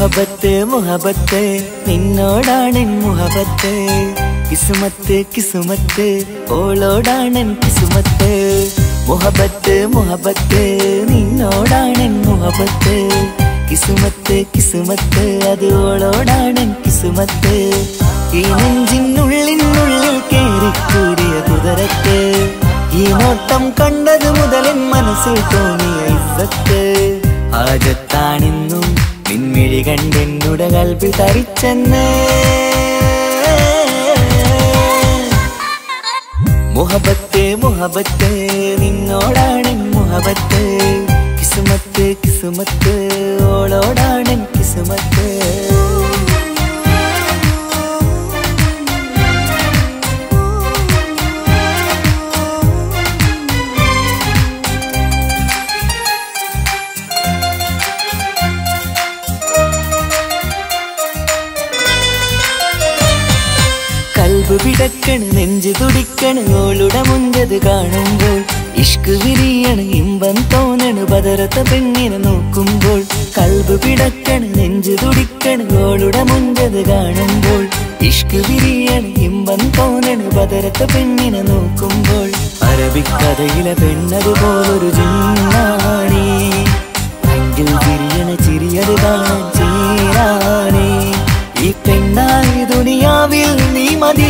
മുഹബത്ത് മുഹബത്ത് നിന്നോടാണെൻ മുഹബത്ത് കിസുമത്ത് കിസുമത്ത് ഓളോടാണെൻ കിസുമത്ത് മുഹബത്ത് മുഹബത്ത് നിന്നോടാണെൻ മുഹബത്ത് കിസുമത്ത് കിസുമത്ത് അത് ഓളോടാണെൻ കിസുമത്ത് ഈ നെഞ്ചിനുള്ളിനുള്ളിൽ കേറിക്കൂടിയ കുതിരത്ത് ഈ നോട്ടം കണ്ടത് മുതലൻ മനസ്സിൽ തോന്നിയ ഇസത്ത് ആജത്താണെന്നും നിൻമിഴി കണ്ടെന്നുടെ കൽപ്പിൽ തരിച്ചെന്ന് മുഹബത്ത് മുഹബത്ത് നിന്നോടാണ് മുഹബത്ത് കിസുമത്ത് കിസുമത്ത് ഓളോടാണ് കിസുമത്ത് കൽബ് പിടക്കണ് നെഞ്ചു തുടിക്കണ് ഓളുടെ മുഞ്ചത് കാണുമ്പോൾ ഇഷ്ക് വിരിയണ് ഇമ്പം തോന്നണ് ബദറത്ത പെണ്ണിനെ നോക്കുമ്പോൾ കൽബ് പിടക്കണ് നെഞ്ചു തുടിക്കണ് ഓളുടെ മുഞ്ചത് കാണുമ്പോൾ ഇഷ്ക് വിരിയണ് ഇമ്പം തോന്നണ് ബദറത്ത പെണ്ണിനെ നോക്കുമ്പോൾ അറബിക്കഥയിലെ പെണ്ണതുപോലൊരു ജിന്നാണി അങ്കിൽ വിരിയണ ചിരിയത് കാണാൻ ചേരാനേ ഈ പെണ്ണായി ദുനിയാവിൽ നീ മതി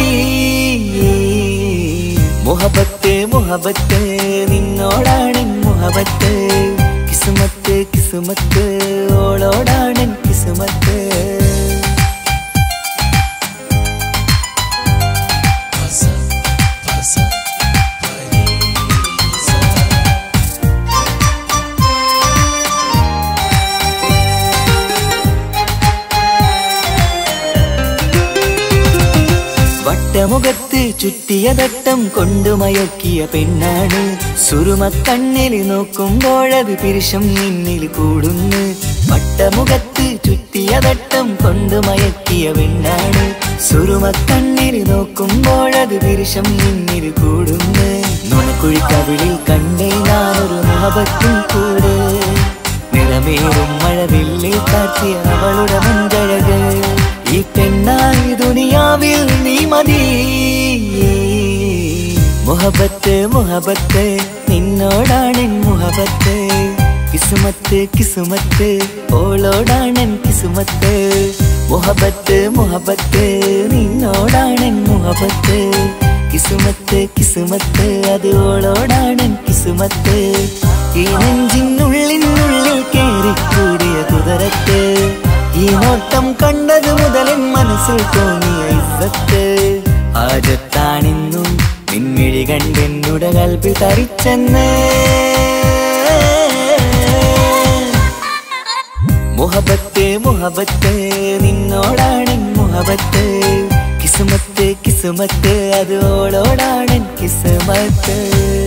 മുഹബത്ത് മുഹബത്ത് നിന്നോടാണ് മുഹബത്ത് കിസുമത്ത് കിസുമത്ത് ഓളോടാണ് കിസുമത്ത് വട്ടമുഖത്ത് ചുറ്റിയ തട്ടം കൊണ്ടു മയക്കിയ പെണ്ണാണ് സുറുമക്കണ്ണിൽ നോക്കുമ്പോഴത് പിരിശം നിന്നിൽ കൂടുന്നു വട്ടമുഖത്ത് ചുറ്റിയ തട്ടം കൊണ്ടു മയക്കിയ പെണ്ണാണ് സുറുമക്കണ്ണിൽ നോക്കുമ്പോഴത് പിരിശം നിന്നിൽ കൂടുന്നു നുണക്കുഴിക്കവിളിൽ കണ്ടേ ഞാനൊരു മുഹബത്തും കൂടെ നിറമേറും മഴവില്ലിൽ കാട്ടിയ അവളുടെ മുൻകഴക് ഈ പെണ്ണായി ദുനിയാവിൽ നീ മതി മുഹബത്ത് മുഹബത്ത് നിന്നോടാണ് മുഹബത്ത് കിസുമത്ത് കിസുമത്ത് ഓളോടാണ് കിസുമത്ത് മുഹബത്ത് മുഹബത്ത് നിന്നോടാണ് മുഹബത്ത് കിസുമത്ത് കിസുമത്ത് അത് ഓളോടാണ് കിസുമത്ത് ഈ നെഞ്ചിനുള്ളിനുള്ളിൽ കേറിക്കൂടിയ കുതിരത്ത് ഈ നോട്ടം കണ്ടത് മുതലൻ മനസ്സിൽ തോന്നിയ ഇസത്ത് ആജത്താണെന്നും നിൻമിഴി കണ്ടെന്നുടെ കൽപ്പിൽ തരിച്ചെന്ന് മുഹബത്ത് മുഹബത്ത് നിന്നോടാണ് മുഹബത്ത് കിസുമത്ത് കിസുമത്ത് അത് ഓളോടാണ് കിസുമത്ത്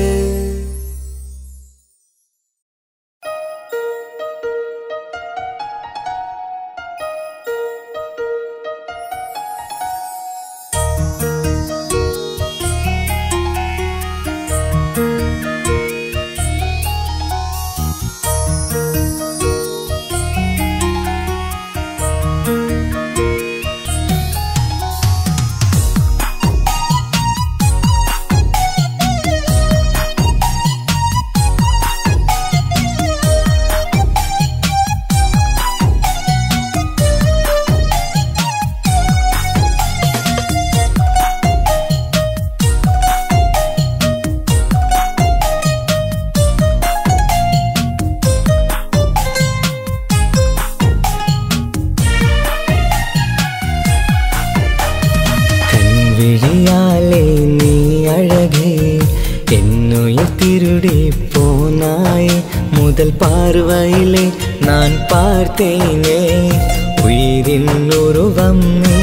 കൺവിഴിയാലേ നീ അഴകേ என்னுயிர் போனாய் முதல் பார்வையிலே நான் பார்த்தேனே உயிரின் உருவம் நீ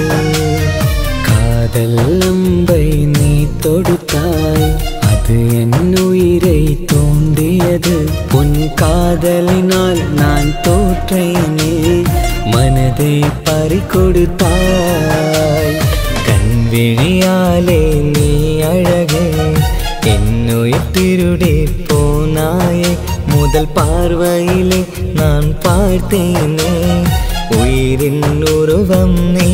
காதல் அம்பை நீ தொடுத்தாய் அது என் உயிரை தோண்டியது உன் காதலினால் நான் தோற்றேனே மனதை பறிகொடுத்தாய் കൺവിഴിയാലേ നീ അഴകേ എന്നുയിത്തിരുടെ പോനായെ മുതൽ പാർവയിലെ ഞാൻ പാർത്തേനേ ഉയിരിൻ ഉരുവം നീ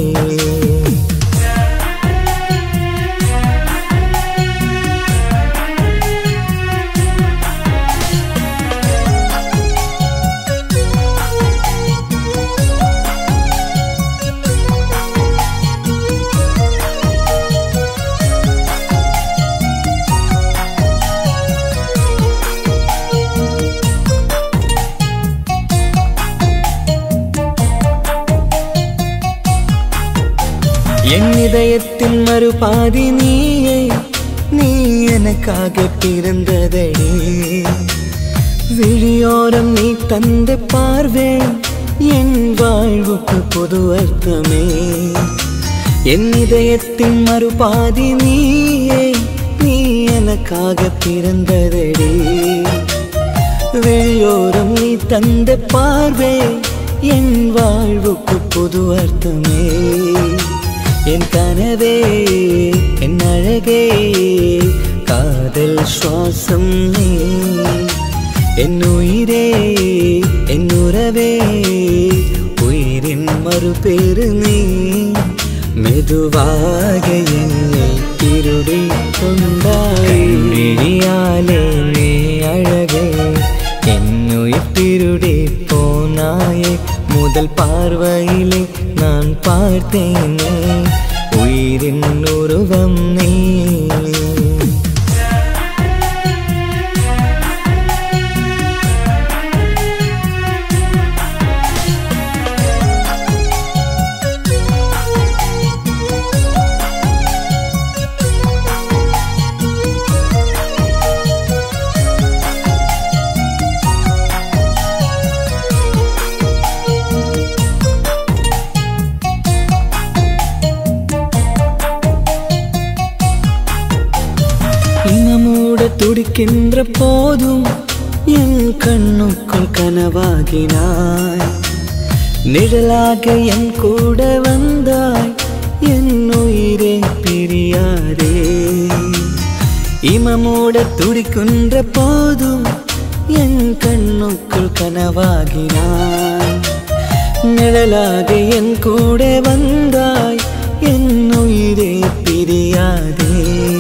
என் இதயத்தின் மறுபாதி நீயே நீ எனக்காக பிறந்ததடி விழியோரம் நீ தந்த பார்வே என் வாழ்வுக்கு பொது அர்த்தமே என் இதயத்தின் மறுபாதி நீயே நீ எனக்காக பிறந்ததடி வெளியோரம் நீ தந்த பார்வே என் வாழ்வுக்கு புது அர்த்தமே என் கனவே என் அழகே காதல் சுவாசம் நீ என் உயிரே என் உறவே உயிரின் மறுபேறு நீ மெதுவாக என்னை திருடி கொண்டாய் விழியாலே நீ அழகே என்னுயிர் திருடி போனாயே முதல் பார்வையிலே நான் பார்த்தேனே உயிரின் உருவம் நீ இனமூட துடிக்கின்ற போதும் என் கண்ணுக்குள் கனவாகினாய் நிழலாக என் கூட வந்தாய் என் உயிரே பிரியாதே இமமூட துடிக்கின்ற போதும் என் கண்ணுக்குள் கனவாகினாய் நிழலாக என் கூட வந்தாய் என் உயிரே பிரியாதே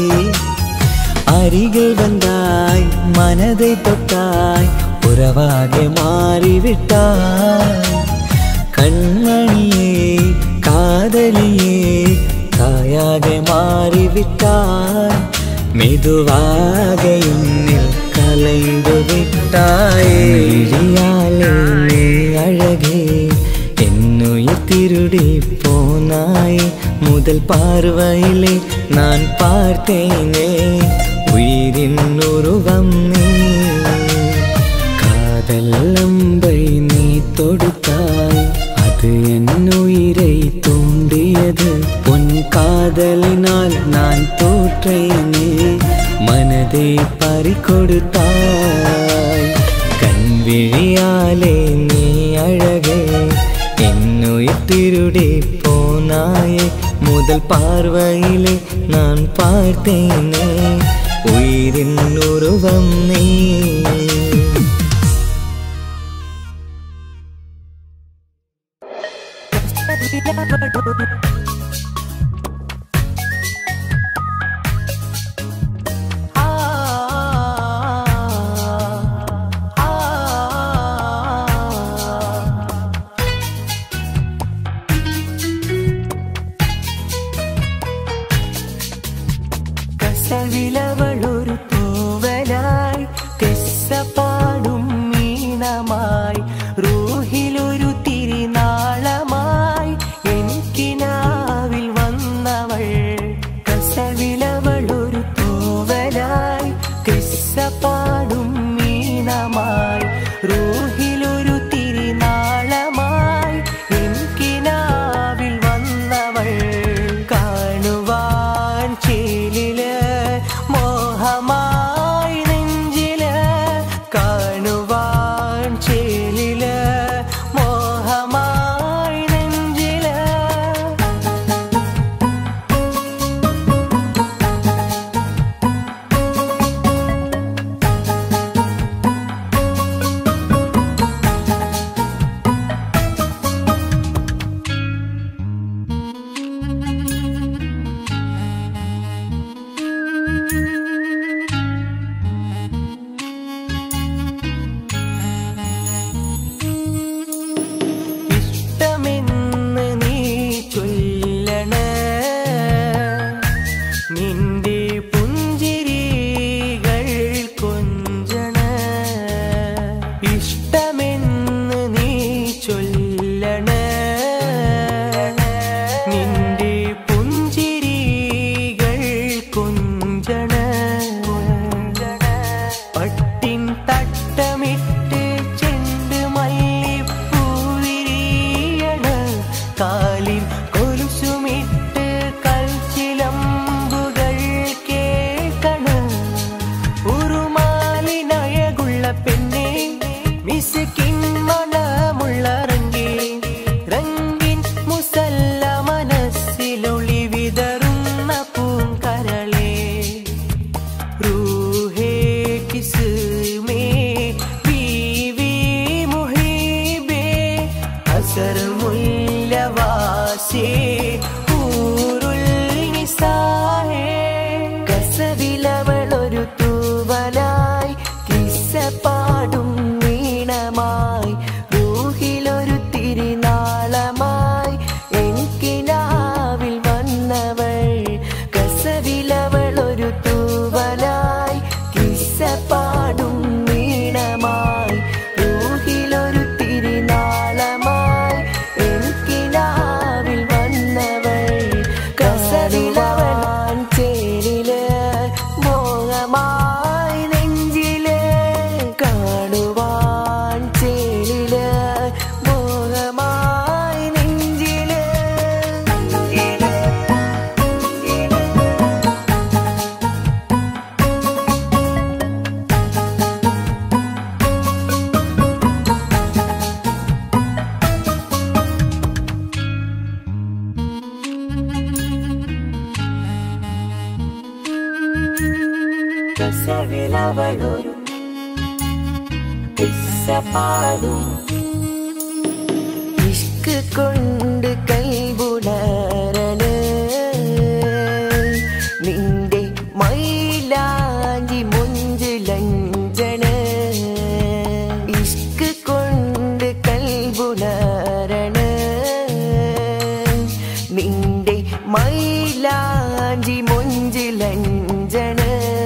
அருகில் வந்தாய் மனதை தொட்டாய் உறவாக மாறிவிட்டாய் கண்மணியே காதலியே தாயாக மாறிவிட்டாய் மெதுவாக என்னில் கலைந்து விட்டாய் விழியாலே நீ அழகே என்னுயிர் திருடி போனாய் முதல் பார்வையிலே நான் பார்த்தேனே உயிரின் உருவம் நீ காதல் அம்பை நீ தொடுத்தாய் அது என் உயிரை தூண்டியது உன் காதலினால் நான் தோற்றேனே மனதை பறிகொடுத்தாய் கண் விழியாலே நீ அழகே என்னுயிர் திருடி போனாயே முதல் பார்வையிலே நான் பார்த்தேனே உயிரின் உருவம் நீ കസവിലവളൊരു തൂവലായി കിസ്സ പാടും മീനമായി റൂഹിലൊരു തിരിനാളമായി എനിക്കിനാവിൽ കൗസർ മുല്ലവാസി ഊരുൽ നിസാഹേ കസവിലവളൊരു തൂവലായി കിസ്സ പാടും വീണമായി റൂഹിലൊരു തിരുനാളമായി എനിക്കിനാവിൽ വന്നവൾ കസവിലവളൊരു തൂവലായി കിസ്സ പാടും വീണമായി റൂഹിലൊരു തിരുനാളമായി എനിക്കിനാവിൽ വന്നവൾ കസവിലവൻ ചേരില് മോഹമായി നെഞ്ചില് കാണുവാൻ ചേരില് മോഹമായി നെഞ്ചില് കസവിലവളൊരു കിസ്സ പാടും ഇഷ്ക് കൊണ്ട് കൈബുണരണ് നിന്റെ മൈലാഞ്ചി മുഞ്ചിലഞ്ചണ് ഇഷ്ക് കൊണ്ട് കൈബുണരണ് നിന്റെ മൈലാഞ്ചി മുഞ്ചിലഞ്ചണ്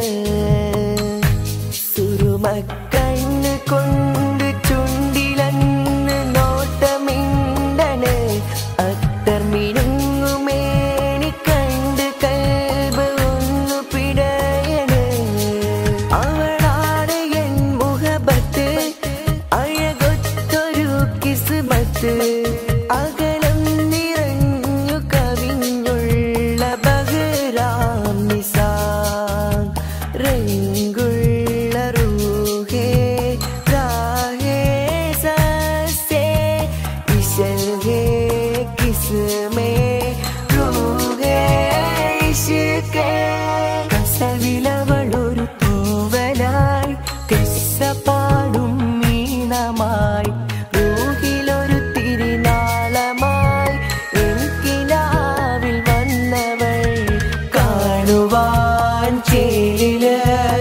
സുറുമക്കണ്ണ് കൊണ്ട് ചുണ്ടിലന്ന് നോട്ടമിണ്ടണ് അത്തർ മിനുങ്ങുമേനി കണ്ട് കൽബ് ഒന്നു പിടയണ് അവളാണ് എൻ മുഖബത്ത് അഴകൊത്തൊരു കിസ്മത്ത് അകലം നിറഞ്ഞു കവിഞ്ഞുള്ള ബഹുരാം നിസാം രംഗുള്ള റൂഹേ രാഹേ സസ്സേ ഇശൽ ഹേ കിസ്മേ റൂഹേ ഇഷ്കേ കസവിലവളൊരു തൂവലായി കിസ്സ പാടും മീനമായി റൂഹിലൊരു തിരുനാളമായി എനിക്കിനാവിൽ വന്നവൾ കാണുവാൻ ചേലില്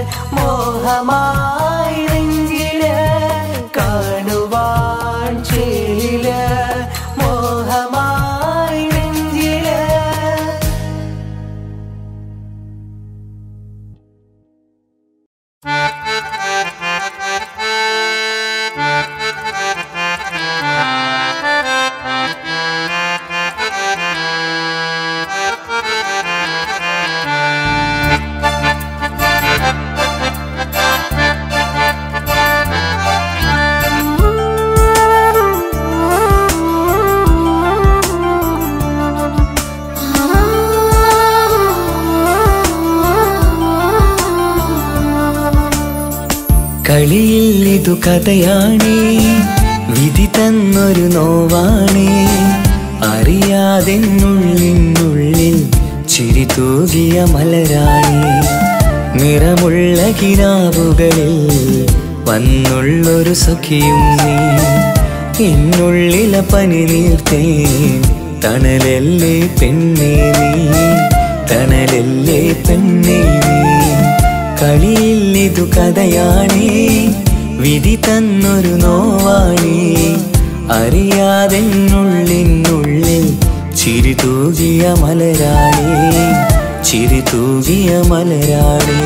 മോഹമായി നെഞ്ചില് കാണുവാൻ ചേലില് മോഹമായി നെഞ്ചില് കളിയിൽ ഇതു കഥയാണേ വിധി തന്നൊരു നോവാണേ അറിയാതെന്നുള്ളിനുള്ളിൽ ചിരി തൂകിയ മലരാണേ നിറമുള്ള കിനാവുകളിൽ വന്നുള്ളൊരു സഖിയും നീ എന്നുള്ളിലെ പനി നീർത്തേൻ തണലല്ലേ പെണ്ണേ നീ തണലല്ലേ പെണ്ണേ നീ കളിയിൽ ഇതു കഥയാണേ വിധി തന്നൊരു നോവാണേ അറിയാതെന്നുള്ളിനുള്ളിൽ ചിരി തൂകിയ മലരാണേ ചിരി തൂകിയ മലരാണേ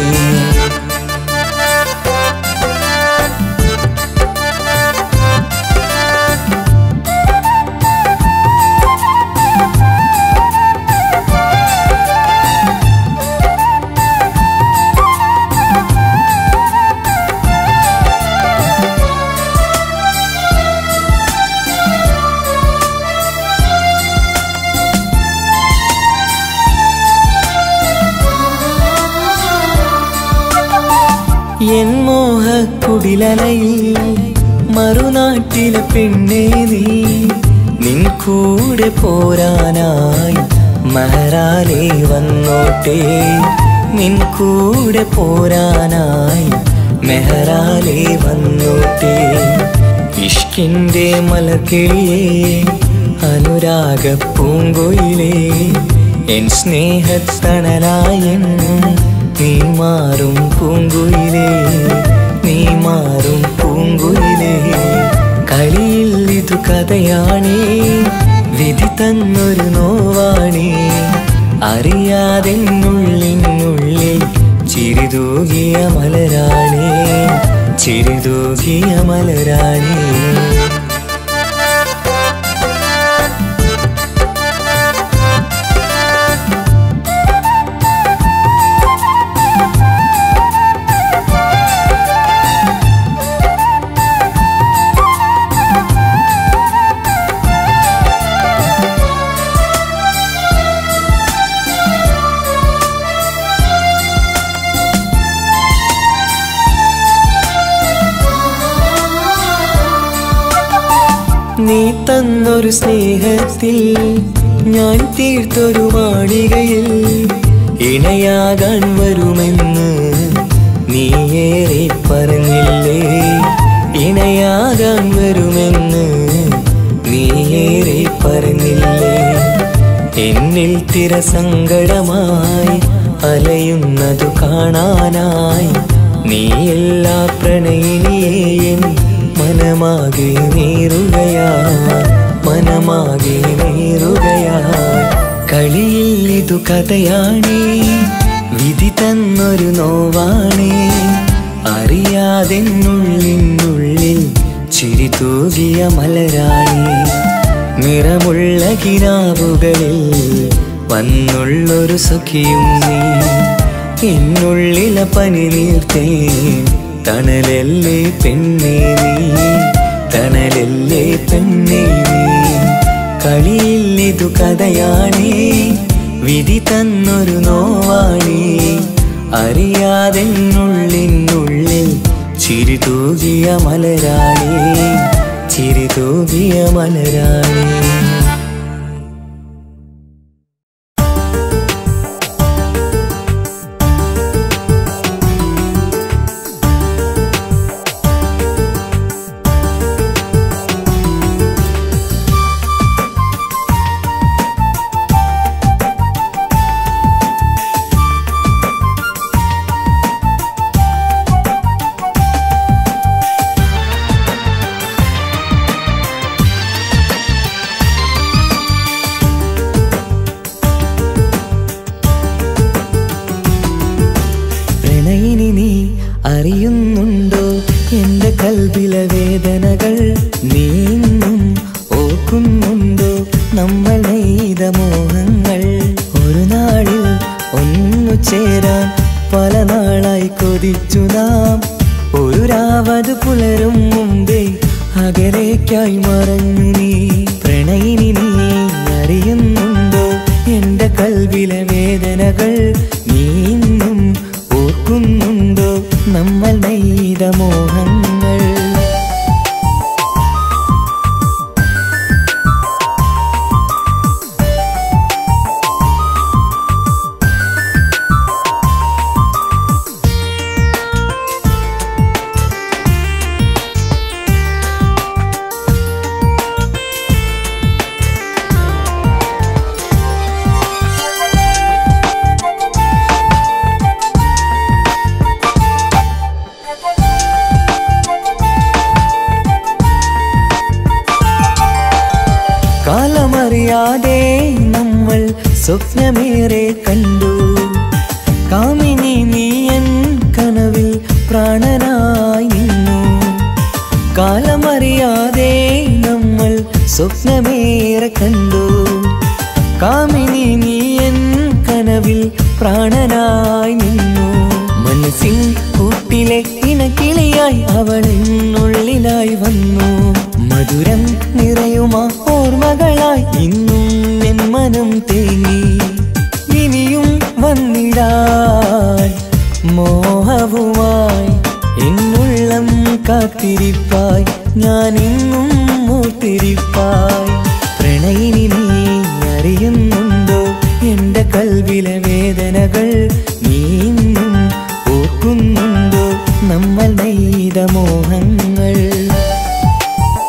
എൻ മോഹക്കുടിലലയിൽ മറുനാട്ടിലെ പെണ്ണേ നീ നിൻ കൂടെ പോരാനായി മഹറാലേ വന്നോട്ടെ നിൻ കൂടെ പോരാനായി മെഹറാലേ വന്നോട്ടെ ഇഷ്കിന്റെ മലക്കിളിയേ അനുരാഗ പൂങ്കൊയിലേ എൻ സ്നേഹത്തണലായെന്നും നീ മാറും പൂങ്കുയിലേ നീ മാറും പൂങ്കുയിലേ കളിയിൽ ഇതു കഥയാണേ വിധി തന്നൊരു നോവാണേ അറിയാതെന്നുള്ളിനുള്ളിൽ ചിരിതൂകിയ മലരാണേ ചിരിതൂകിയ മലരാണേ നീ തന്നൊരു സ്നേഹത്തിൽ ഞാൻ തീർത്തൊരു മാളികയിൽ ഇണയാകാൻ വരുമെന്ന് നീ ഏറെ പറഞ്ഞില്ലേ ഇണയാകാൻ വരുമെന്ന് നീ ഏറെ പറഞ്ഞില്ലേ എന്നിൽ തിരസങ്കടമായി അലയുന്നതു കാണാനായി നീ എല്ലാ പ്രണയിനിയേയും മനമാകെ നീറുകയാ മനമാകെ നീറുകയാ കളിയിൽ ഇതു കഥയാണേ വിധി തന്നൊരു നോവാണേ അറിയാതെന്നുള്ളിനുള്ളിൽ ചിരി തൂകിയ മലരാണി നിറമുള്ള കിനാവുകളിൽ വന്നുള്ളൊരു സഖിയും നീ എന്നുള്ളില പനി നീർത്തേ തണലല്ലേ പെണ്ണേ നീ തണലല്ലേ പെണ്ണേ നീ കളിയിൽ ഇതു കഥയാണേ വിധി തന്നൊരു നോവാണേ അറിയാതെന്നുള്ളിനുള്ളിൽ ചിരി തൂകിയ മലരാണേ ചിരി തൂകിയ മലരാണേ പ്രണയിനി നീ അറിയുന്നുണ്ടോ എന്റെ കൽവിലെ വേദനകൾ നീ ഇന്നും ഓർക്കുന്നുണ്ടോ നമ്മൾ നെയ്ത മോഹങ്ങൾ ഒരു നാളിൽ ഒന്നു ചേരാൻ പല നാളായി കൊതിച്ചു നാം ഒരു രാവത് പുലരും മുമ്പേ അകലേക്കായി മറഞ്ഞു നീ പ്രണയിനി നീ അറിയുന്നുണ്ടോ എന്റെ കൽവിലെ വേദനകൾ നീ ഇന്നും ഓർക്കുന്നുണ്ടോ നമ്മൾ നെയ്ത മോഹങ്ങൾ കാലമറിയാതെ നമ്മൾ സ്വപ്നമേറെ കണ്ടു കാമിനി നീയൻ കനവിൽ പ്രാണനായി നിന്നു കാലമറിയാതെ നമ്മൾ സ്വപ്നമേറെ കണ്ടു കാമിനി നീയൻ കനവിൽ പ്രാണനായി നിന്നു മനസ്സിൻ കൂട്ടിലെ ഇണക്കിളിയായി അവൾ എന്നുള്ളിലായി വന്നു മധുരം നിറയുമാ ഓർമ്മകളായി ഇന്നും എൻ മനം തേങ്ങി ഇനിയും വന്നിടാൻ മോഹവുമായി എന്നുള്ളം കാത്തിരിപ്പായി ഞാൻ ഇന്നും മൂത്തിരിപ്പായി പ്രണയിനി നീ അറിയുന്നുണ്ടോ എന്റെ കൽവിലെ വേദനകൾ നീ ഇന്നും ഓർക്കുന്നുണ്ടോ നമ്മൾ നെയ്ത മോഹങ്ങൾ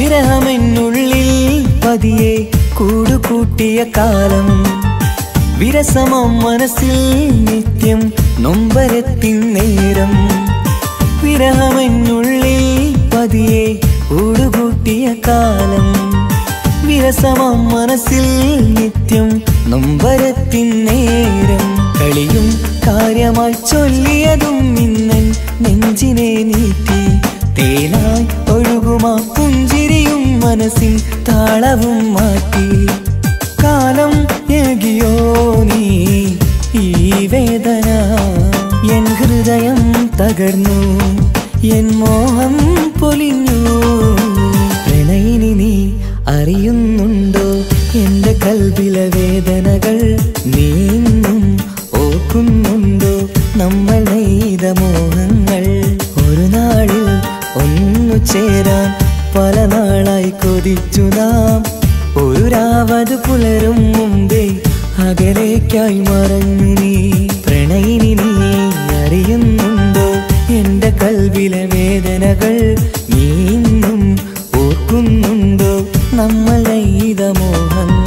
വിരഹമെന്നുള്ളിൽ പതിയെ കൂടുകൂട്ടിയ കാലം വിരസമം മനസ്സിൽ നിത്യം നൊമ്പരത്തിൻ നേരം വിരഹമെന്നുള്ളിൽ പതിയെ കൂടുകൂട്ടിയ കാലം വിരസമം മനസ്സിൽ നിത്യം നൊമ്പരത്തിൻ നേരം കളിയും കാര്യമായി ചൊല്ലിയതും ഇന്നൻ നെഞ്ചിനെ നീട്ടി തേനായി ഒഴുകുമാ പുഞ്ചിരിയും മനസ്സിൻ താളവും മാറ്റി കാലം ഏകിയോ നീ ഈ വേദന എൻ ഹൃദയം തകർന്നു എൻ മോഹം പൊലിഞ്ഞു പ്രണയിനി നീ അറിയുന്നുണ്ടോ എന്റെ കൽവിലെ വേദനകൾ നീ ഇന്നും ഓർക്കുന്നുണ്ടോ നമ്മൾ നെയ്ത മോഹങ്ങൾ ഒരു നാളിൽ ഒന്നു ചേരാൻ പല നാളായി കൊതിച്ചു നാം ഒരു രാവത് പുലരും മുമ്പേ അകലേക്കായി മറഞ്ഞു നീ പ്രണയിനി നീ അറിയുന്നുണ്ടോ എന്റെ കൽവിലെ വേദനകൾ നീ ഇന്നും ഓർക്കുന്നുണ്ടോ നമ്മൾ നെയ്ത മോഹങ്ങൾ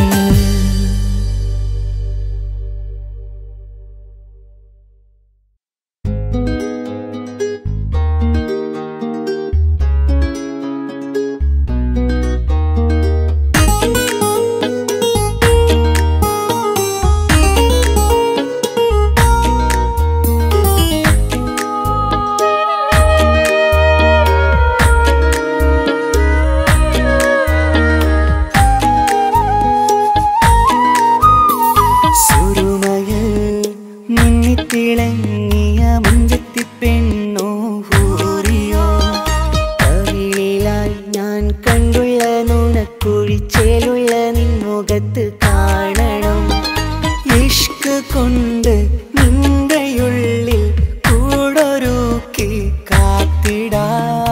സുരുമയിൽ മിന്നിത്തിളങ്ങിയ മുഞ്ചത്തി പെണ്ണോ ഹൂറിയോ കവിളിലായി ഞാൻ കണ്ടുള്ള നുണക്കുഴിച്ചേലുള്ള നിൻമുഖത്ത് കാണണം ഇഷ്ക് കൊണ്ട് നിന്റെയുള്ളിൽ കൂടൊരുക്കി കാത്തിടാ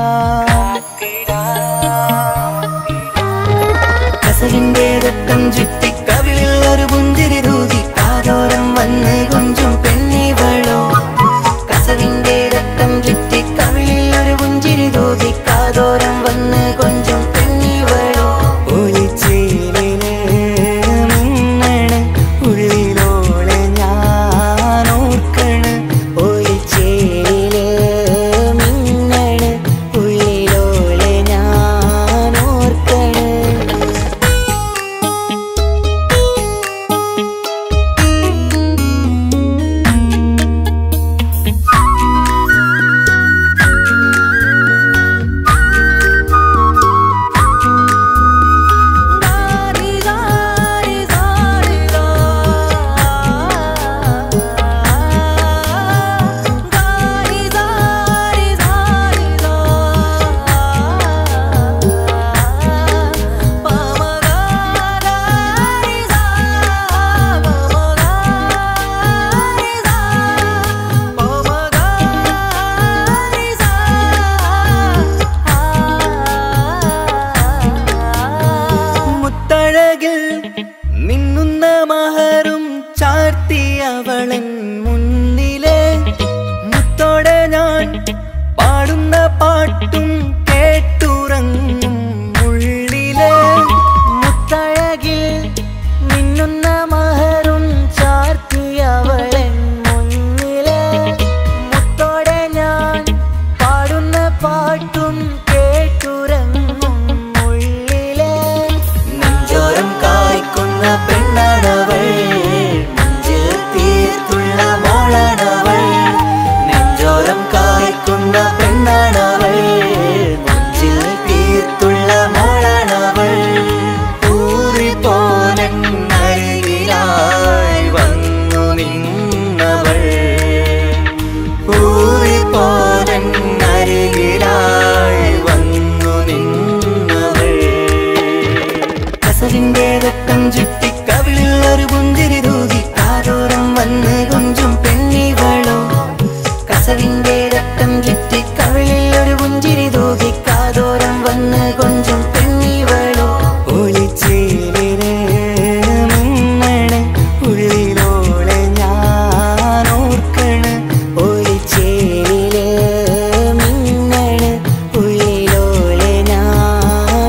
കസവിന്റെ രക്തം ചുറ്റി കവിളിൽ ഒരു പുഞ്ചിരി തൂകി കാതോരം വന്ന് കൊഞ്ചും പെണ്ണിവളോ കസവിന്റെ രക്തം ചുറ്റി കവിളിൽ ഒരു പുഞ്ചിരി തൂകി കാതോരം വന്ന് കൊഞ്ചും പെണ്ണിവളോ ഒളിച്ചേലിന് മിന്നണ് ഉള്ളിലോളെ ഞാൻ ഓർക്കണ് ഒളിച്ചേലില് മിന്നണ് ഉള്ളിലോളെ ഞാൻ ഓർക്കണ് മുത്തഴകിൽ മിന്നുന്ന മഹറും ചാർത്തി അവളൻ മുന്നിലെ മുത്തോടെ ഞാൻ പാടുന്ന പാട്ടും കേട്ടുറങ്ങും ഉള്ളിലെ മുത്തഴകിൽ മിന്നുന്ന മഹറും ചാർത്തി അവളൻ മുന്നിലെ മുത്തോടെ ഞാൻ പാടുന്ന പാട്ടും കേട്ടുറങ്ങും ഉള്ളിലെ നെഞ്ചോരം കായ്ക്കുന്ന പെണ്ണാണവൾ നെഞ്ചിൽ തീർത്തുള്ള മോളാണവൾ നെഞ്ചോരം കായ്ക്കുന്ന പെണ്ണാണവൾ നെഞ്ചിൽ തീർത്തുള്ള മോളാണവൾ ഊറി പോലരികിലായി വന്നു നിന്നവൾ ഊറി പോലരികിലായി വന്നു നിന്നവൾ കസവിന്റെ രക്തം ചുറ്റി കവിളിൽ ഒരു പുഞ്ചിരി തൂകി കാതോരം വന്ന് കൊഞ്ചും പെണ്ണിവളോ കസവിന്റെ രക്തം ചുറ്റി കവിളിൽ ഒരു പുഞ്ചിരി തൂകി കാതോരം വന്ന് കൊഞ്ചും പെണ്ണിവളോ ഒളിച്ചേലിന് മിന്നണ് ഉള്ളിലോളെ ഞാൻ ഓർക്കണ് ഒളിച്ചേലില് മിന്നണ് ഉള്ളിലോളെ ഞാൻ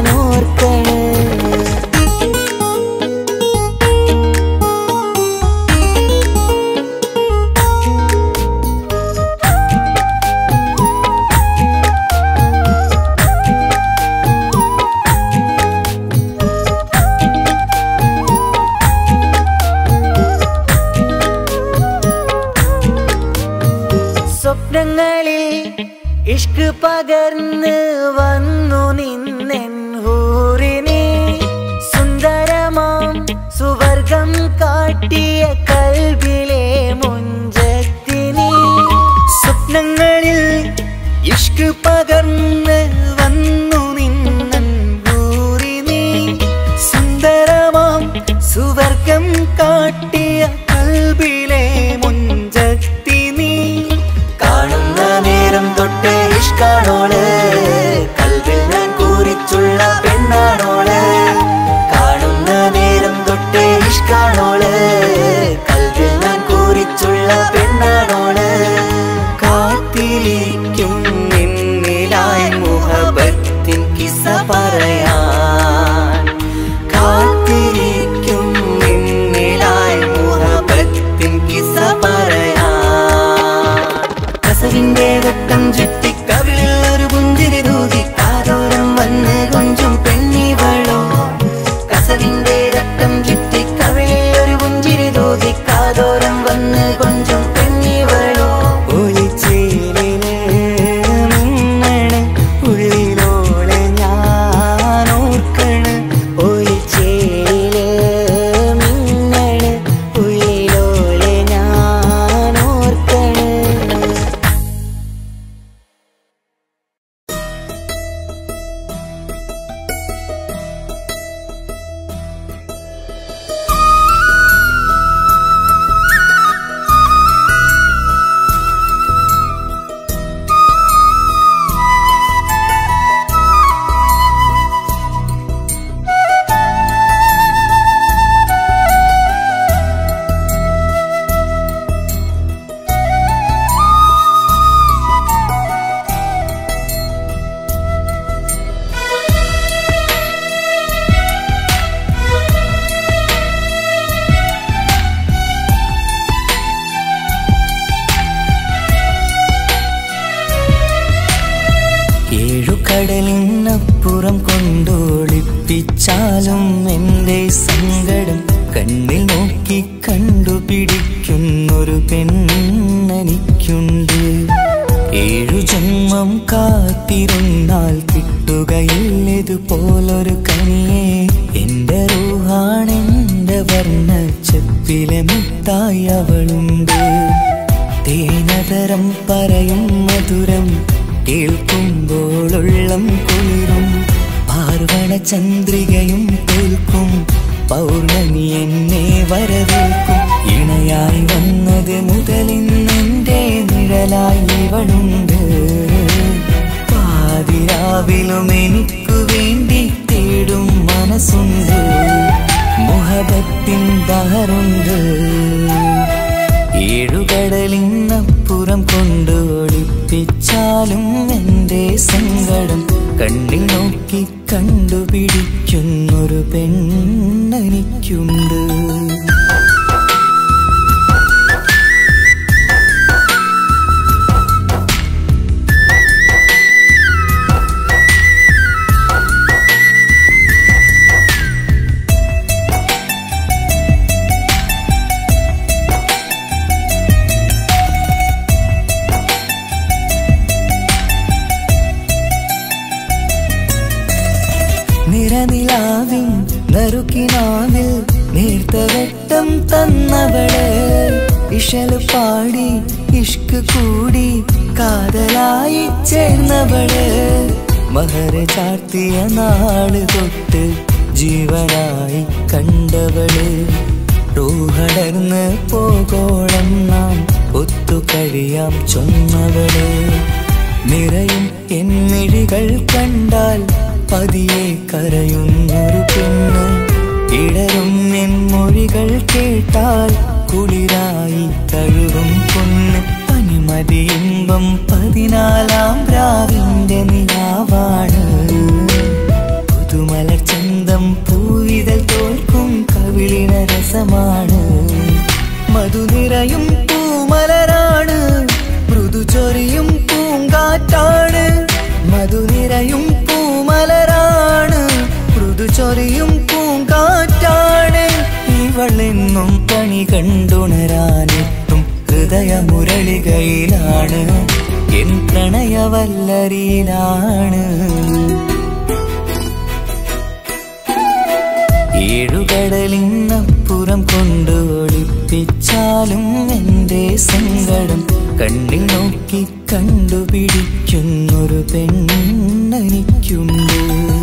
പകർന്ന് വന്നു നിന്നൻ ഊറി നീ സുന്ദരമാം സുവർഗം കാട്ടിയ കൽബിലെ മുഞ്ചത്തി നീ കാണുന്ന നേരം തൊട്ട് ഇഷ്കാണോള് കൽവിൽ ഞാൻ കൂറിച്ചുള്ള പെണ്ണാണോള് കാണുന്ന നേരം തൊട്ട് ഇഷ്കാണോള് കൽവിൽ ഞാൻ കൂറിച്ചുള്ള പെണ്ണാണോള് കാത്തിരിക്കും നിന്നിലായി മുഹബത്തിൻ കിസ പറയാൻ കാത്തിരിക്കും നിന്നിലായി മുഹബത്തിൻ കിസ പറയാൻ കസവിന്റെ വട്ടം ചുറ്റി കവിളിൽ ഒരു പുഞ്ചിരി തൂകി കാതോരം വന്ന് കൊഞ്ചും പെണ്ണിവളോ കസവിന്റെ വട്ടം ചുറ്റി കവിളിൽ ഒരു പുഞ്ചിരി തൂകി കാതോരം വന്ന് കൊഞ്ചും പെണ്ണിവളോ ഒളിച്ചേലിന് മിന്നണ് ഉള്ളിലോളെ ഞാൻ ഓർക്കണ് ഒളിച്ചേലില് മിന്നണ് ഉള്ളിലോളെ ഞാൻ ഓർക്കണ് ഏഴു കടലിനപ്പുറം കൊണ്ടോളിപ്പിച്ചാലും എൻ്റെ സങ്കടം കണ്ണിൽ നോക്കി കണ്ടുപിടിക്കുന്നൊരു പെണ്ണെനിക്കുണ്ട് ഏഴു ജന്മം കാത്തിരുന്നാൽ കിട്ടുകയില്ലതുപോലൊരു കനിയെ എൻ്റെ റൂഹാണെൻ്റെ വർണ്ണ ചെപ്പിലെ മുത്തായി അവളുണ്ട് തേനതരം പറയും മധുരം കേൾക്കുമ്പോളുള്ളം കുളിരും പാർവണ ചന്ദ്രികയും തോൽക്കും പൗർണമി എന്നെ വരവേൽക്കും ഇണയായി വന്നത് മുതലിന്നെന്റെ നിഴലായി ഇവളുണ്ട് പാതിരാവിലും എനിക്കു വേണ്ടി തേടും മനസ്സുണ്ട് മുഹബത്തിൻ ദഹറുണ്ട് ഏഴുകടലിനപ്പുറം കൊണ്ട് ഒളിപ്പിച്ചാലും എൻ്റെ സങ്കടം കണ്ണിൽ നോക്കി കണ്ടുപിടിക്കുന്നൊരു പെണ്ണെനിക്കുണ്ട് നിറനിലാവിൻ നറുക്കിനാവിൽ നേർത്ത വെട്ടം തന്നവള് ഇഷല് പാടി ഇഷ്ക് കൂടി കാതലായി ചേർന്നവള് മഹര ചാർത്തിയ നാള് തൊട്ട് ജീവനായി കണ്ടവള് റൂഹടർന്ന് പോകോളം നാം ഒത്തു കഴിയാം ചൊന്നവള് നിറയും എന്നിഴികൾ കണ്ടാൽ പതിയെ കരയുന്നൊരു പെണ്ണ് ഇടരും എൻ മൊഴികൾ കേട്ടാൽ കുളിരായി കഴുകും പൊന്ന് പനിമതി ഇമ്പം പതിനാലാം രാവിന്റെ നിലാവാണ് പുതുമലർ ചന്തം പൂവിതൽ തോൽക്കും കവിളിന രസമാണ് മധുനിറയും പൂമലരാണ് മൃദു ചൊരിയും പൂങ്കാറ്റാണ് മധുനിറയും പൂമലരാണ് മൃദു ചൊരിയും പൂങ്കാറ്റാണ് ഇവളെന്നും പണി കണ്ടുണരാനെത്തും ഹൃദയമുരളികയിലാണ് എൻ പ്രണയവല്ലരിയിലാണ് ഏഴുകടലിനപ്പുറം കൊണ്ട് ഒളിപ്പിച്ചാലും എൻ്റെ സങ്കടം കണ്ണിൽ നോക്കി കണ്ടുപിടിക്കുന്നൊരു പെണ്ണെനിക്കുണ്ട്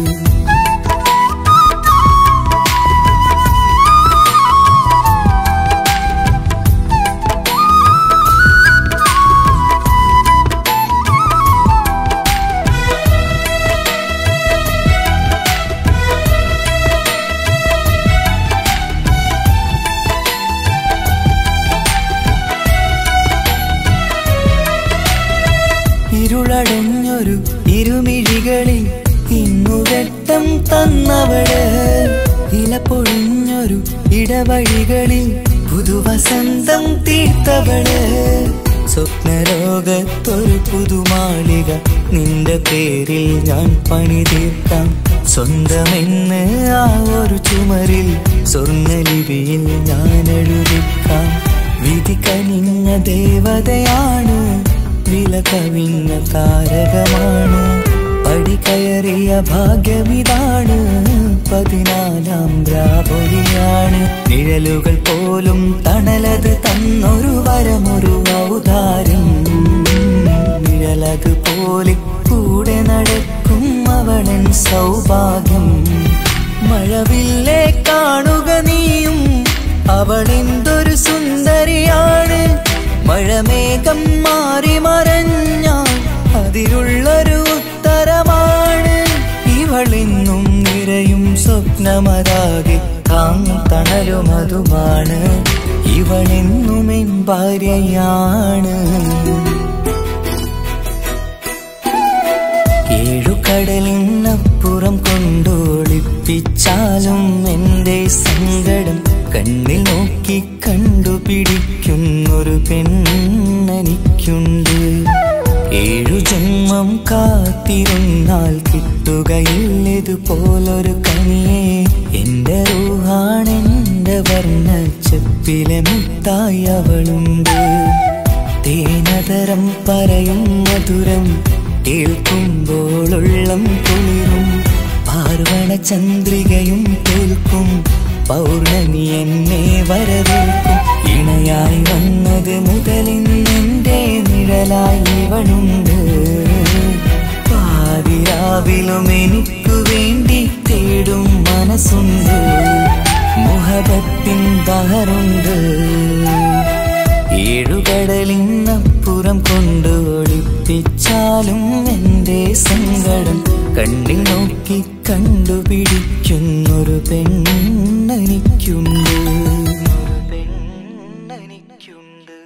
ഇരുളടഞ്ഞൊരു ഇരുമിഴികളിൽ ഇന്നു വെട്ടം തന്നവള് ഇല പൊഴിഞ്ഞൊരു ഇടവഴികളിൽ പുതുവസന്തം തീർത്തവള് സ്വപ്നലോകത്തൊരു പുതുമാളിക നിന്റെ പേരിൽ ഞാൻ പണി തീർക്കാം സ്വന്തമെന്ന് ആ ഒരു ചുമരിൽ സ്വർണ്ണലിപിയിൽ ഞാൻ എഴുതിക്കാം വിധി കനിഞ്ഞ ദേവതയാണ് വില കവിഞ്ഞ താരകമാണ് പടി കയറിയ ഭാഗ്യമിതാണ് പതിനാലാം ദ്രാപൊലിയാണ് നിഴലുകൾ പോലും തണലത് തന്നൊരു വരമൊരു ഔദാര്യം നിഴലത് പോലെ കൂടെ നടക്കും അവളൻ സൗഭാഗ്യം മഴവില്ലേ കാണുക നീയും അവളെന്തൊരു സുന്ദരിയാണ് മഴമേഘം മാറി മറഞ്ഞാൽ അതിലുള്ളൊരു ഉത്തരമാണ് ഇവളെന്നും നിറയും സ്വപ്നമതാകെ താങ്ങും തണലുമതുമാണ് ഇവളെന്നും എൻ ഭാര്യയാണ് ഏഴുകടലിനപ്പുറം കൊണ്ടോളിപ്പിച്ചാലും എൻ്റെ സങ്കടം കണ്ണിൽ നോക്കി കണ്ടുപിടിക്കുന്നൊരു പെണ്ണെനിക്കുണ്ട് ഏഴു ജന്മം കാത്തിരുന്നാൽ കിട്ടുകയില്ലതുപോലൊരു കനിയെ എൻ്റെ റൂഹാണെൻ്റെ വർണ്ണച്ചപ്പിലെ മുത്തായി അവളുണ്ട് തേനതരം പറയും മധുരം കേൾക്കുമ്പോളുള്ളം കുളിരും പാർവണ ചന്ദ്രികയും കേൾക്കും പൗർണമി എന്നെ വരവേൽക്കും ഇണയായി വന്നത് മുതലിന്നെന്റെ നിഴലായി ഇവളുണ്ട് പാതിരാവിലും എനിക്കു വേണ്ടി തേടും മനസ്സുണ്ട് മുഹബത്തിൻ ബഹറുണ്ട് ഏഴുകടലിനപ്പുറം കൊണ്ട് ഒളിപ്പിച്ചാലും എൻ്റെ സങ്കടം കണ്ണിൽ നോക്കി കണ്ടുപിടിക്കുന്നൊരു പെണ്ണെനിക്കുണ്ട് പെണ്ണെനിക്കുണ്ട്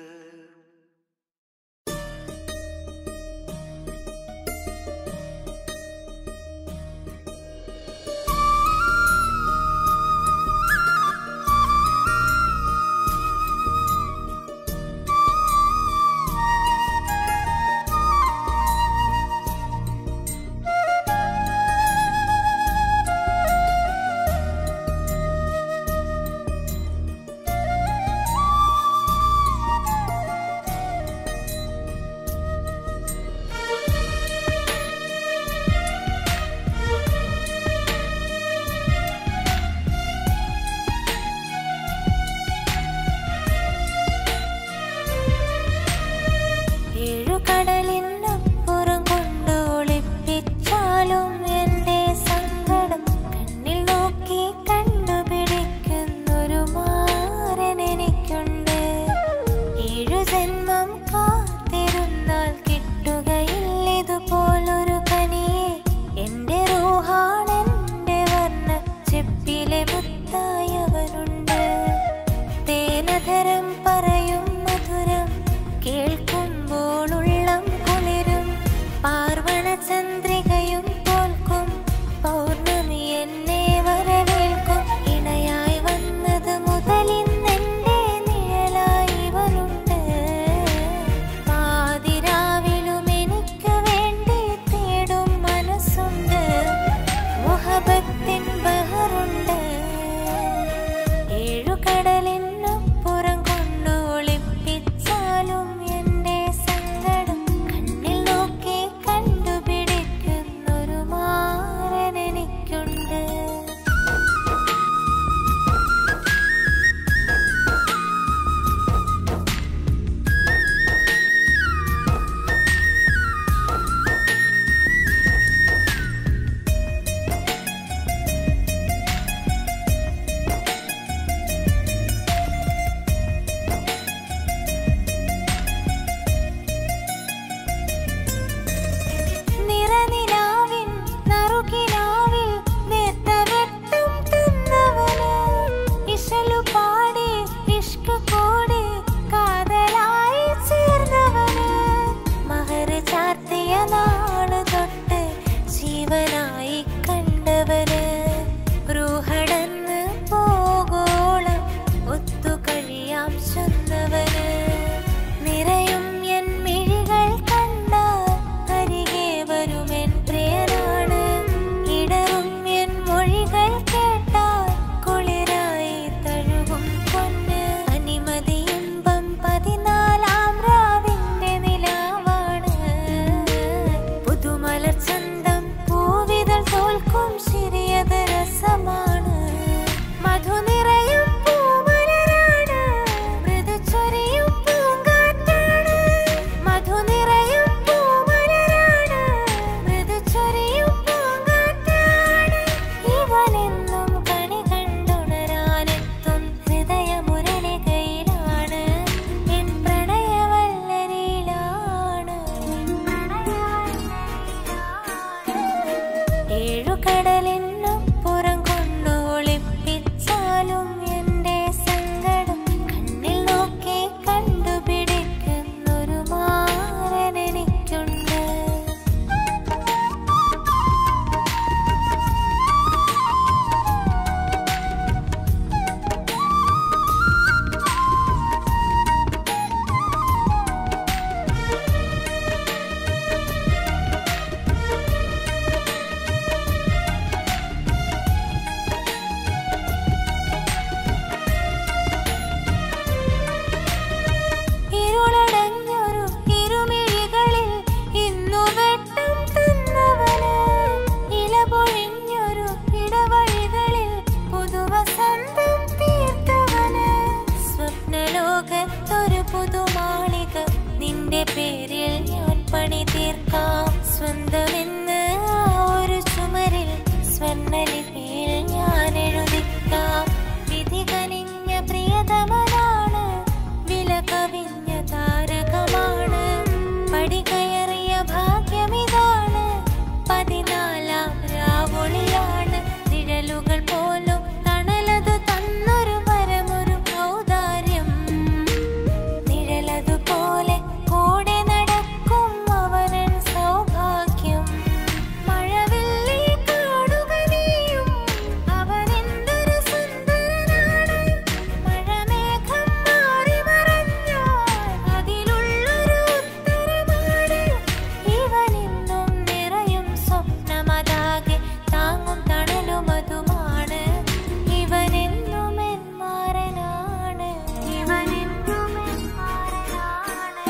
സ്വർണ്ണലിപിയിൽ ഞാൻ എഴുതിക്കാം വിധി കനിഞ്ഞ പ്രിയതമനാണ് വില കവിഞ്ഞ താരകമാണ് പടി കയറിയ ഭാഗ്യമിതാണ് പതിനാലാം രാവൊളിയാണ് നിഴലുകൾ പോലും തണലതു തന്നൊരു വരമൊരു ഔദാര്യം നിഴലതുപോലെ കൂടെ നടക്കും അവനൻ സൗഭാഗ്യം മഴവില്ലി കാണുക നീയും അവനെന്തൊരു സുന്ദരനാണ് മഴമേഘം മാറി മറഞ്ഞാൽ അതിലുള്ളൊരു ഉത്തരമാണ് ഇവനെന്നും നിറയും സ്വപ്നമതാകെ താങ്ങും തണലുമതുമാണ് ഇവനെന്നും എൻ മാറനാണ് ഇവനെന്നും എൻ മാറനാണ്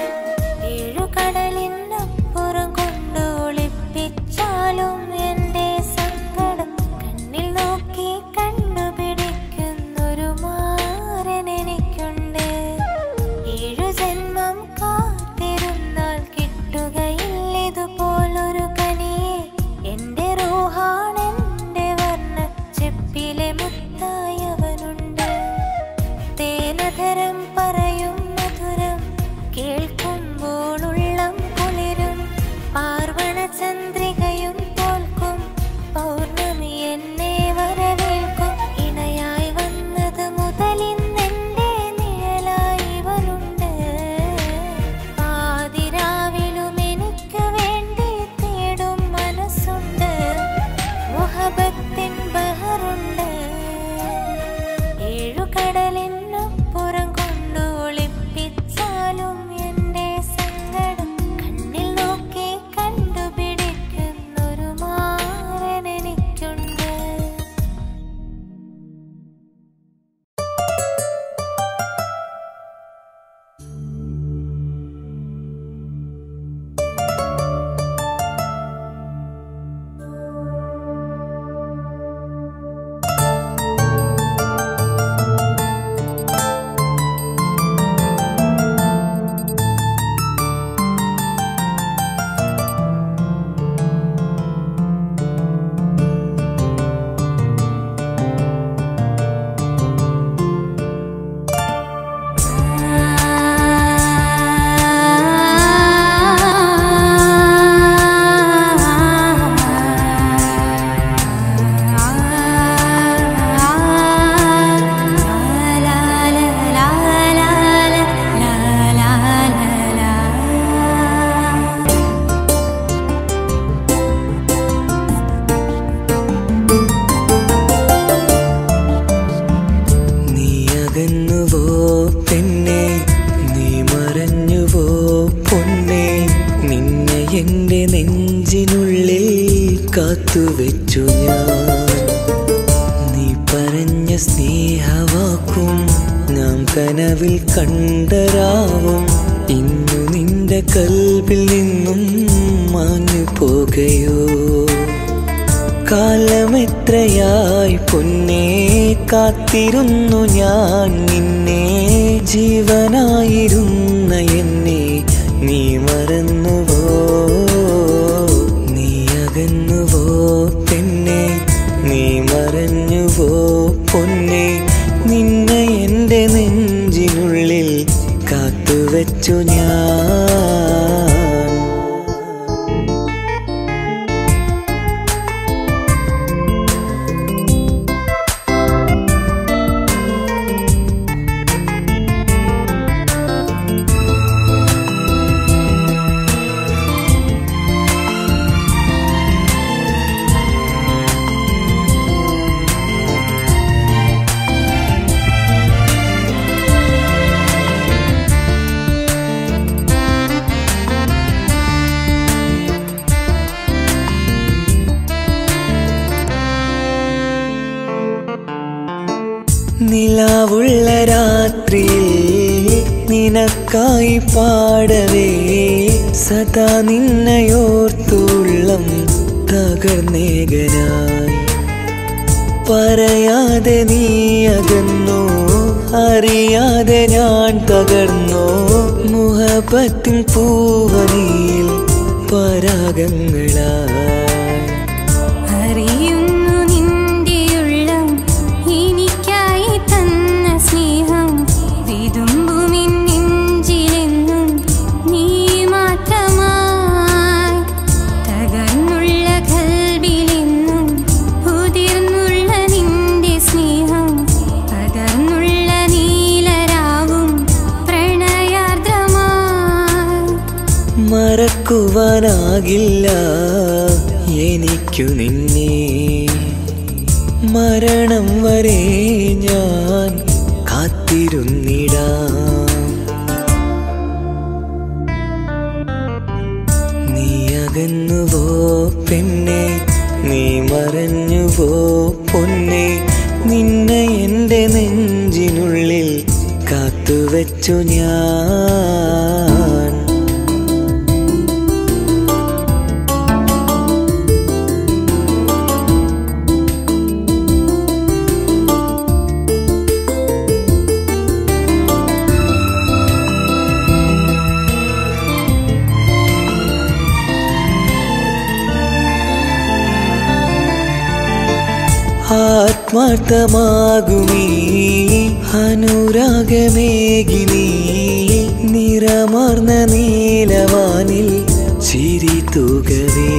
ഏഴുകടലിനപ്പുറം കൊണ്ട് ഒളിപ്പിച്ചാലും എന്റെ സങ്കടം കണ്ണിൽ നോക്കി കണ്ടുപിടിക്കുന്നൊരു മാറൻ എനിക്കുണ്ട് ഏഴു ജന്മം കാത്തിരുന്നാൽ കിട്ടുകയില്ലിതുപോലൊരു കനിയെ എന്റെ റൂഹാണ് എന്റെ വർണ്ണ ചെപ്പിലെ മുത്തായവനുണ്ട് തേനധരം പറയും മധുരം കേൾക്കുമ്പോൾ ഉള്ളം കുളിരും പാർവണ ചന്ദ്രികയും തോൽക്കും പൗർണമി എന്നെ വരവേൽക്കും ഇണയായി വന്നത് മുതലിന്നെന്റെ നിഴലായി ഇവനുണ്ട് പാതിരാവിലും എനിക്ക് വേണ്ടി തേടും മനസ്സുണ്ട് മുഹബത്തിൻ ബഹറുണ്ട് ഏഴുകടലിനപ്പുറം കൊണ്ട് ഒളിപ്പിച്ചാലും എന്റെ സങ്കടം കണ്ണിൽ നോക്കി കണ്ടുപിടിക്കുന്നൊരു മാറൻ എനിക്കുണ്ട് നീ അകന്നുവോ പെണ്ണെ നീ മറഞ്ഞുവോ പൊന്നെ നിന്നെ എൻ്റെ നെഞ്ചിനുള്ളിൽ കാത്തുവെച്ചു ഞാൻ നീ പറഞ്ഞ സ്നേഹവാക്കും നാം കനവിൽ കണ്ടരാവും ഇന്നു നിന്റെ കൽവിൽ നിന്നും മാഞ്ഞു പോകുകയോ കാലമെത്രയായി പൊന്നെ കാത്തിരുന്നു ഞാൻ നിന്നെ ജീവനായിരുന്ന എന്നെ നീ മറന്നുവോ നീ അകന്നുവോ പെണ്ണെ നീ മറഞ്ഞുവോ പൊന്നെ നിന്നെ എൻ്റെ നെഞ്ചിനുള്ളിൽ കാത്തുവെച്ചു ഞാൻ നിലാവുള്ള രാത്രിയിൽ നിനക്കായി പാടവേ സദാ നിന്നയോർത്തുള്ളം തകർന്നേകനായി പറയാതെ നീ അകന്നോ അറിയാതെ ഞാൻ തകർന്നോ മുഹബത്തിൻ പൂവനിയിൽ പരാഗങ്ങളായി അറിയുന്ന മറക്കാനാകില്ല എനിക്കു നിന്നെ മരണം വരെ ഞാൻ കാത്തിരുന്നിടാം നീ അകന്നുവോ പെണ്ണെ നീ മറഞ്ഞുവോ പൊന്നെ നിന്നെ എൻ്റെ നെഞ്ചിനുള്ളിൽ കാത്തുവച്ചു ഞാൻ ആത്മാർത്ഥമാകുമീ അനുരാഗമേകിനി നിറമാർന്ന നീലവാനിൽ ചിരി തൂകവേ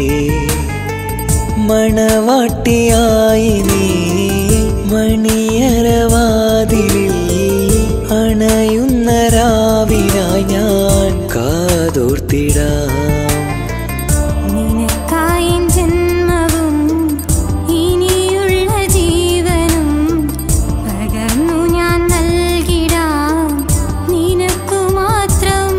മണവാട്ടിയായി നീ മണിയറവാതിലിൽ അണയുന്ന രാവിനായി ഞാൻ കാതോർത്തിടാം നിനക്കായി ജന്മവും ഇനിയുള്ള ജീവനും പകർന്നു ഞാൻ നൽകിടാം നിനക്കു മാത്രം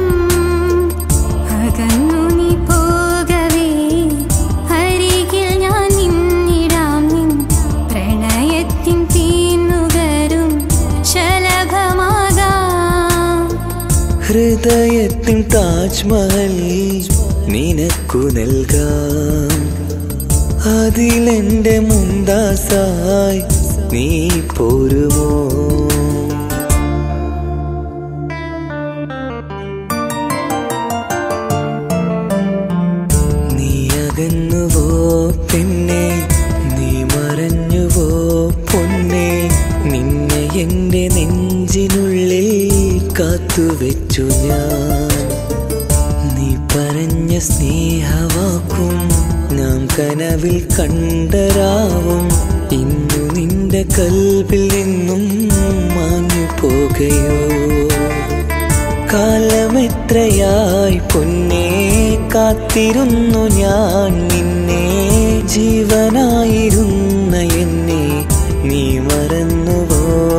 അകന്നു നീ പോകവേ അരികിൽ ഞാൻ നിന്നിടാം നിൻ പ്രണയത്തിൻ തീന്നുകരും ശലഭമാകാം ഹൃദയത്തിൻ താജ്മഹൽ നിനക്കു നൽകാം അതിലെന്റെ മുന്താസായി നീ പോരുമോ നീ അകന്നുവോ പെണ്ണെ നീ മറഞ്ഞുവോ പൊന്നെ നിന്നെ എൻ്റെ നെഞ്ചിനുള്ളിൽ കാത്തുവെച്ചു ഞാൻ നീ പറഞ്ഞ സ്നേഹവാക്കും നാം കനവിൽ കണ്ടരാവും ഇന്നു നിന്റെ കൽവിൽ നിന്നും മാഞ്ഞു പോകയോ കാലമെത്രയായി പൊന്നെ കാത്തിരുന്നു ഞാൻ നിന്നെ ജീവനായിരുന്ന എന്നെ നീ മറന്നുവോ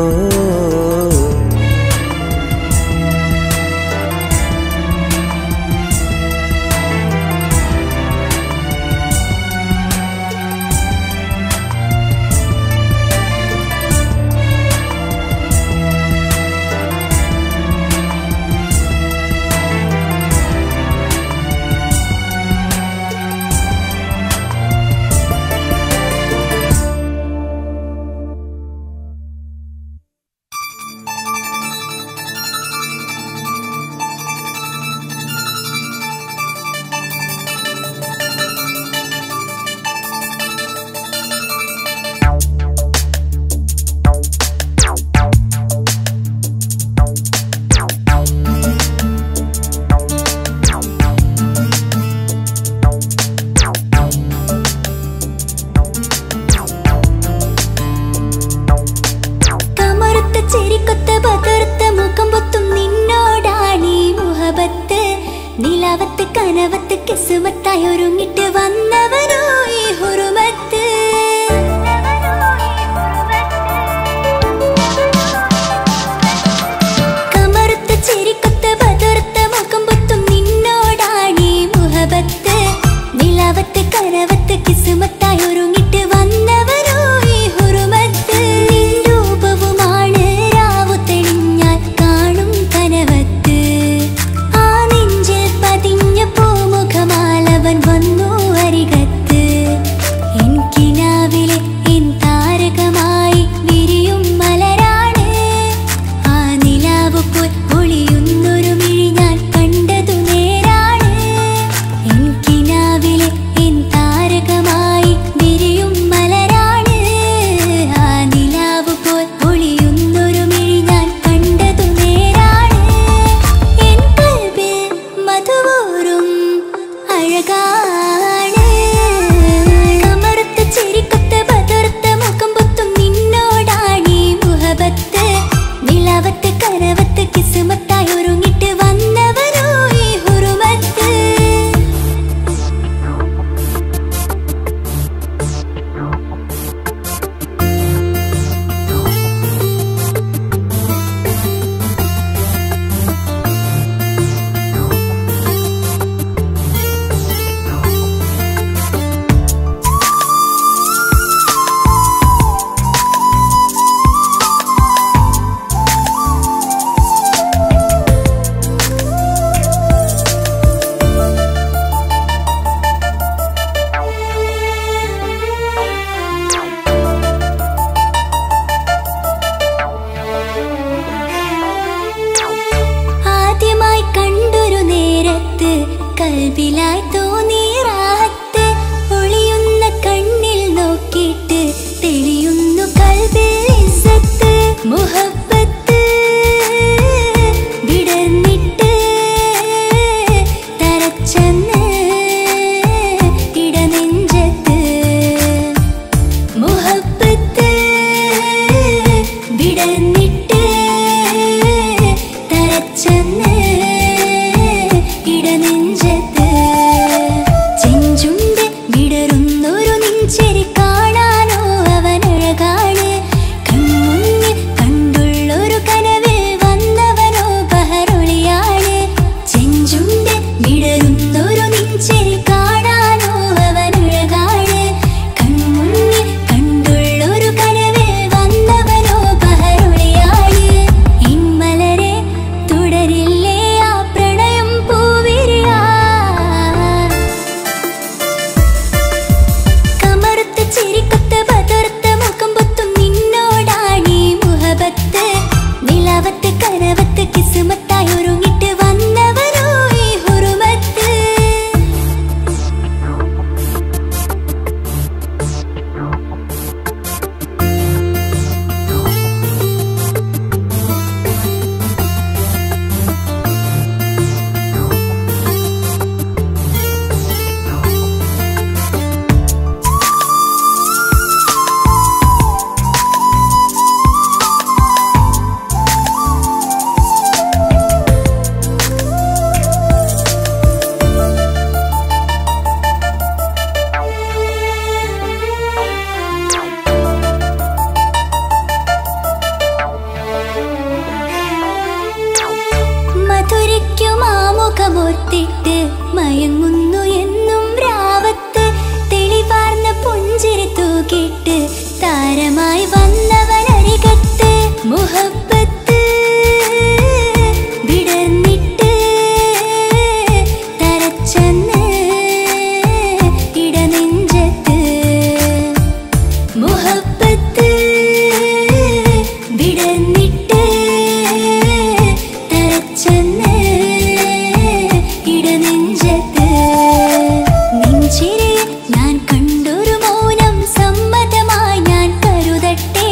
കമറുത്ത ചെരിക്കൊത്ത പതർത്ത മുഖം പൊത്തും നിന്നോടാണീ മുഹബത്ത് നിലവത്ത് കനവത്ത് കിസുമത്തായി ഒരുങ്ങിട്ട് വന്നവനോ ഈ ഹുറുമത്ത് കമറുത്ത ചെരിക്കൊത്ത പതർത്ത മുഖം പൊത്തും നിന്നോടാണീ മുഹബത്ത് നിലവത്ത് കനവത്ത് കിസുമത്തായി ഒരുങ്ങിട്ട് വന്നവനോ ഈ ഹുറുമത്ത് നിൻ രൂപവുമാണ് രാവു തെളിഞ്ഞാൽ കാണും കനവത്ത് ആ നെഞ്ചിൽ പതിഞ്ഞ പൂമുഖമാലവൻ വന്നു അരികത്ത് എനിക്കിന കൽബിലായി തോന്നി റാഹത്ത് ഒളിയുന്ന കണ്ണിൽ നോക്കിയിട്ട് തെളിയുന്നു കൽബിൽ ഇസ്സത്ത് മുഹബത്ത് വിടർന്നിട്ട് തരച്ചെന്ന് ഇടനെഞ്ചത്ത് മുഹബത്ത് വിടർന്നിട്ട് തരച്ചെന്ന് ഇടനെഞ്ചത്ത് ചെഞ്ചുണ്ട് വിടരുന്നൊരു നെഞ്ചരി കാണാനോ അവനഴകാണ് കൺമുന്നിൽ കണ്ടുള്ളൊരു കനവിൽ വന്നവനോ ബഹറൊളിയാണ് ചെഞ്ചുണ്ട് വിടരുന്നൊരു നെഞ്ചരി കാണാനോ അവനഴകാണ് കൺമുന്നിൽ കണ്ടുള്ളൊരു കനവിൽ വന്നവനോ ബഹറൊളിയാണ് ഇമ്മലരെ തുടരില്ലേ ആ പ്രണയം പൂവിരിയാ കമറുത്ത ചിരിക്കൊത്ത പതർത്ത മുഖം പൊത്തും നിന്നോടാണീ മുഹബത്ത് നിലാവത്ത് കനവത്ത് കിസുമത്തായി ഒരുങ്ങിട്ട് വന്നവരോ ഈ ഹുറുമത്ത് മധുരയ്ക്കുമാമുഖമോർത്തിട്ട് മയങ്ങുന്നു എന്നും രാവത്ത് തെളിവാർന്ന പുഞ്ചിരി തൂക്കിട്ട് താരമായി വന്നവനരികത്ത് മുഹബത്ത് വിടർന്നിട്ട് തരച്ചെന്ന് ഇടനെഞ്ചത്ത് മുഹബത്ത് വിടർന്നിട്ട് തരച്ചെന്ന് ഇടനെഞ്ചത്ത് നെഞ്ചിരെ ഞാൻ കണ്ടൊരു മൗനം സമ്മതമായി ഞാൻ കരുതട്ടെ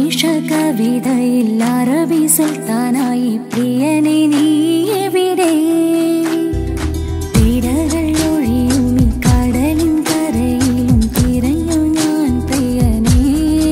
നിമിഷ കവിതയിൽ അറബി സുൽത്താനായി പ്രിയനെ നീ എവിടെ തിരകൾ ഒഴിയും ഈ കടലിൻ കരയിലും തിരഞ്ഞു ഞാൻ പ്രിയനേ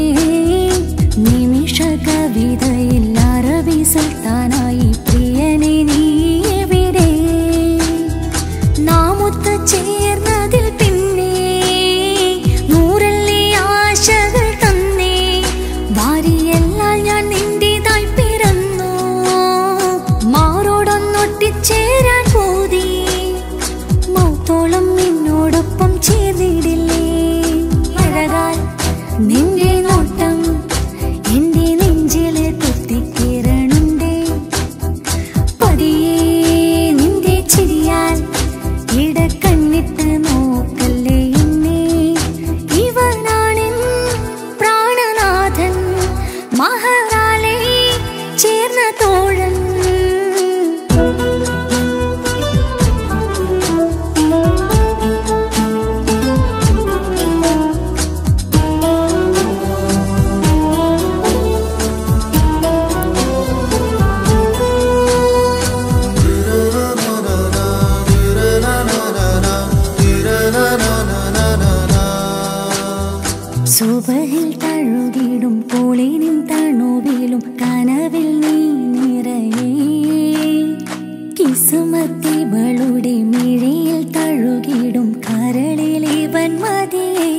നിമിഷ കവിതയിൽ അറബി സുൽത്താനായി പ്രിയനെ നീ എവിടെ നാമൊത്ത് ചേർന്നതിൽ പിന്നെ നൂറല്ലേ ആശകൾ തന്നേ വാരിയെല്ലാം ഞാൻ നിന്റേതായി പിറന്നു മാറോടൊന്നൊട്ടിച്ചേരാൻ പോതി മൗത്തോളം നിന്നോടൊപ്പം ചേർന്നിടില്ലേ അഴകാൽ നിന്റെ നോട്ടം എന്റെ നെഞ്ചില് കുത്തിക്കിരണുണ്ടേ പതിയെ നിന്റെ ചിരിയാൽ ഇടക്കണ്ണിട്ട് നോക്കല്ലേ എന്നെ ഇവനാണെൻ പ്രാണനാഥൻ മഹാറാലെ ചേർന്ന തോഴൻ സുബഹിൽ തഴുകിടും പോളിനും തണുവിലും കനവിൽ നീ നിറയേ കിസുമത്തിവളുടെ മിഴിയിൽ തഴുകിടും കരളിൽ ഇവൻ മതിയേ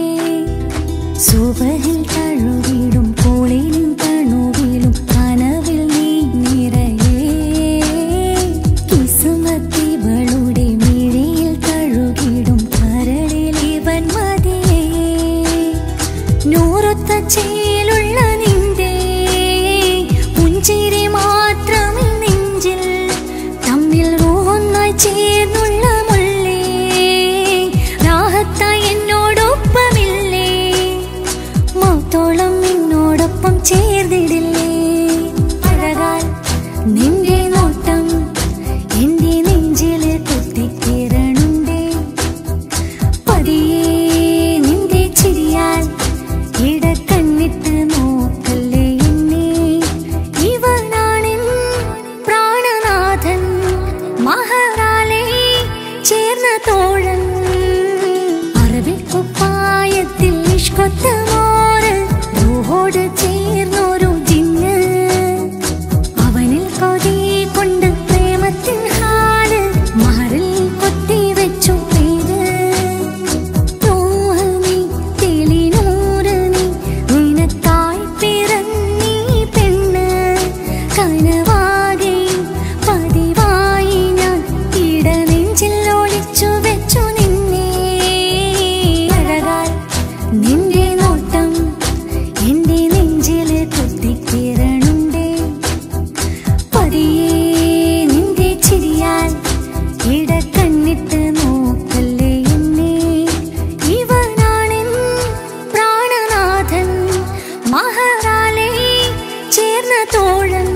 സുബഹിൽ തഴുകിടും പോളിനും തണുവിലും കനവിൽ നീ നിറയേ കിസുമത്തിവളുടെ മിഴിയിൽ തഴുകിടും കരളിൽ ഇവൻ മതിയേ നൂറൊത്ത ചേലുള്ള നിന്റെ പുഞ്ചിരി മാത്രമേ നെഞ്ചിൽ തമ്മിൽ ഒന്നായി ചേർന്നുള്ള മുള്ളേ രാഹത്തായി എന്നോടൊപ്പമില്ലേ മൗത്തോളം നിന്നോടൊപ്പം ചേർന്നിടില്ലേ അഴകാൽ നിന്റെ നോട്ടം എന്റെ നെഞ്ചില് കുത്തിക്കിരണുണ്ടേ പതിയെ നിന്റെ ചിരിയാൽ ഇടക്കണ്ണിട്ട് നോക്കല്ലേ എന്നെ ഇവനാണെൻ പ്രാണനാഥൻ മഹാറാലെ ചേർന്ന തോഴൻ അറബിക്കുപ്പായത്തിൽ ഇഷ്കൊത്ത മോറ് റൂഹോട് ചേർന്നൊരു ജിന്ന് അവനിൽ കൊതി കൊണ്ട് പ്രേമത്തിൻ ഹാല് മറിൽ കൊത്തി വെച്ചു പേര് നീ തെളിനൂറ് നീ നിനക്കായി പിറന്നീ പെണ്ണ് കനവാകെ പതിവായി ഞാൻ ഇടനെഞ്ചിൽ ഒളിച്ചു വെച്ചു നിന്നെ അഴകാൽ നിന്റെ നോട്ടം എന്റെ നെഞ്ചില് കുത്തിക്കിരണുണ്ടേ പതിയെ നിന്റെ ചിരിയാൽ ഇടക്കണ്ണിട്ട് നോക്കല്ലേ എന്നെ ഇവനാണെൻ പ്രാണനാഥൻ മഹാറാലെ ചേർന്ന തോഴൻ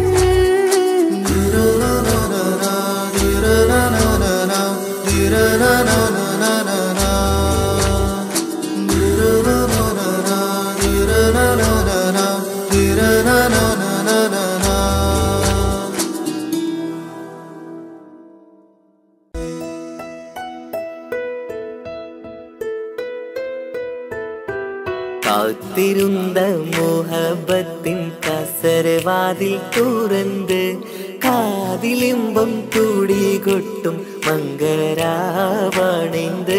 കാത്തിരുந்த மோகபத்தின் கசரவாதில் തുറந்து കാതിലിമ്പം കൂടി കൊട്ടും മംഗളരാവണൈந்து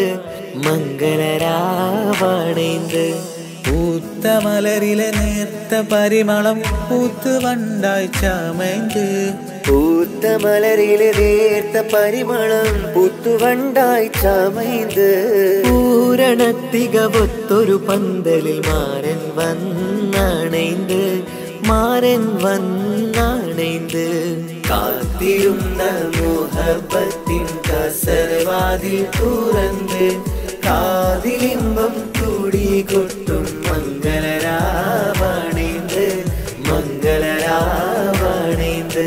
മംഗളരാവണൈந்து പൂത്ത മലരിലെ നേർത്ത പരിമളം പൂത്ത് വണ്ടായി ചമയ്ந்து പൂത്ത മലരിലെ നേർത്ത പരിമളം പുത്തുവണ്ടായി ചമൈந்து പൂരണത്തികവൊത്തൊരു പന്തലിൽ മാരൻ വന്നണൈந்து മാരൻ വന്നണൈந்து കാത്തിരുന്ന മോഹബത്തിൻ കസരവാതിൽ തുറന്ന് കാതിലിമ്പം കൂടി കൊട്ടും മംഗളരാവണൈந்து മംഗളരാവണൈந்து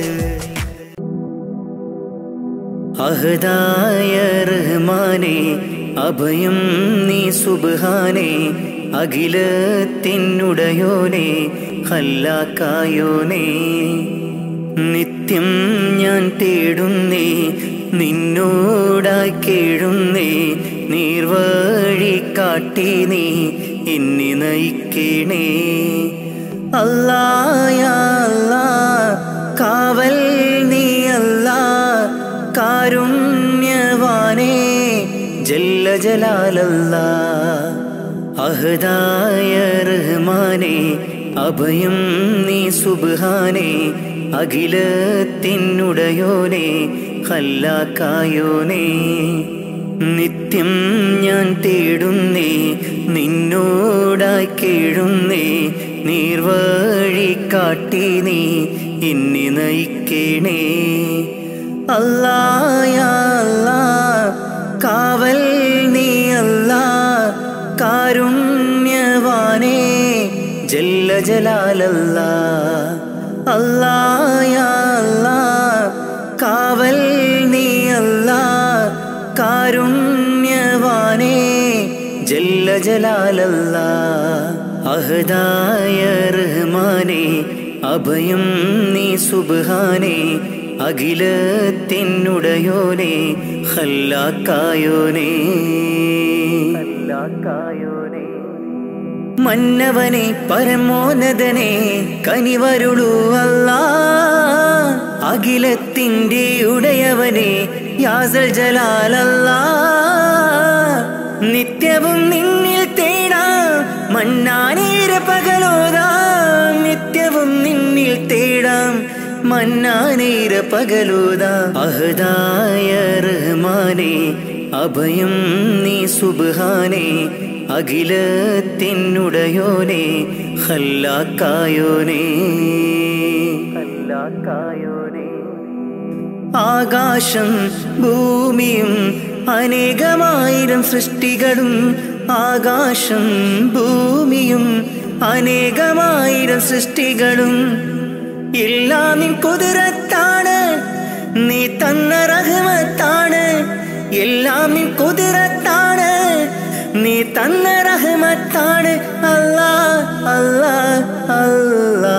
അഹദായ റഹ്മാനെ അഭയം നീ സുബ്ഹാനെ അഖിലത്തിനുടയോനെ ഹല്ലാക്കായോനേ നിത്യം ഞാൻ തേടുന്നേ നിന്നോടായി കേഴുന്നേ നീർവഴി കാട്ടി നീ എന്നെ നയിക്കണേ അല്ലായ അല്ലാ കാവൽ നീ അല്ലാ കാരുണ്യവാനേ ജല്ല ജലാലല്ലാ അഹദായ റഹ്മാനെ അഭയം നീ സുബ്ഹാനെ അഖിലത്തിനുടയോനെ ഹല്ലാക്കായോനെ നിത്യം ഞാൻ തേടുന്നേ നിന്നോടായി കേഴുന്നേ നീർവഴി കാട്ടി നീ എന്നെ നയിക്കണേ അല്ലായ അല്ലാ കാവൽ നീ അല്ലാ കാരുണ്യവാനേ ജല്ല ജലാലല്ലാ അല്ലായ അല്ലാ കാവൽ നീ അല്ലാ കാരുണ്യവാനേ ജല്ല ജലാലല്ലാ അഹദായ റഹ്മാനെ അഭയം നീ സുബ്ഹാനെ അഖിലത്തിനുടയോനെ ഹല്ലാക്കായോനേ ഹല്ലാക്കായോനേ മന്നവനെ പരമോന്നതനെ കനിവരുളൂ അല്ല അഖിലത്തിൻ്റെ ഉടയവനെ യാസൽ ജലാലല്ല നിത്യവും നിന്നിൽ തേടാം മന്നാനീര പകലോതാം നിത്യവും നിന്നിൽ തേടാം മന്നാനീര പകലോതാം അഹദായ റഹ്മാനെ അഭയം നീ സുബ്ഹാനെ അഖിലത്തിനുടയോനെ ഹല്ലാക്കായോനെ ഹല്ലാക്കായോനെ ആകാശം ഭൂമിയും അനേകമായിരം സൃഷ്ടികളും ആകാശം ഭൂമിയും അനേകമായിരം സൃഷ്ടികളും എല്ലാം നിൻ കുതിരത്താണ് നീ തന്ന റഹ്മത്താണ് എല്ലാം നിൻ കുതിരത്താണ് നീ തന്ന റഹ്മത്താണ് അല്ലാ അല്ലാ അല്ലാ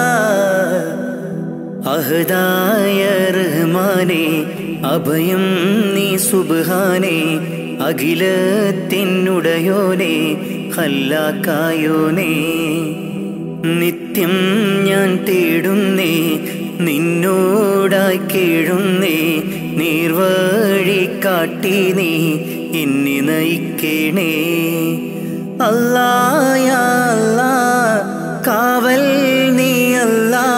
അഹദായ റഹ്മാനെ അഭയം നീ സുബ്ഹാനെ അഖിലത്തിനുടയോനെ ഹല്ലാക്കായോനെ നിത്യം ഞാൻ തേടുന്നേ നിന്നോടായി കേഴുന്നേ നീർവഴി കാട്ടി നീ എന്നെ നയിക്കണേ അല്ലായ അല്ലാ കാവൽ നീ അല്ലാ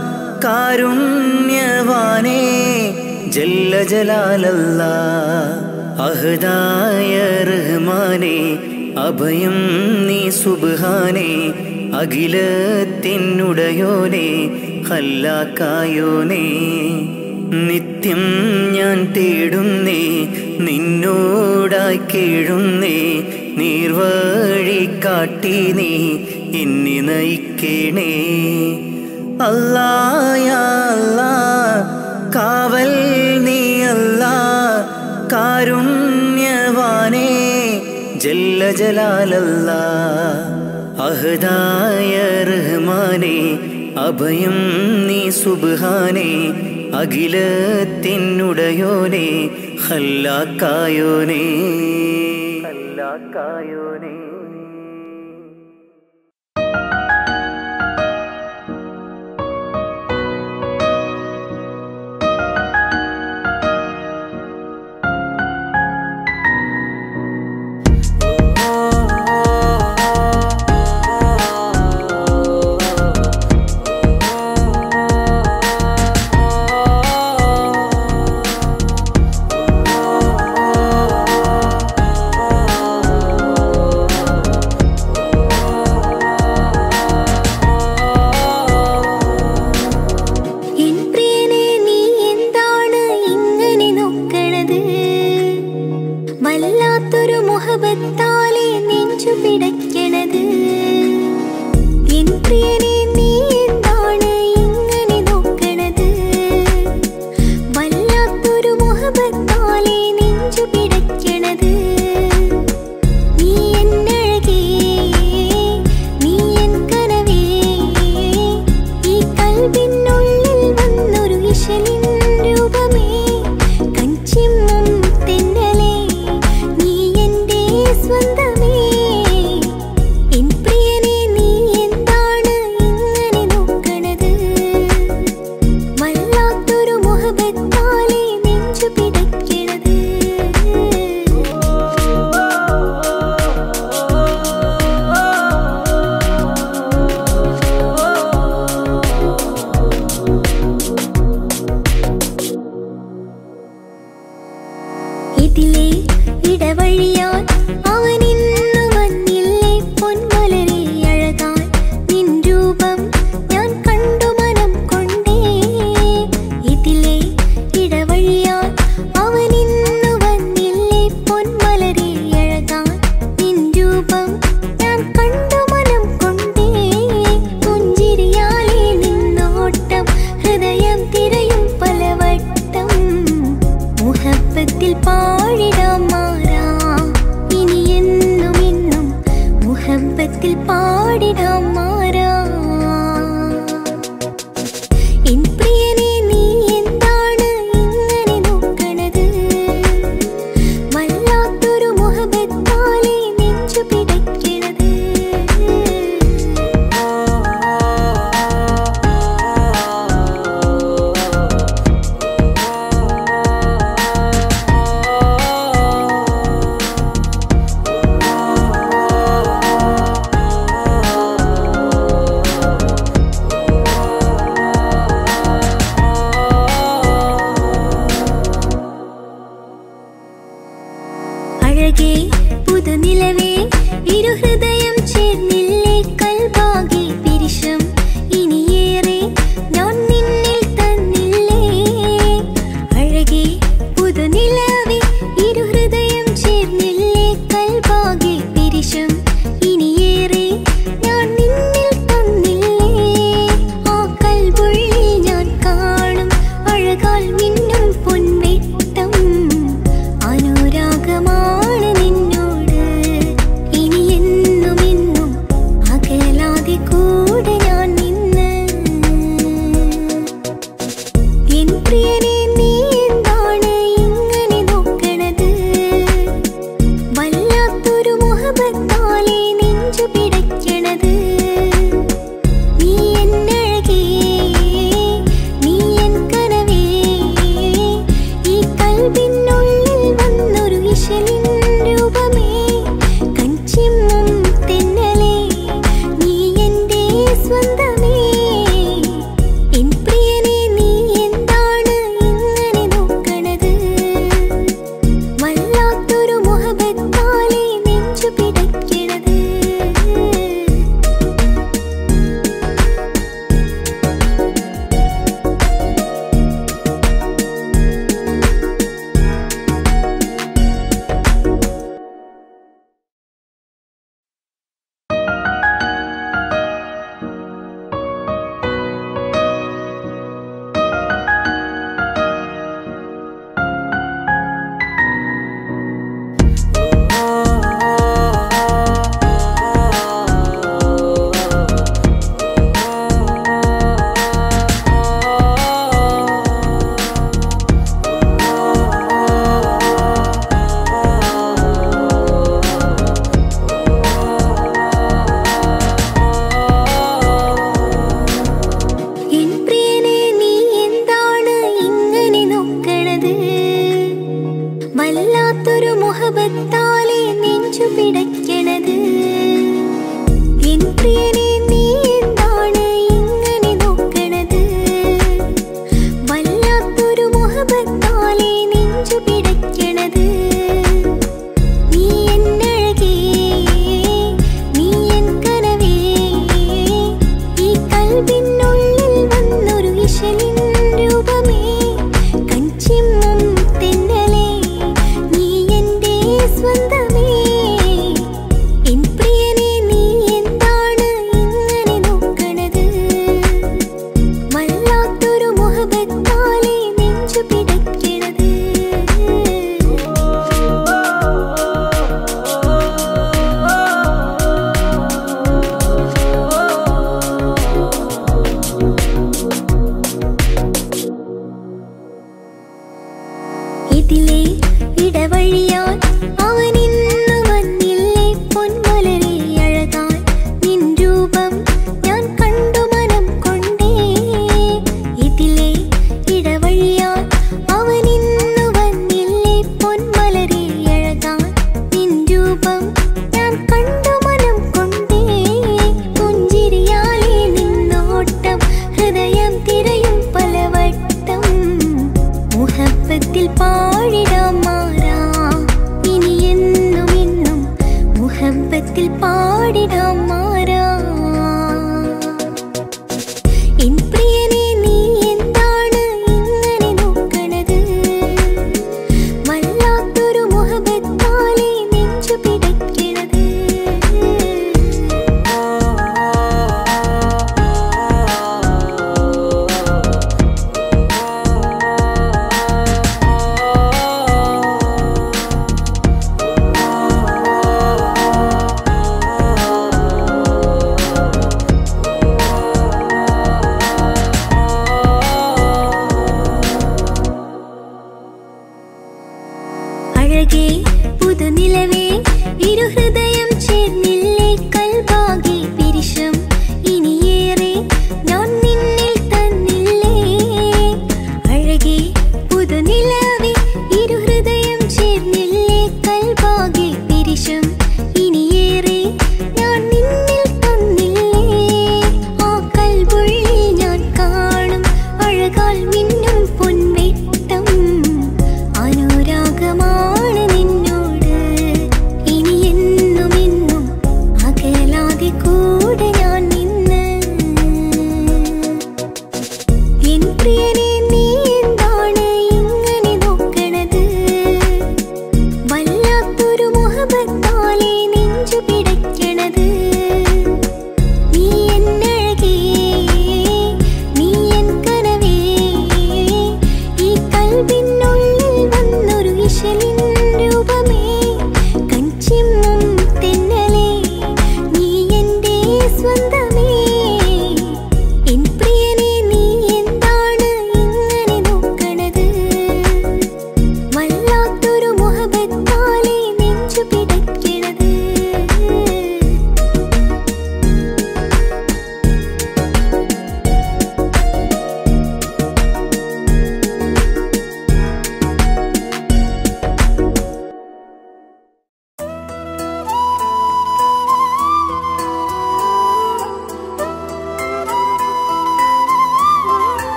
കാരുണ്യവാനേ ജല്ല ജലാലല്ലാ അഹദായ റഹ്മാനെ അഭയം നീ സുബ്ഹാനെ അഖിലത്തിനുടയോനെ ഹല്ലാക്കായോനെ നിത്യം ഞാൻ തേടുന്നേ നിന്നോടായി കേഴുന്നേ നീർവഴി കാട്ടി നീ എന്നെ നയിക്കണേ അല്ലായ അല്ലാ കാവൽ നീ അല്ലാ കാരുണ്യവാനേ ജല്ല ജലാലല്ലാ അഹദായ റഹ്മാനെ അഭയം നീ സുബ്ഹാനെ അഖിലത്തിനുടയോനെ ഹല്ലാക്കായോനെ ഹല്ലാക്കായോനെ Oh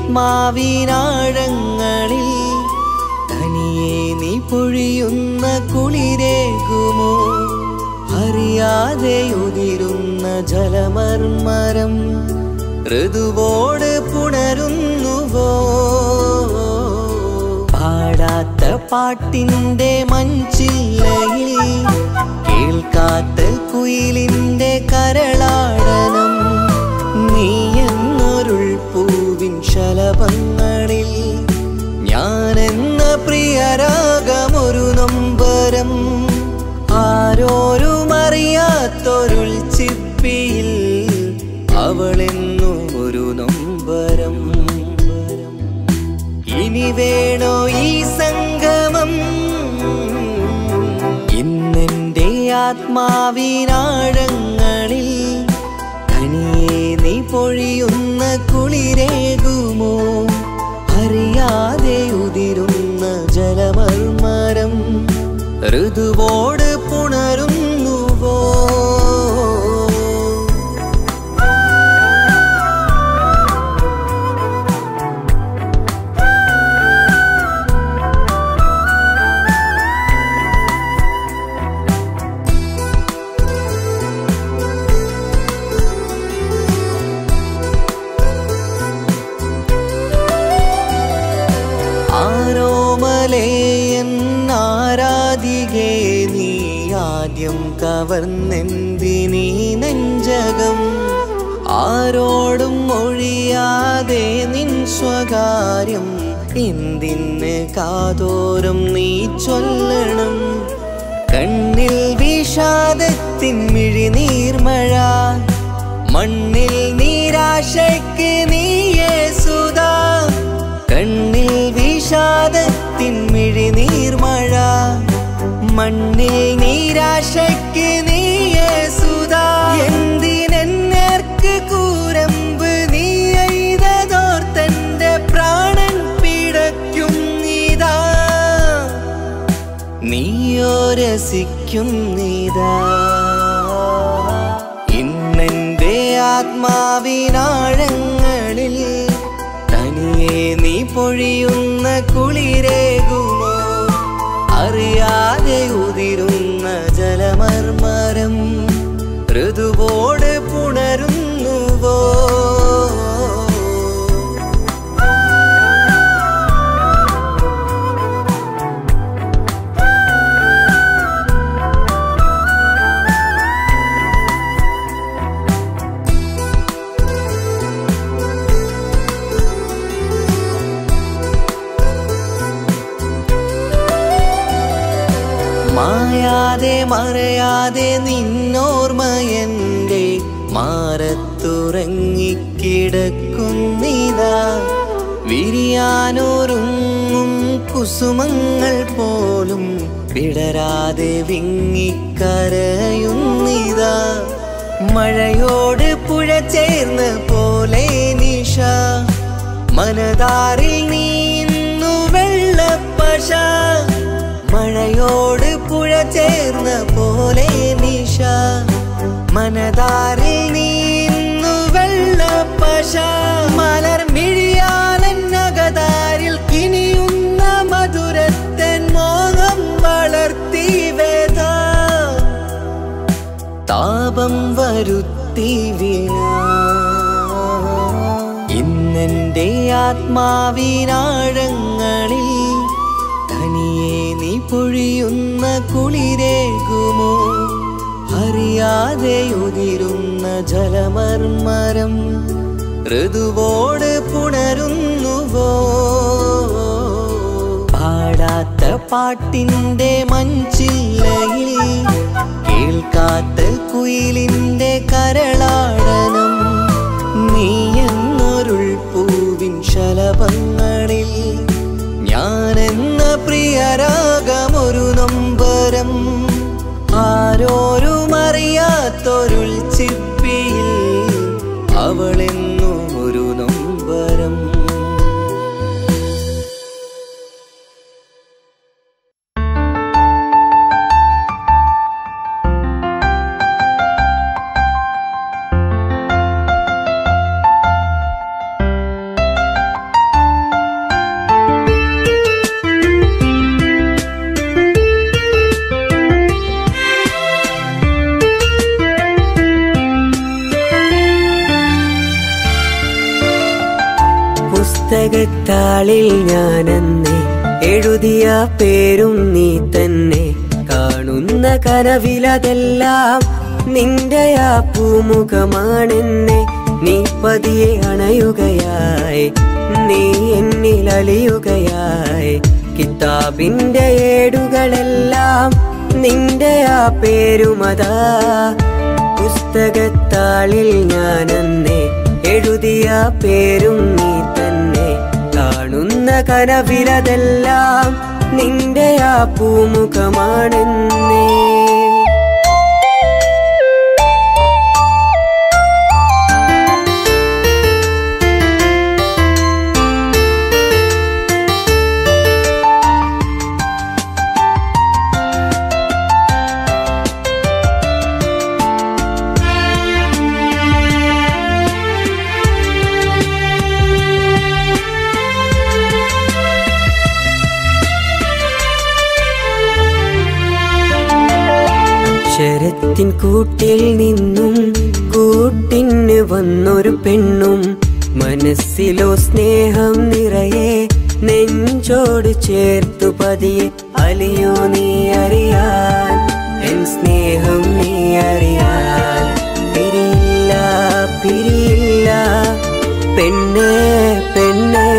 ആത്മാവിനാഴങ്ങളിൽ തനിയെ നീ പൊഴിയുന്ന കുളിരേകുമോ അറിയാതെ ഉതിരുന്ന ജലമർമരം ഋതുവോട് പുണരുന്നുവോ പാടാത്ത പാട്ടിന്റെ മഞ്ചില്ലയിൽ കേൾക്കാത്ത കുയിലിന്റെ കരളാടനം നീ എന്നൊരുൾ പൂവിൻ ശലഭങ്ങളിൽ ഞാനെന്ന പ്രിയരാഗമൊരു നൊമ്പരം ആരോരും അറിയാത്തൊരുൾ ചിപ്പിയിൽ അവളെന്നു ഒരു നൊമ്പരം ഇനി വേണോ ഈ സംഗമം ഇന്നെന്റെ ആത്മാവിനാഴങ്ങളിൽ തനിയെ നീ പൊഴിയുന്ന കുളിരേകുമോ അറിയാതെ ഉതിരുന്ന ജലമർമരം ഋതുവോട് പുണരുന്നുവോ ആരോമലേയൻ ആരാധികേ നീ ആദ്യം കവർന്നെന്തിനീ നെഞ്ചകം ആരോടും ഒഴിയാതെ നിൻ സ്വകാര്യം എന്തിന് കാതോരം നീ ചൊല്ലണം കണ്ണിൽ വിഷാദത്തിൻ മിഴിനീർമഴ മണ്ണിൽ നിരാശയ്ക്ക് നീയേ സുധാ കണ്ണിൽ വിഷാദത്തിൻ മിഴിനീർമഴ മണ്ണിൽ നിരാശയ്ക്ക് നീയേ സുധാ എന്തിനെന്നേർക്ക് കൂരമ്പ് നീ എയ്തതോർത്തന്റെ പ്രാണൻ പിടയ്ക്കും നീതാ നീയോ രസിക്കും നീതാ ഇന്നെന്റെ ആത്മാവിനാഴങ്ങളിൽ തനിയെ നീ പൊഴിയുന്ന കുളിരേകുമോ അറിയാതെ ഉതിരുന്ന ജലമർമരം ഋതുവോട് പുണരുന്നുവോ മായാതെ മറയാതെ നിന്നോർമ്മയന്റെ മാറത്തുറങ്ങിക്കിടക്കുന്നിതാ വിരിയാനൊരുങ്ങും കുസുമങ്ങൾ പോലും വിടരാതെ വിങ്ങിക്കരയുന്നിതാ മഴയോട് പുഴ ചേർന്ന പോലെ നിഷ മനതാറിൽ നീന്നു വെള്ളപ്പശ മഴയോട് പുഴ ചേർന്ന പോലെ നിഷ മനതാറിൽ നീന്നു വെള്ളപ്പശ മലർ മിഴിയാലന്നകതാരിൽ കിനിയുന്ന മധുരത്തൻ മോഹം വളർത്തി വേദ താപം വരുത്തി വീണ ഇന്നെന്റെ ആത്മാവിനാഴങ്ങളിൽ തനിയെ നീ പൊഴിയുന്ന കുളിരേകുമോ അറിയാതെ ഉതിരുന്ന ജലമർമരം ഋതുവോട് പുണരുന്നുവോ പാടാത്ത പാട്ടിന്റെ മഞ്ചില്ലയിൽ കേൾക്കാത്ത കുയിലിന്റെ കരളാടനം നീ എന്നൊരുൾ പൂവിൻ ശലഭങ്ങളിൽ ഞാനെന്ന പ്രിയരാഗമൊരു നൊമ്പരം ആരോരും അറിയാത്തൊരുൾ ചിപ്പിയിൽ അവളെന്നും ഒരു നൊമ്പരം ും പുസ്തകത്താളിൽ ഞാനെന്നെ എഴുതിയ പേരും നീ തന്നെ കാണുന്ന കനവിലതെല്ലാം നിന്റെ ആ പൂമുഖമാണെന്നെ നീ പതിയെ അണയുകയായി നീ എന്നിൽ അലിയുകയായി കിതാബിന്റെ ഏടുകളെല്ലാം നിന്റെ ആ പേരുമതാ പുസ്തകത്താളിൽ ഞാനെന്നെ എഴുതിയ പേരും നീ തന്നെ കാണുന്ന കനവിലതെല്ലാം നിന്റെ ആ പൂമുഖമാണെന്നേ ശരത്തിൻ കൂട്ടിൽ നിന്നും കൂട്ടിന് വന്നൊരു പെണ്ണും മനസ്സിലോ സ്നേഹം നിറയെ നെഞ്ചോട് ചേർത്തു പതിയെ അലിയോ നീ അറിയാൻ എൻ സ്നേഹം നീ അറിയാൻ പിരിയില്ല പിരിയില്ല പെണ്ണേ പെണ്ണേ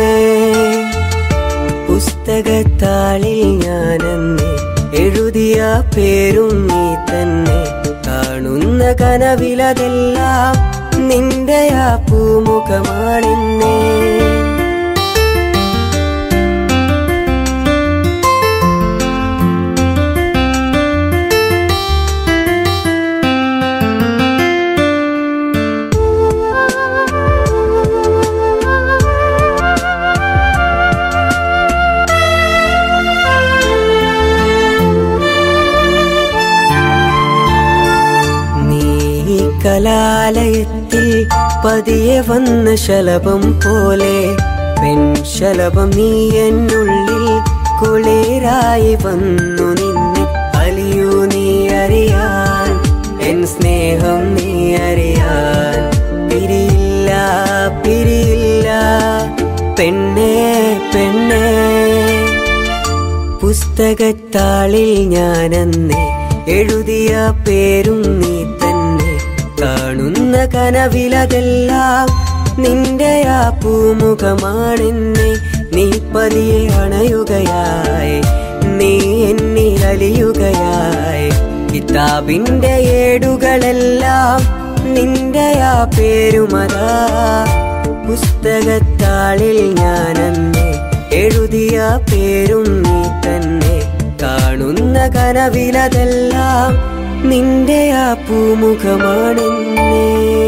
പുസ്തകത്താളിൽ ഞാനെന്നെ എഴുതിയ പേരും നീ തന്നെ കാണുന്ന കനവിലതെല്ലാം നിന്റെ ആ പൂമുഖമാണെന്നേ നീ ഈ കലാലയത്തിൽ പതിയെ വന്ന ശലഭം പോലെ പെൺശലഭം നീ എന്നുള്ളിൽ കുളിരായി വന്നു നിന്നെ അലിയൂ നീ അറിയാൻ എൻ സ്നേഹം നീ അറിയാൻ പിരിയില്ല പിരിയില്ല പെണ്ണേ പെണ്ണേ പുസ്തകത്താളിൽ ഞാനെന്നെ എഴുതിയ പേരും നീ തന്നെ കാണുന്ന കനവിലതെല്ലാം നിന്റെ ആ പൂമുഖമാണെന്നെ നീ പതിയെ അണയുകയായി നീ എന്നിൽ അലിയുകയായി കിതാബിന്റെ ഏടുകളെല്ലാം നിന്റെ ആ പേരുമതാ പുസ്തകത്താളിൽ ഞാനെന്നെ എഴുതിയ പേരും നീ തന്നെ കാണുന്ന കനവിലതെല്ലാം നിന്റെ ആ പൂമുഖമാണെന്നേ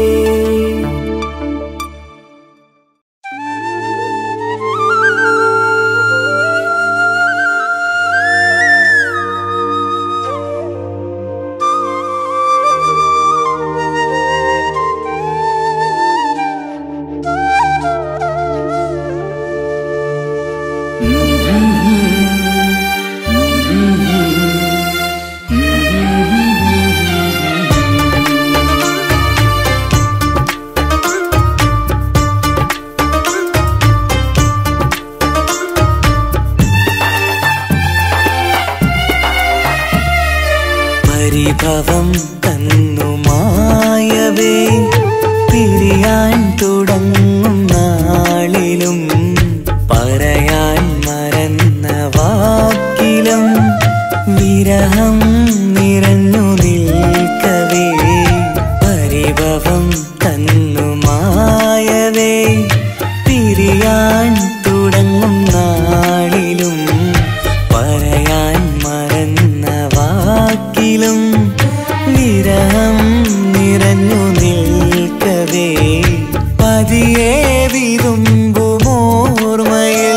പരിഭവം തന്നു മായവേ പിരിയാൻ തുടങ്ങും നാളിലും പറയാൻ മറന്ന വാക്കിലും വിരഹം നിറഞ്ഞു നിൽക്കവേ പരിഭവം തന്നു മായവേ പിരിയാൻ തുടങ്ങും നാളിലും പറയാൻ മറന്ന വാക്കിലും വിരഹം നിറഞ്ഞു നിൽക്കവേ പതിയെ വിതുമ്പുമോർമ്മയിൽ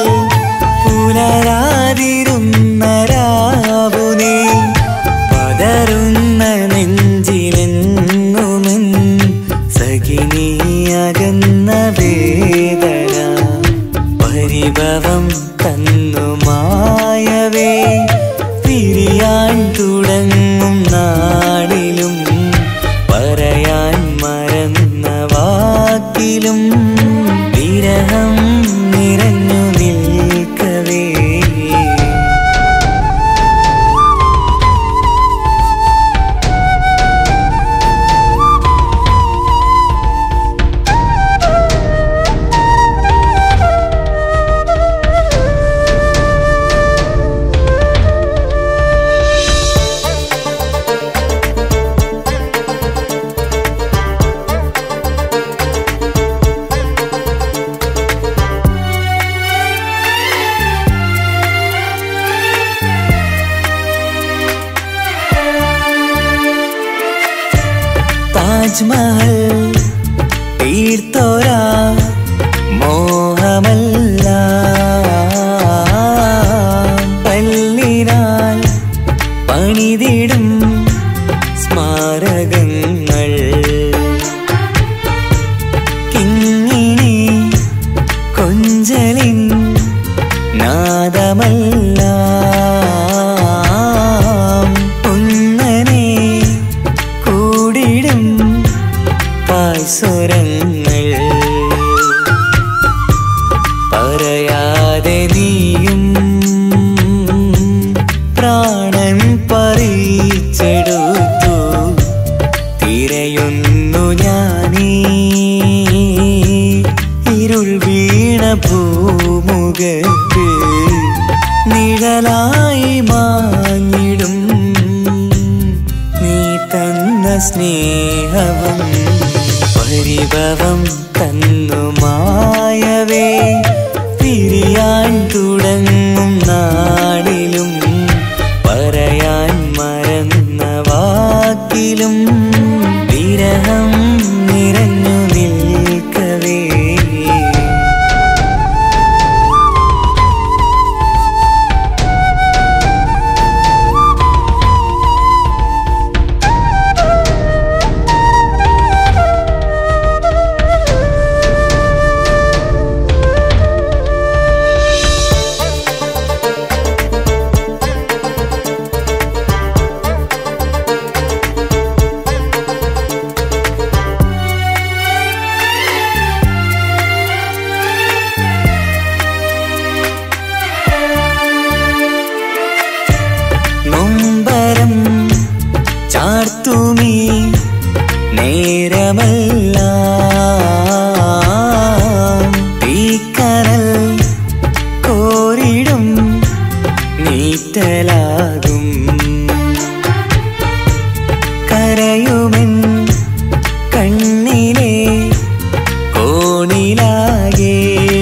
പുലരാതിരുന്ന രാവുനേ പതറുന്ന നെഞ്ചിലെന്നുമെൻ സഖിനിയകന്ന വേദന പരിഭവം തന്നു മായവേ പിരിയാൻ തുടങ്ങും നാളിലും പറയാൻ മറന്ന വാക്കിലും വിരഹം നിറഞ്ഞു താജ്മഹൽ തീർത്തോരാ മോഹമല്ല പല്ലിനാൽ പണിതിടും സ്മാരകങ്ങൾ കിങ്ങിണി കൊഞ്ചലിൻ നാദമല്ല ഒന്നനെ കൂടിടും പായ്സ്വരങ്ങൾ പറയാതെ നീയും പ്രാണൻ പറിച്ചെടുത്തു തിരയുന്നു ഞാനീ ഇരുൾ വീണ ഭൂമുഖത്ത് നിഴലായി മാഞ്ഞിടും നീ തന്ന സ്നേഹവും പരിഭവം തന്നു മായവേ തിരിയാൻ തുടങ്ങും നാളിലും പറയാൻ മറന്ന വാക്കിലും വിരഹം നിറഞ്ഞു നിൽക്കവേ നൊമ്പരം ചാർത്തുമീ നേരമല്ല തീക്കനൽ കോരിടും നീറ്റലാകും കരയുമെൻ കണ്ണിലെ കോണിലാകെ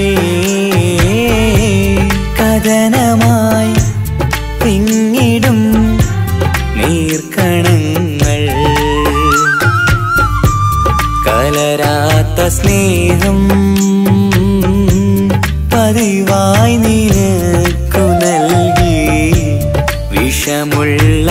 കഥനമായി പിന്നിടും നീർക്കണങ്ങൾ കലരാത്ത സ്നേഹം പതിവായി നിനക്കു നൽകി വിഷമുള്ള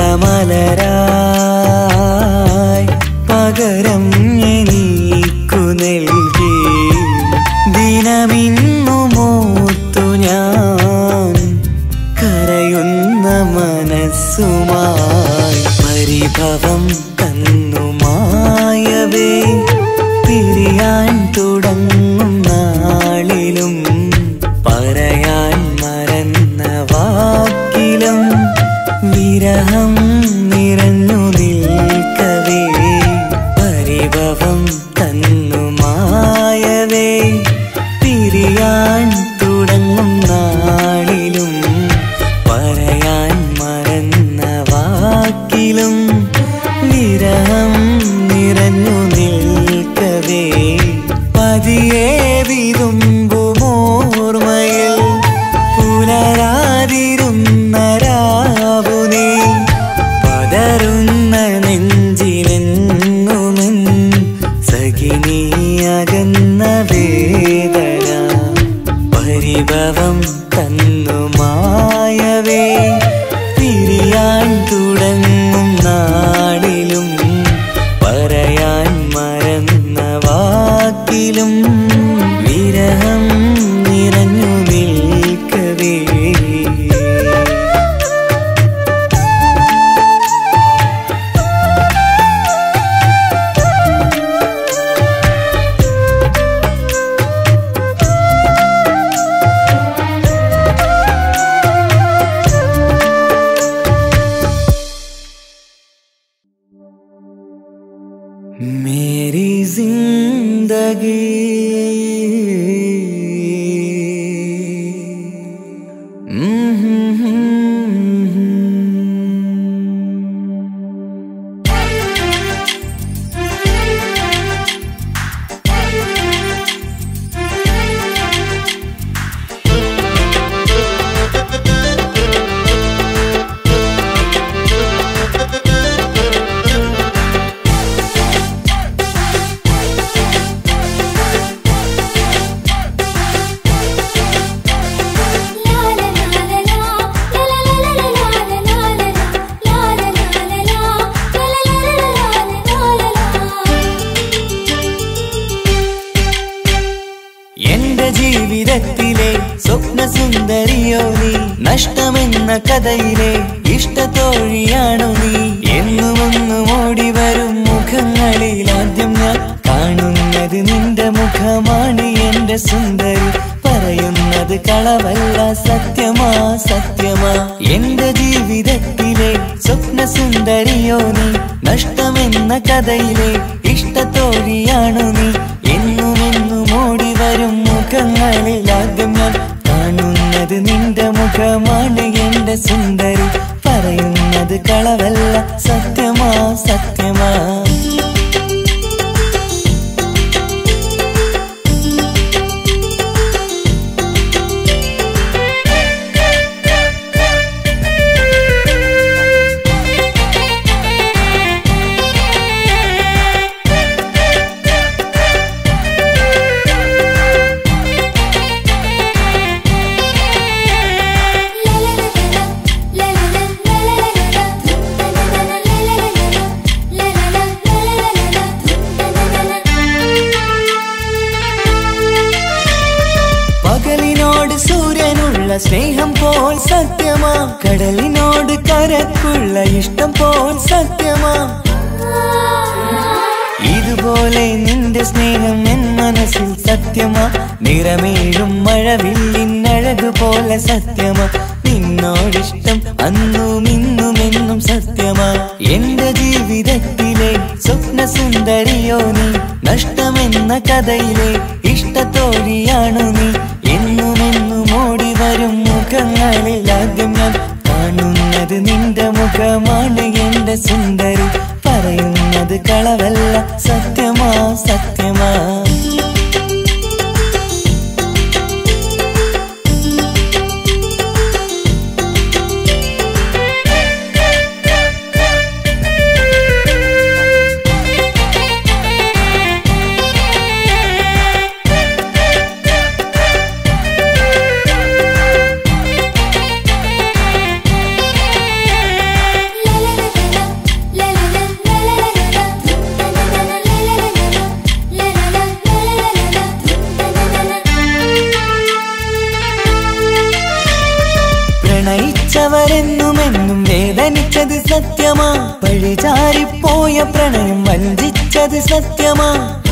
മലരായി പകരം എനിക്കു നൽകി ദിനമിന്നു മോർത്തു ഞാൻ കരയുന്ന മനസ്സുമായി പരിഭവം തന്നു മായവേ പിരിയാൻ തുടങ്ങും നാളിലും പറയാൻ മറന്ന വാക്കിലും വിരഹം നിറഞ്ഞു നിൽക്കവേ പരിഭവം തന്നു മായവേ പിരിയാൻ തുടങ്ങും നാളിലും പറയാൻ മറന്ന വാക്കിലും വിരഹം നിറഞ്ഞു നിൽക്കവേ പതിയെ വിതുമ്പുമോർമയിൽ പുലരാതിരുന്ന രാവുനേ പതറുന്ന നെഞ്ചിലെങ്ങുമെൻ സഖിനിയകന്ന വേദന പരിഭവം തന്നു മായവേ പിരിയാൻ തുടങ്ങും നാളിലും പറയാൻ മറന്ന വാക്കിലും വിരഹം നിറഞ്ഞു നിൽക്കവേ मेरी जिंदगी കഥയിലെ ഇഷ്ടത്തോഴിയാണു നീ എന്നുമെന്നും ഓടി വരും മുഖങ്ങളിൽ ആദ്യം ഞാൻ കാണുന്നത് നിന്റെ മുഖമാണ് എന്റെ സുന്ദരി പറയുന്നത് കളവല്ല സത്യമാ സത്യമാ എന്റെ ജീവിതത്തിലെ സ്വപ്ന സുന്ദരിയോ നീ നഷ്ടമെന്ന കഥയിലെ ഇഷ്ടത്തോഴിയാണു നീ എന്നും എന്നും ഓടി വരും മുഖങ്ങളിൽ ആദ്യം ഞാൻ കാണുന്നത് നിന്റെ മുഖമാണ് എന്റെ സുന്ദരി പറയുന്നത് കളവല്ല സത്യമാ സത്യമാ പകലിനോട് സൂര്യനുള്ള സ്നേഹം പോൽ സത്യമാ കടലിനോട് കരക്കുള്ള ഇഷ്ടം പോൽ സത്യമാ ഇതുപോലെ നിന്റെ സ്നേഹം എൻ മനസ്സിൽ സത്യമാ നിറമേഴും മഴവില്ലിനഴകു പോലെ സത്യമാ നിന്നോടിഷ്ടം അന്നും ഇന്നും എന്നും സത്യമാ എന്റെ ജീവിതത്തിലെ സ്വപ്ന സുന്ദരിയോ നീ നഷ്ടമെന്ന കഥയിലെ ഇഷ്ടത്തോഴിയാണു നീ എന്നും എന്നും ഓടി വരും മുഖങ്ങളിൽ ആദ്യം ഞാൻ കാണുന്നത് നിന്റെ മുഖമാണ് എന്റെ സുന്ദരി പറയുന്നത് കളവല്ല സത്യമാ സത്യമാ പ്രണയിച്ചവരെന്നുമെന്നും വേദനിച്ചത് സത്യമാ പഴിചാരിപ്പോയ പ്രണയം വഞ്ചിച്ചത് സത്യമാ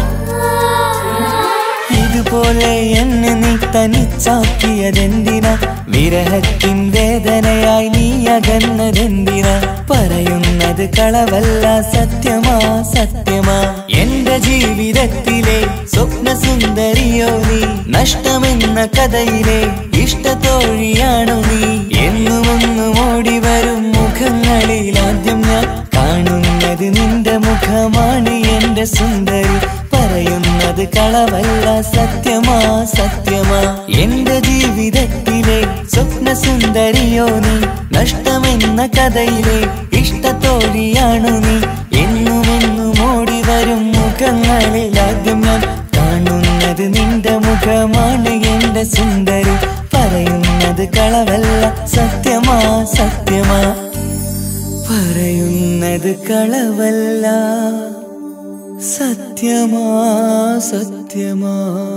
ഇതുപോലെ എന്നെ നീ തനിച്ചാക്കിയതെന്തിനാ വിരഹത്തിൻ വേദനയായി നീ അകന്നതെന്തിനാ പറയുന്നത് കളവല്ല സത്യമാ സത്യമാ എന്റെ ജീവിതത്തിലെ സ്വപ്ന സുന്ദരിയോ നീ നഷ്ടമെന്ന കഥയിലെ ഇഷ്ടത്തോഴിയാണു നീ എന്നുമെന്നും ഓടി വരും മുഖങ്ങളിൽ ആദ്യം ഞാൻ കാണുന്നത് നിന്റെ മുഖമാണ് എന്റെ സുന്ദരി പറയുന്നത് കളവല്ല സത്യമാ സത്യമാ എന്റെ ജീവിതത്തിലെ സ്വപ്ന സുന്ദരിയോ നീ നഷ്ടമെന്ന കഥയിലെ ഇഷ്ടത്തോഴിയാണു നീ എന്നുമെന്നും ഓടി വരും മുഖങ്ങളിൽ ആദ്യം ഞാൻ കാണുന്നത് നിന്റെ മുഖമാണ് എന്റെ സുന്ദരി പറയുന്നത് കളവല്ല സത്യമാ സത്യമാ പറയുന്നത് കളവല്ല സത്യമാ സത്യമാ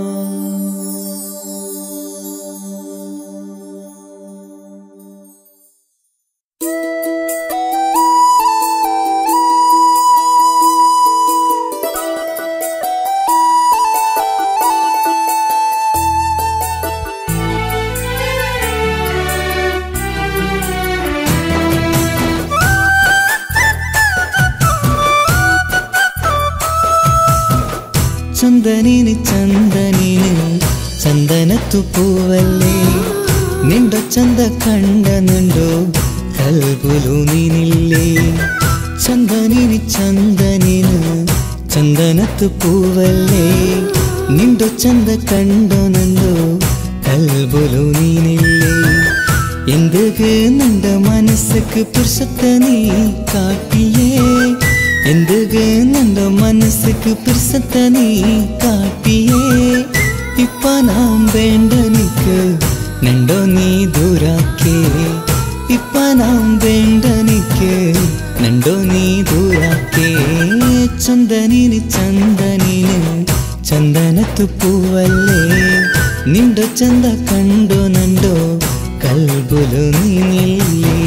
ചന്ദനിന് ചന്ദനിന് ചന്ദനത്തു പൂവല്ലേ നിണ്ടോ ചന്ത കണ്ട നിണ്ടോ കൽബുലു നീനില്ലേ ചന്ദനിന് ചന്ദനിന് ചന്ദനത്തു പൂവല്ലേ നിണ്ടോ ചന്ത കണ്ടോ നണ്ടോ കൽബുലു നീനില്ലേ എന്തൊക്കെ നിന്റെ മനസ്സുക്ക് പുരുഷത്തെ നീ കാട്ടിയേ എന്തൊക്കെ നിന്റെ മനസ്സുക്ക് പുരുഷത്തെ നീ കാട്ടിയേ ഇപ്പ നാം വേണ്ട നിക്ക് നണ്ടോ നീ ദൂരാക്കേ ഇപ്പ നാം വേണ്ട നിക്ക് നണ്ടോ നീ ദൂരാക്കേ ചന്ദനിന് ചന്ദനിന് ചന്ദനത്തു പൂവല്ലേ നിണ്ടോ ചന്ത കണ്ടോ നണ്ടോ കൽബുലു നീ നില്ലേ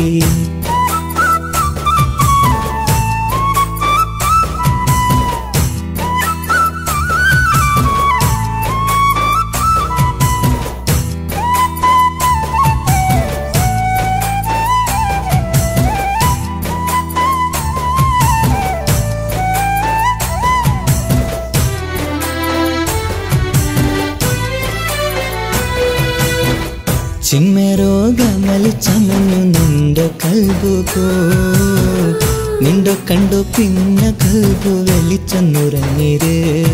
ചിന്മരോഗമലി ചമഞ്ഞു നിന്റെ കൽബുകോ നിന്റെ കണ്ടു പിന്നെ കൽബു വെളിച്ചെന്നുറങ്ങിര്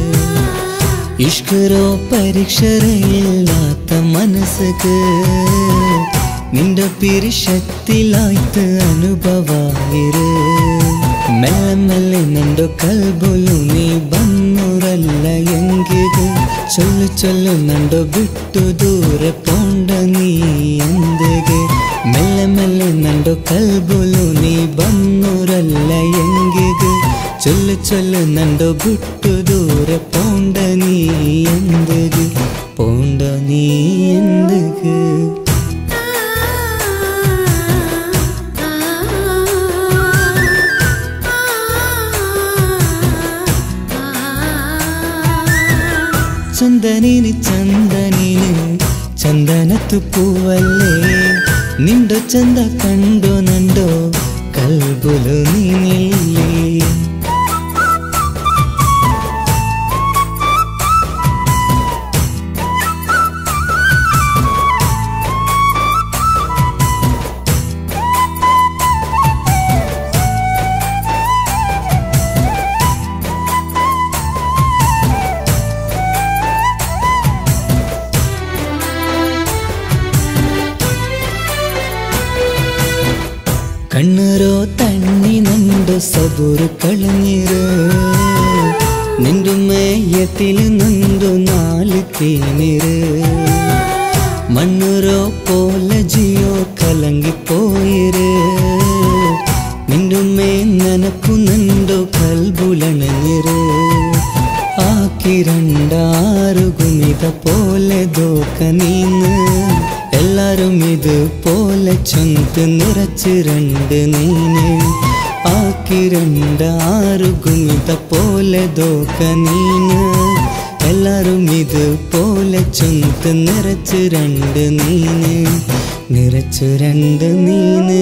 ഇഷ്കരോ പരീക്ഷരയില്ലാത്ത മനസ്സുക്ക് നിന്റെ പിരിശത്തിലായിട്ട് അനുഭവായിര് മെല്ലെ മെല്ലെ നിന്റെ കൽബുലു നീ ബന്നുറല്ല എങ്കിത് ചൊല്ലു ചൊല്ലു നണ്ടോ ಬಿಟ್ಟು ದೂರ ಪೋಂಡ ನೀ ಎಂದಿಗೆ ಮೆಲ್ಲೆ ಮೆಲ್ಲೆ ನಂಡು ಕಲ್ಬುಲು ನೀ ಬನ್ನೂರಲ್ಲ ಎಂಗಿಗೆ ಚೊಲ್ಲು ಚೊಲ್ಲು ನಂಡು ಬಿಟ್ಟು ದೂರ ಪೋಂಡ ನೀ ಎಂದಿಗೆ ಪೋಂಡ ನೀ ಎಂದಿಗೆ ചന്ദനിന് ചന്ദനിന് ചന്ദനത്തു പൂവല്ലേ നിണ്ടോ ചന്ത കണ്ടോ നണ്ടോ കൽബുലു നീനില്ലേ കണ്ണുരോ തണ്ണി നണ്ടു സബുരു കളഞ്ഞിര് നിന്റെ മേയത്തിൽ നണ്ടു നാല് തീനിര് മണ്ണുരോ പോലെ ജിയോ കലങ്ങിപ്പോയിര് നിന്റെ മേ നനക്കു നണ്ടു കൽബുലണഞ്ഞിര് ആക്കി രണ്ടാറു ഗുണിത പോലെ ദോക്ക നീന്ന് എല്ലാരും ഇത് പോലെ ചൊന്ത് നിറച്ച് രണ്ട് നീന് ആക്കി രണ്ടാറു ഗുണിത പോലെ ദോക്ക നീന് എല്ലാരും ഇത് പോലെ ചൊന്ത് നിറച്ച് രണ്ട് നീന് നിറച്ച് രണ്ട് നീന്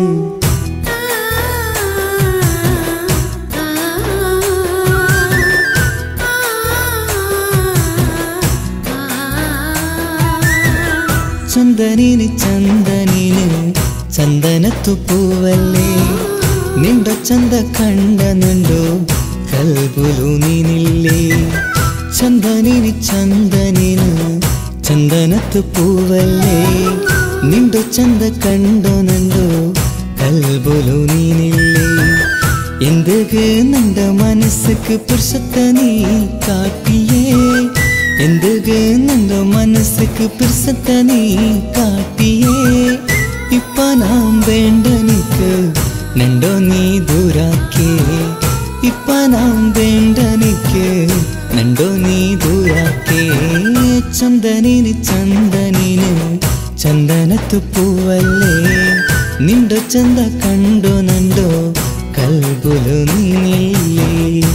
ചന്ദനിന് ചന്ദനിന് ചന്ദനത്തു പൂവല്ലേ നിന്റെ ചന്ത കണ്ട നിണ്ടോ കൽബുലു നീനില്ലേ ചന്ദനിന് ചന്ദനിന് ചന്ദനത്തു പൂവല്ലേ നിന്റെ ചന്ത കണ്ടോ നണ്ടോ കൽബുലു നീനില്ലേ എന്തൊക്കെ നിന്റെ മനസ്സുക്ക് പുരുഷത്തെ നീ കാട്ടിയേ എന്തൊക്കെ നിന്റെ മനസ്സുക്ക് പുരുഷത്തെ നീ കാട്ടിയേ ഇപ്പ നാം വേണ്ട നിക്ക് നണ്ടോ നീ ദൂരാക്കേ ഇപ്പ നാം വേണ്ട നിക്ക് നണ്ടോ നീ ദൂരാക്കേ ചന്ദനിന് ചന്ദനിന് ചന്ദനത്തു പൂവല്ലേ നിന്റെ ചന്ത കണ്ടോ നണ്ടോ കൽബുലു നീനില്ലേ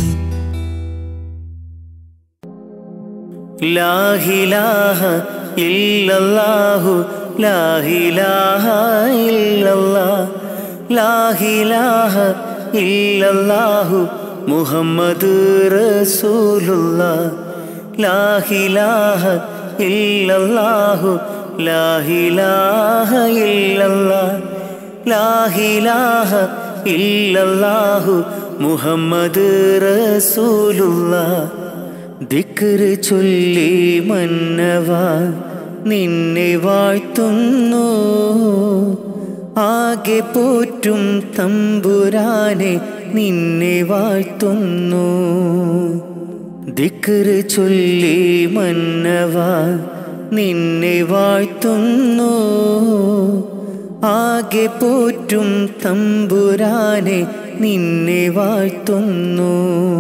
ലാഹിലാഹ ഇല്ലല്ലാഹു ലാഹിലാഹ ഇല്ലല്ലാ ലാഹിലാഹ ഇല്ലല്ലാഹു മുഹമ്മദ് റസൂലുള്ള ലാഹിലാഹ ഇല്ലല്ലാഹു ലാഹിലാഹ ഇല്ലല്ലാ ലാഹിലാഹ ഇല്ലല്ലാഹു മുഹമ്മദ് റസൂലുള്ള ദിക്റ് ചൊല്ലി മന്നവ നിന്നെ വാഴ്ത്തുന്നു ആകെ പോറ്റും തമ്പുരാനെ നിന്നെ വാഴ്ത്തുന്നു ദിക്റ് ചൊല്ലി മന്നവ നിന്നെ വാഴ്ത്തുന്നു ആകെ പോറ്റും തമ്പുരാനെ നിന്നെ വാഴ്ത്തുന്നു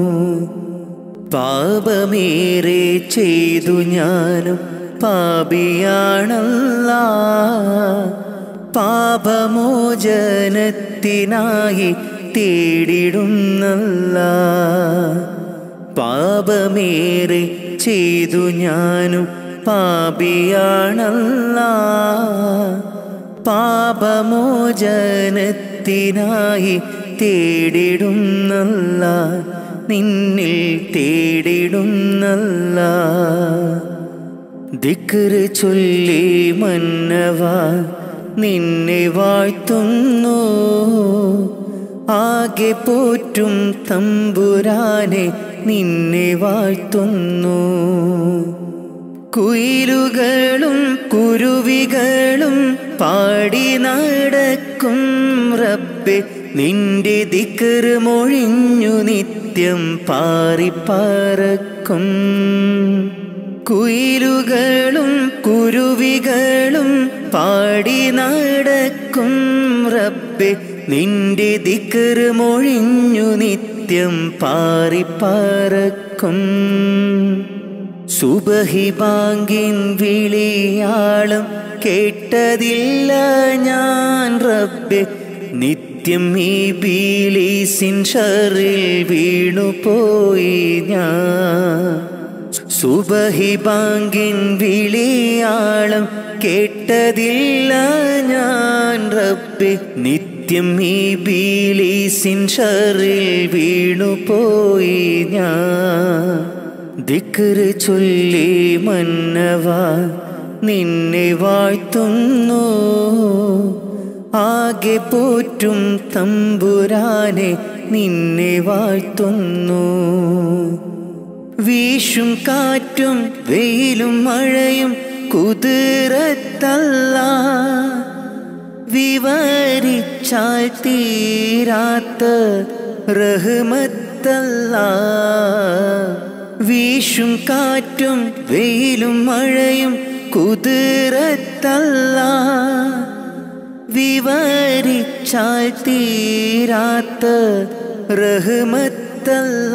പാപമേറെ ചെയ്തു ഞാനും പാപിയാണല്ല പാപമോചനത്തിനായി തേടിടുന്നല്ല പാപമേറെ ചെയ്തു ഞാനും പാപിയാണല്ല പാപമോചനത്തിനായി തേടിടുന്നല്ല നിന്നിൽ തേടിടുന്നല്ല ദിക്റ് ചൊല്ലി മന്നവ നിന്നെ വാഴ്ത്തുന്നു ആകെ പോറ്റും തമ്പുരാനെ നിന്നെ വാഴ്ത്തുന്നു കുയിലുകളും കുരുവികളും പാടി നടക്കും റബ്ബെ നിന്റെ ദിക്കറ് മൊഴിഞ്ഞു നിത്യം പാറിപ്പറക്കും കുയിലുകളും കുരുവികളും പാടി നടക്കും റബ്ബെ നിന്റെ ദിക്കറ് മൊഴിഞ്ഞു നിത്യം പാറിപ്പറക്കും സുബഹി ബാങ്കിൻ വിളിയാളം കേട്ടതില്ല ഞാൻ റബ്ബെ നിത്യം ഈ ബീലീസിൻ ഷറിൽ വീണുപോയി ഞാൻ സുബഹി ബാങ്കിൻ വിളിയാളം കേട്ടതില്ല ഞാൻ റബ്ബെ നിത്യം ഈ ബീലീസിൻ ഷറിൽ വീണുപോയി ഞാൻ ദിക്റ് ചൊല്ലി മന്നവ നിന്നെ വാഴ്ത്തുന്നു ആകെ പോറ്റും തമ്പുരാനെ നിന്നെ വാഴ്ത്തുന്നു വീശും കാറ്റും വെയിലും മഴയും കുതിരത്തല്ല വിവരിച്ചാൽ തീരാത്ത റഹ്മത്തല്ല വീശും കാറ്റും വെയിലും മഴയും കുതിരത്തല്ല വിവരിച്ചാൽ തീരാത്ത റഹ്മത്തല്ല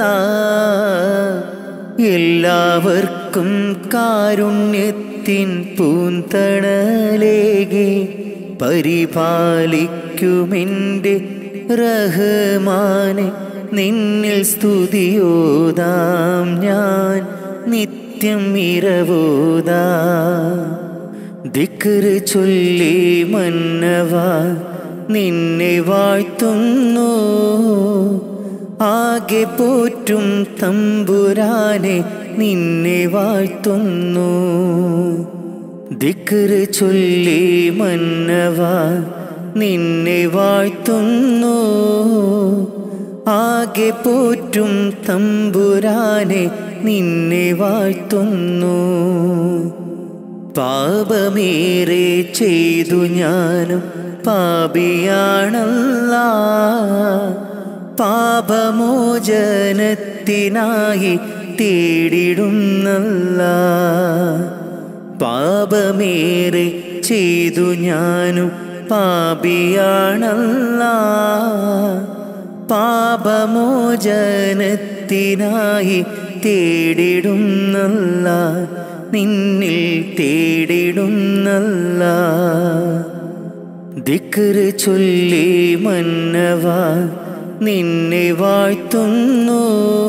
എല്ലാവർക്കും കാരുണ്യത്തിൻ പൂന്തണലേകെ പരിപാലിക്കുമെൻ്റെ റഹ്മാനെ നിന്നിൽ സ്തുതിയോതാം ഞാൻ നിത്യം ഇരവോതാ ദിക്റ് ചൊല്ലി മന്നവ നിന്നെ വാഴ്ത്തുന്നു ആകെ പോറ്റും തമ്പുരാനെ നിന്നെ വാഴ്ത്തുന്നു ദിക്റ് ചൊല്ലി മന്നവ നിന്നെ വാഴ്ത്തുന്നു ആകെ പോറ്റും തമ്പുരാനെ നിന്നെ വാഴ്ത്തുന്നു പാപമേറെ ചെയ്തു ഞാനും പാപിയാണല്ല പാപമോചനത്തിനായി തേടിടുന്നല്ല പാപമേറെ ചെയ്തു ഞാനും പാപിയാണല്ല പാപമോചനത്തിനായി തേടിടുന്നല്ല നിന്നിൽ തേടിടുന്നല്ല ദിക്റ് ചൊല്ലി മന്നവ നിന്നെ വാഴ്ത്തുന്നു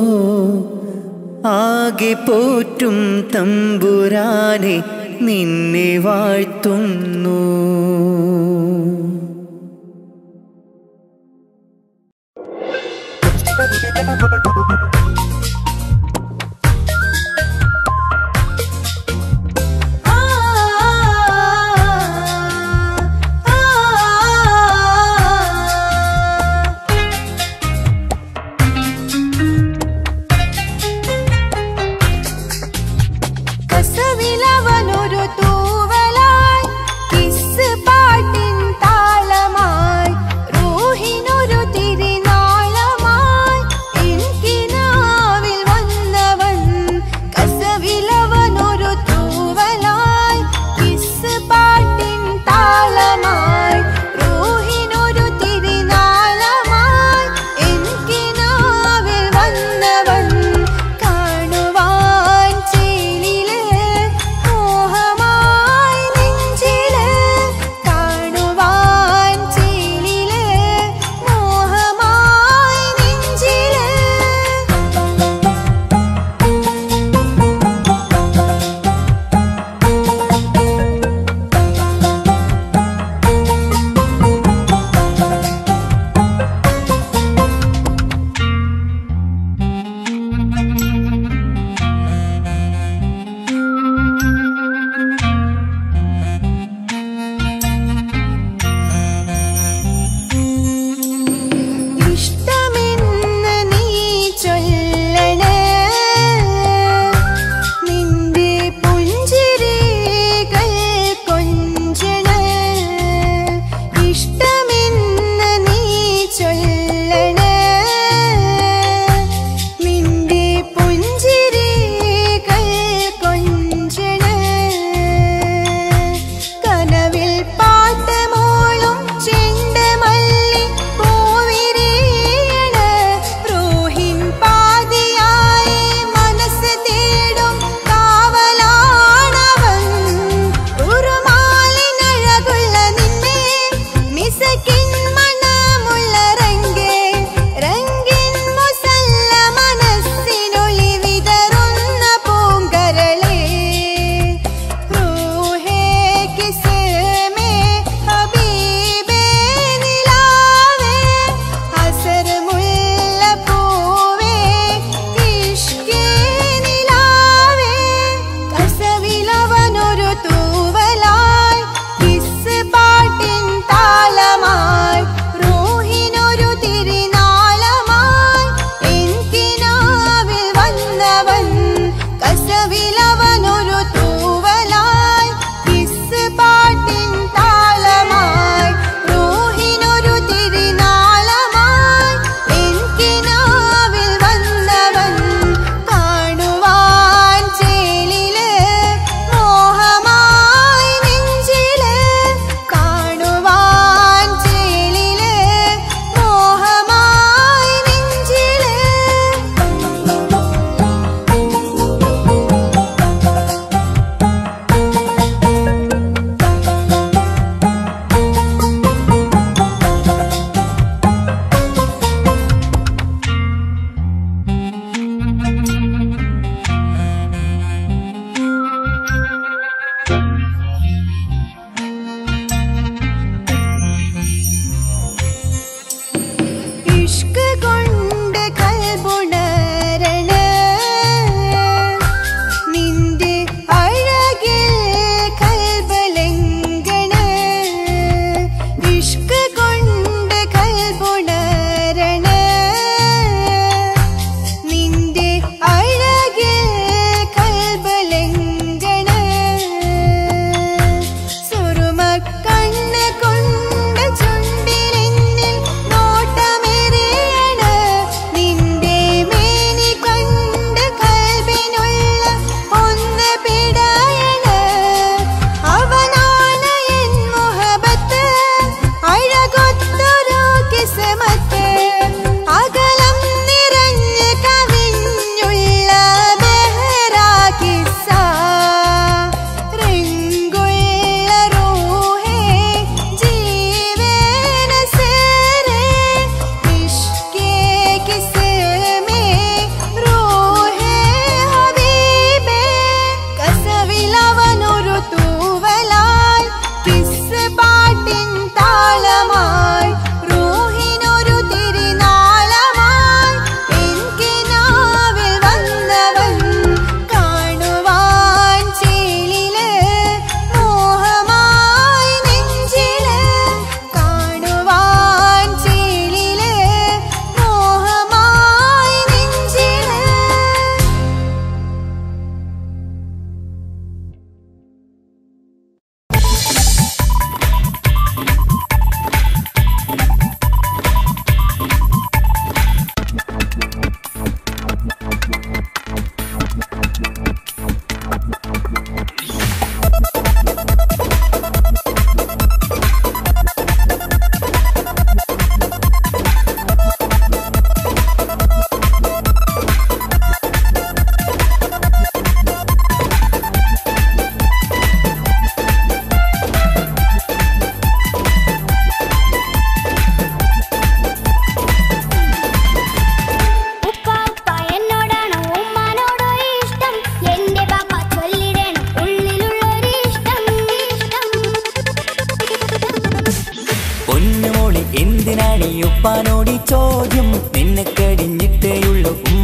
ആകെ പോറ്റും തമ്പുരാനെ നിന്നെ വാഴ്ത്തുന്നു കസവിലവനൊരു തൂവലായി കിസ് പാട്ടിൻ താളമായി റൂഹിനൊരു തിരിനാളമായി എനിക്കിനാ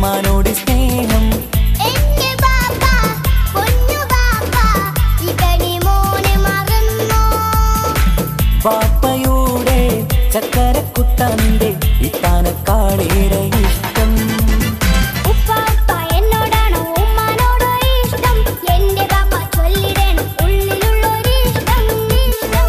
ഉമ്മാനോട് സ്നേഹം എന്റെ ബാപ്പ പൊന്നു ബാപ്പ ഇതടി മോനെ മറന്നോ പാപ്പയുടെ ചക്കരക്കുട്ടന്റെ ഇത്താനക്കാളേറെ ഇഷ്ടം ഉപ്പാപ്പ എന്നോടാണോ ഉമ്മാനോടോ ഇഷ്ടം എന്റെ ബാപ്പ ചൊല്ലിടണം ഉള്ളിലുള്ളൊരു ഇഷ്ടം ഇഷ്ടം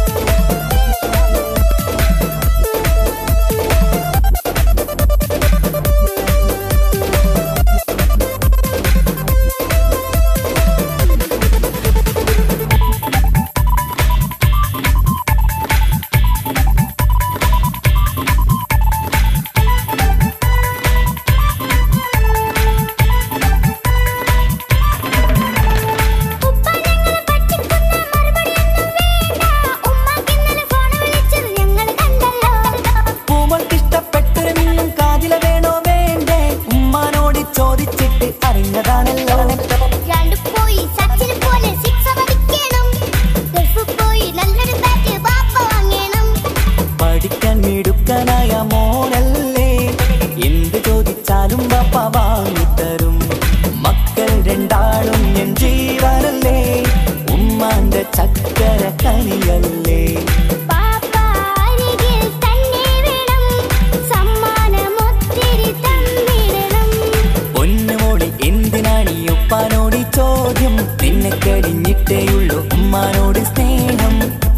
ഉപ്പ ഞങ്ങളെ പറ്റിക്കുന്ന മറുപടിയൊന്നും വേണ്ട ഉമ്മാക്ക് ഇന്നലെ ഫോൺ വിളിച്ചത് ഞങ്ങൾ കണ്ടല്ലോ പൂമൾക്ക് ഇഷ്ടപ്പെട്ടൊരു മിന്നും കാതില വേണോ വേണ്ടേ ഉമ്മാനോട് ചോദിച്ചിട്ട് അറിഞ്ഞതാണല്ലോ രണ്ട് പോയി സച്ചിന് പോലെ സിക്സ് അടിക്കണം ഗൾഫ് പോയി നല്ലൊരു ബാറ്റ് ബാപ്പ വാങ്ങണം പഠിക്കാൻ മിടുക്കനായ മോനല്ലേ എന്ത് ചോദിച്ചാലും പപ്പ വാങ്ങിത്തരും മക്കൾ രണ്ടാളും എൻ ജീവനല്ലേ ഉമ്മാന്റെ ചക്കര കനിയല്ലേ ബാപ്പ അരികിൽ തന്നെ വേണം സമ്മാനമൊത്തിരി തന്നിടണം പൊന്നുമോളി എന്തിനാണ് ഈ ഉപ്പാനോട് ഈ ചോദ്യം നിന്നെ കഴിഞ്ഞിട്ടേയുള്ളൂ ഉമ്മാനോട് സ്നേഹം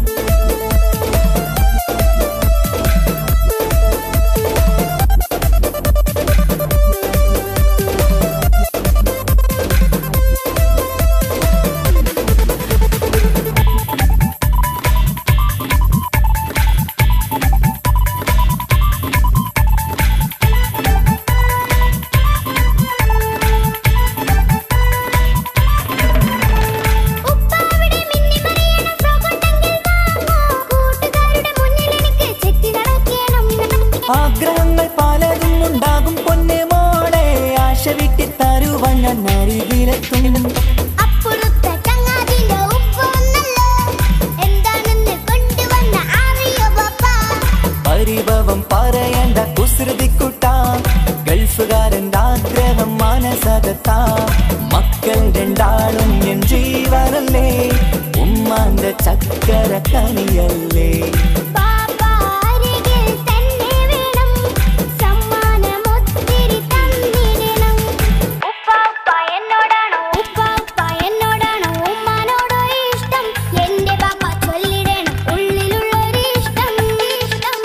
ഉപ്പ അവിടെ മിന്നി മറിയണ ഫ്രോക്ക് ഉണ്ടെങ്കിൽ വാങ്ങോ കൂട്ടുകാരുടെ മുന്നിൽ എനിക്ക് ചെത്തി നടക്കണം ആഗ്രഹങ്ങൾ പലതും ഉണ്ടാകും പൊന്നെ മോളെ ആശ വിട്ടി തരുവാൻ ഞാൻ അരികിലെത്തും അപ്പുറത്തെ ചങ്ങാതിന്റെ ഉപ്പ വന്നല്ലോ എന്താണെന്ന് കൊണ്ടുവന്ന അറിയോ ബാപ്പ പരിഭവം പറയേണ്ട കുസൃതിക്കുട്ട ഗൾഫുകാരൻ്റെ ആഗ്രഹം മനസകത്ത മക്കൾ രണ്ടാളും എൻ ജീവനല്ലേ ഉമ്മാന്റെ ചക്കര കനിയല്ലേ ബാപ്പ അരികിൽ തന്നെ വേണം സമ്മാനമൊത്തിരി തന്നിടണം ഉപ്പാപ്പ എന്നോടാണോ ഉപ്പാപ്പ എന്നോടാണോ ഉമ്മാനോടോ ഇഷ്ടം എന്റെ ബാപ്പ ചൊല്ലിടണം ഉള്ളിലുള്ളൊരു ഇഷ്ടം ഇഷ്ടം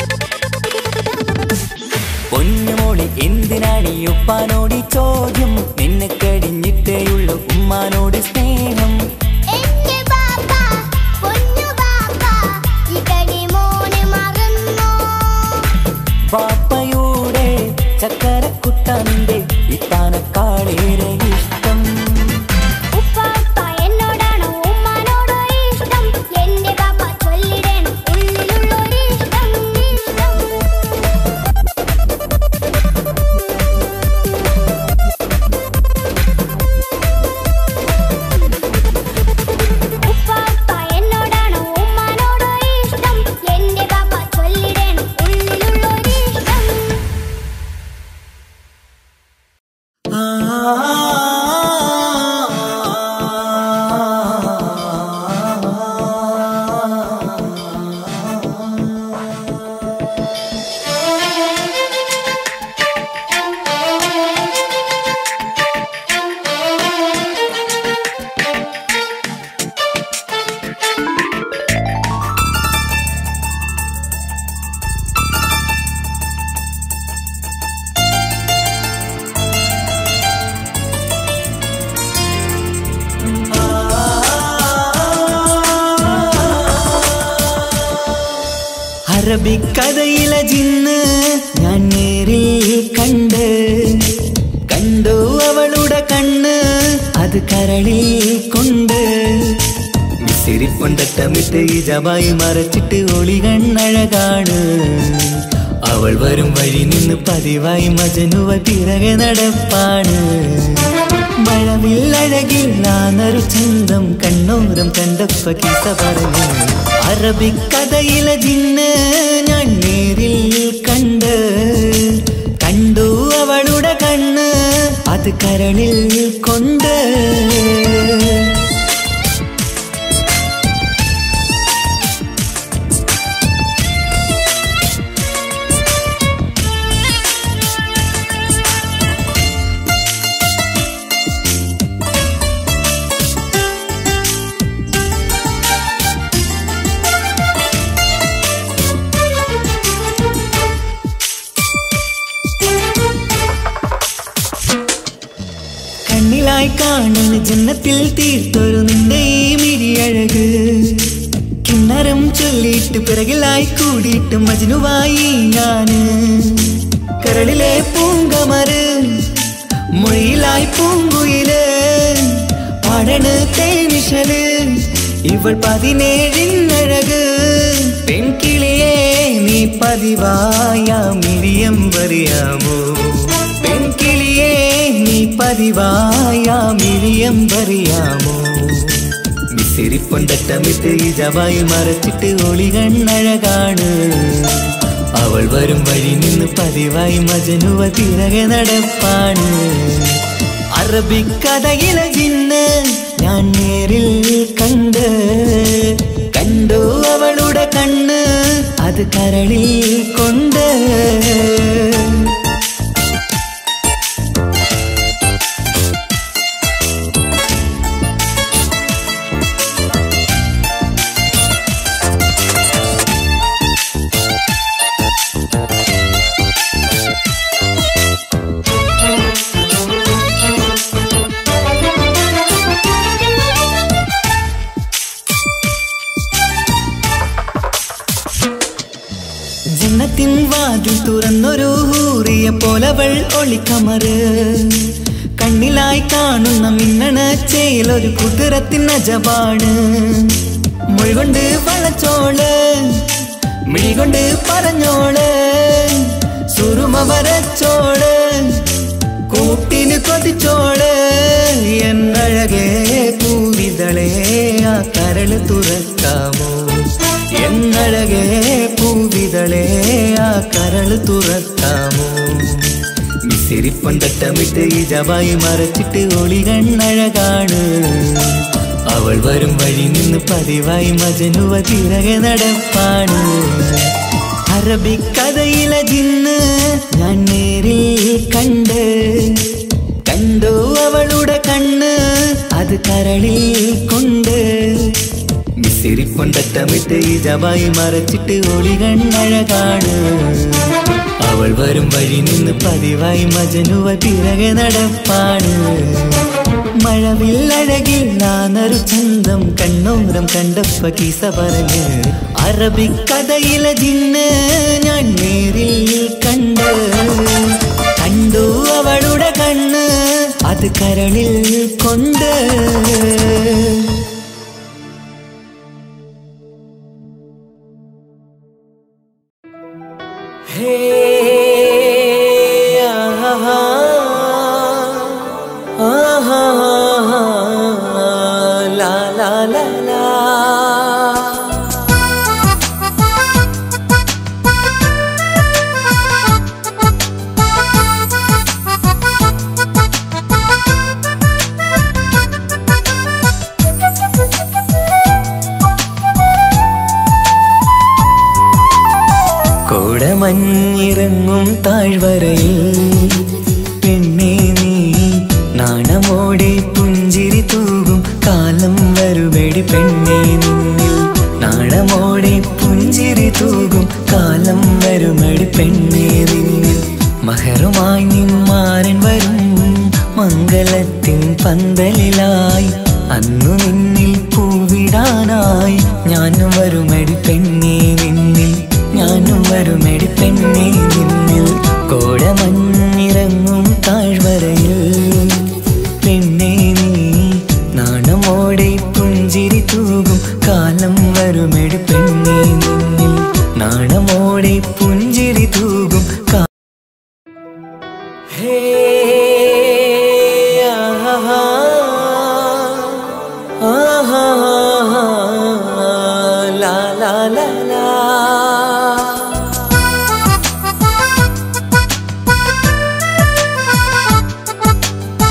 പൊന്നുമോളി എന്തിനാണ് ഈ ഉപ്പാനോട് ഈ ചോദ്യം നിന്നെ കഴിഞ്ഞിട്ടേയുള്ളൂ ഉമ്മാനോട് സ്നേഹം എന്റെ ബാപ്പ പൊന്നു ബാപ്പ ഇതടി മോനെ മറന്നോ പാപ്പയുടെ ചക്കരക്കുട്ടന്റെ ഇത്താനക്കാളേറെ ഇഷ്ടം ഉപ്പാപ്പ എന്നോടാണോ ഉമ്മാനോടോ ഇഷ്ടം എന്റെ ബാപ്പ ചൊല്ലിടണം ഉള്ളിലുള്ളൊരു ഇഷ്ടം ഇഷ്ടം ഉപ്പാപ്പ എന്നോടാണോ ഉമ്മാനോടോ ഇഷ്ടം എന്റെ ബാപ്പ ചൊല്ലിടണം ഉള്ളിലുള്ളൊരു ഇഷ്ടം അറബിക്കഥയിലെ ജിന്ന് ഞാൻ നേരിൽ കണ്ട് കണ്ടു അവളുടെ കണ്ണ് അത് കരളിൽ കൊണ്ട് മിസിരിപ്പൊണ്ടട്ടമിട്ട് ഇജമായി മറച്ചിട്ട് ഒളി കണ്ണഴകാണ് അവൾ വരും വഴി നിന്ന് പതിവായി മജനുവ പിറകെ നടപ്പാണ് മഴവില്ലഴകില്ലാന്നൊരു ചന്തം കണ്ണോരം കണ്ടപ്പ കിസ പറഞ്ഞു അറബിക്കഥയിലെ ജിന്ന് ഞാൻ നേരിൽ കണ്ട് കണ്ടു അവളുടെ കണ്ണ് അത് കരളിൽ കൊണ്ട് കണ്ണിലായി കാണുന്ന ജന്നത്തിൽ തീർത്തൊരു നിന്റെ ഈ മിരിയഴക് കിണ്ണരം ചൊല്ലിയിട്ട് പിറകിലായി കൂടിയിട്ട് മജനുവായി ഞാന് കരളിലെ പൂങ്കമര് മൊഴിയിലായി പൂങ്കുയില് പാടണ് തേനിഷല് ഇവൾ പതിനേഴിനഴക് പെൺകിളിയെ നീ പതിവായ മിരിയം പറയാമോ പെൺകിളിയെ നീ പതിവായ മിരിയം പറയാമോ മിസിരിപ്പൊണ്ടട്ടമിട്ട് ഇജവായി മറച്ചിട്ട് ഒളികണ്ണഴകാണ് അവൾ വരും വഴി നിന്ന് പതിവായി മജനുവ തിരകെ നടപ്പാണ് അറബിക്കഥയിലെ ജിന്ന് ഞാൻ നേരിൽ കണ്ട് കണ്ടു അവളുടെ കണ്ണ് അത് കരളിൽ കൊണ്ട് ജന്നത്തിൻ വാതിൽ തുറന്നൊരു ഹൂറിയ പോലവൾ ഒളിക്കമറ് കണ്ണിലായി കാണുന്ന മിന്നണ ചേലൊരു കുതിരത്തിൻ അജപാണ് മൊഴികൊണ്ട് വളച്ചോള് മിഴികൊണ്ട് പറഞ്ഞോള് സുറുമ വരച്ചോള് കൂട്ടിന് കൊതിച്ചോള് എന്നഴകേ പൂവിതളേ ആ കരള് തുറക്കാമോ എന്നഴകേ പൂവിതളേ ആ കരള് തുറക്കാമോ മിസിരിപ്പൊണ്ടട്ടമിട്ട് ഈ ജവായി മറച്ചിട്ട് ഒളികണ്ണഴകാണ് അവൾ വരും വഴി നിന്ന് പതിവായി മജനുവ തിരകെ നടപ്പാണ് അറബിക്കഥയിലെ ജിന്ന് ഞാൻ നേരിൽ കണ്ട് കണ്ടു അവളുടെ കണ്ണ് അത് കരളിൽ കൊണ്ട് മിസിരിപ്പൊണ്ടട്ടമിട്ട് ഈ ജവായി മറച്ചിട്ട് ഒളികണ്ണഴകാണ് അവൾ വരും വഴി നിന്ന് പതിവായി മജനുവ തിരകെ നടപ്പാണ് മഴവില്ലഴകിൽ നാനൊരു ചന്തം കണ്ണോരം കണ്ടപ്പ കീസ പറഞ്ഞ് അറബിക്കഥയിലെ ജിന്ന് ഞാൻ നേരിൽ കണ്ട് കണ്ടു അവളുടെ കണ്ണ് അത് കരളിൽ കൊണ്ട് ഹേ ആഹാ ആഹാ ലാ ലാ ലാ ലാ കോടമഞ്ഞിറങ്ങും താഴ്വരയിൽ പെണ്ണേ നീ നാണമോടെ പുഞ്ചിരി തൂകും കാലം വരുമെടി പെണ്ണേ നിന്നിൽ നാണമോടെ പുഞ്ചിരി തൂകും കാലം വരുമെടി പെണ്ണേ നിന്നിൽ മഹറുമായി നിന്മാരൻ വരും മംഗളത്തിൻ പന്തലിലായി അന്നു നിന്നിൽ പൂവിടാനായി ഞാനും വരുമെടി പെണ്ണേ നിന്നിൽ ഞാനും വരുമെടി പെണ്ണേ നിന്നിൽ കോടമഞ്ഞിറങ്ങും താഴ്വരയിൽ പെണ്ണേ നീ നാണമോടെ പുഞ്ചിരി തൂകും കാലം വരുമെടി പെണ്ണേ നിന്നിൽ നാണമോടെ പുഞ്ചിരി തൂകും കാ ഹേ ആഹാ ആഹാ ലാ ലാ ലാ ലാ Thank you.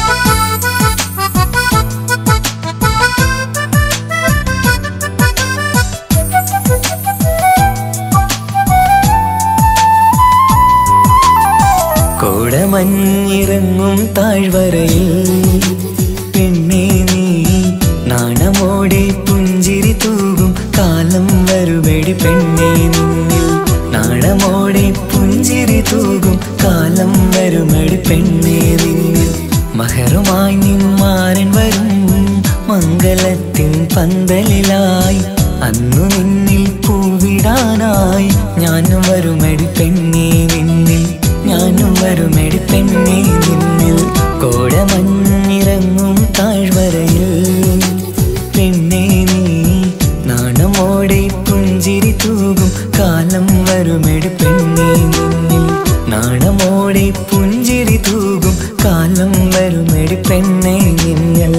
കോടമഞ്ഞിറങ്ങും താഴ്വരയിൽ പെണ്ണേ നീ നാണമോടെ പുഞ്ചിരി തൂകും കാലം വരുമെടി പെണ്ണേ നിന്നിൽ നാണമോടെ പുഞ്ചിരി തൂകും കാലം വരുമെടി പെണ്ണേ നിന്നിൽ മഹറുമായി നിന്മാരൻ വരും മംഗലത്തിൻ പന്തലിലായി അന്നു നിന്നിൽ പൂവിടാനായി ഞാനും വരുമെടി പെണ്ണേ നിന്നിൽ ഞാനും വരുമെടി പെണ്ണേ നിന്നിൽ കോടമഞ്ഞിറങ്ങും താഴ്വരയിൽ പെണ്ണേ നീ നാണമോടെ പുഞ്ചിരി തൂകും കാലം വരുമെടി പെണ്ണേ നിന്നിൽ നാണമോടെ പുഞ്ചിരി തൂകും കാലം വരുമെടി പെണ്ണേ നിന്നിൽ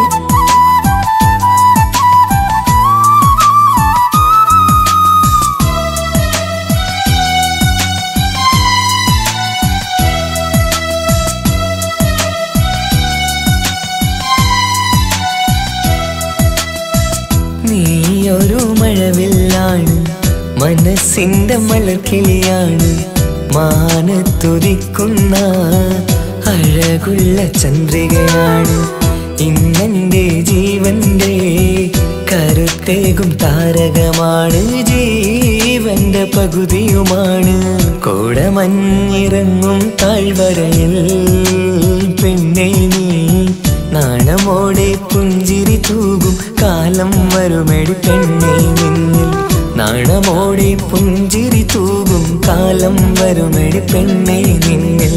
നീയൊരു മഴവില്ലാണ് മനസ്സിന്റെ മലർക്കിളിയാണ് മാനത്തുതിക്കുന്ന അഴകുള്ള ചന്ദ്രികയാണ് ഇന്നെന്റെ ജീവന്റെ കരുത്തേകും താരകമാണ് ജീവന്റെ പകുതിയുമാണ് കോടമഞ്ഞിറങ്ങും താഴ്വരയിൽ പെണ്ണേ നീ നാണമോടെ പുഞ്ചിരി തൂകും കാലം വരുമെടി പെണ്ണേ നിന്നിൽ നാണമോടെ പുഞ്ചിരി തൂകും കാലം വരുമെടി പെണ്ണേ നിന്നിൽ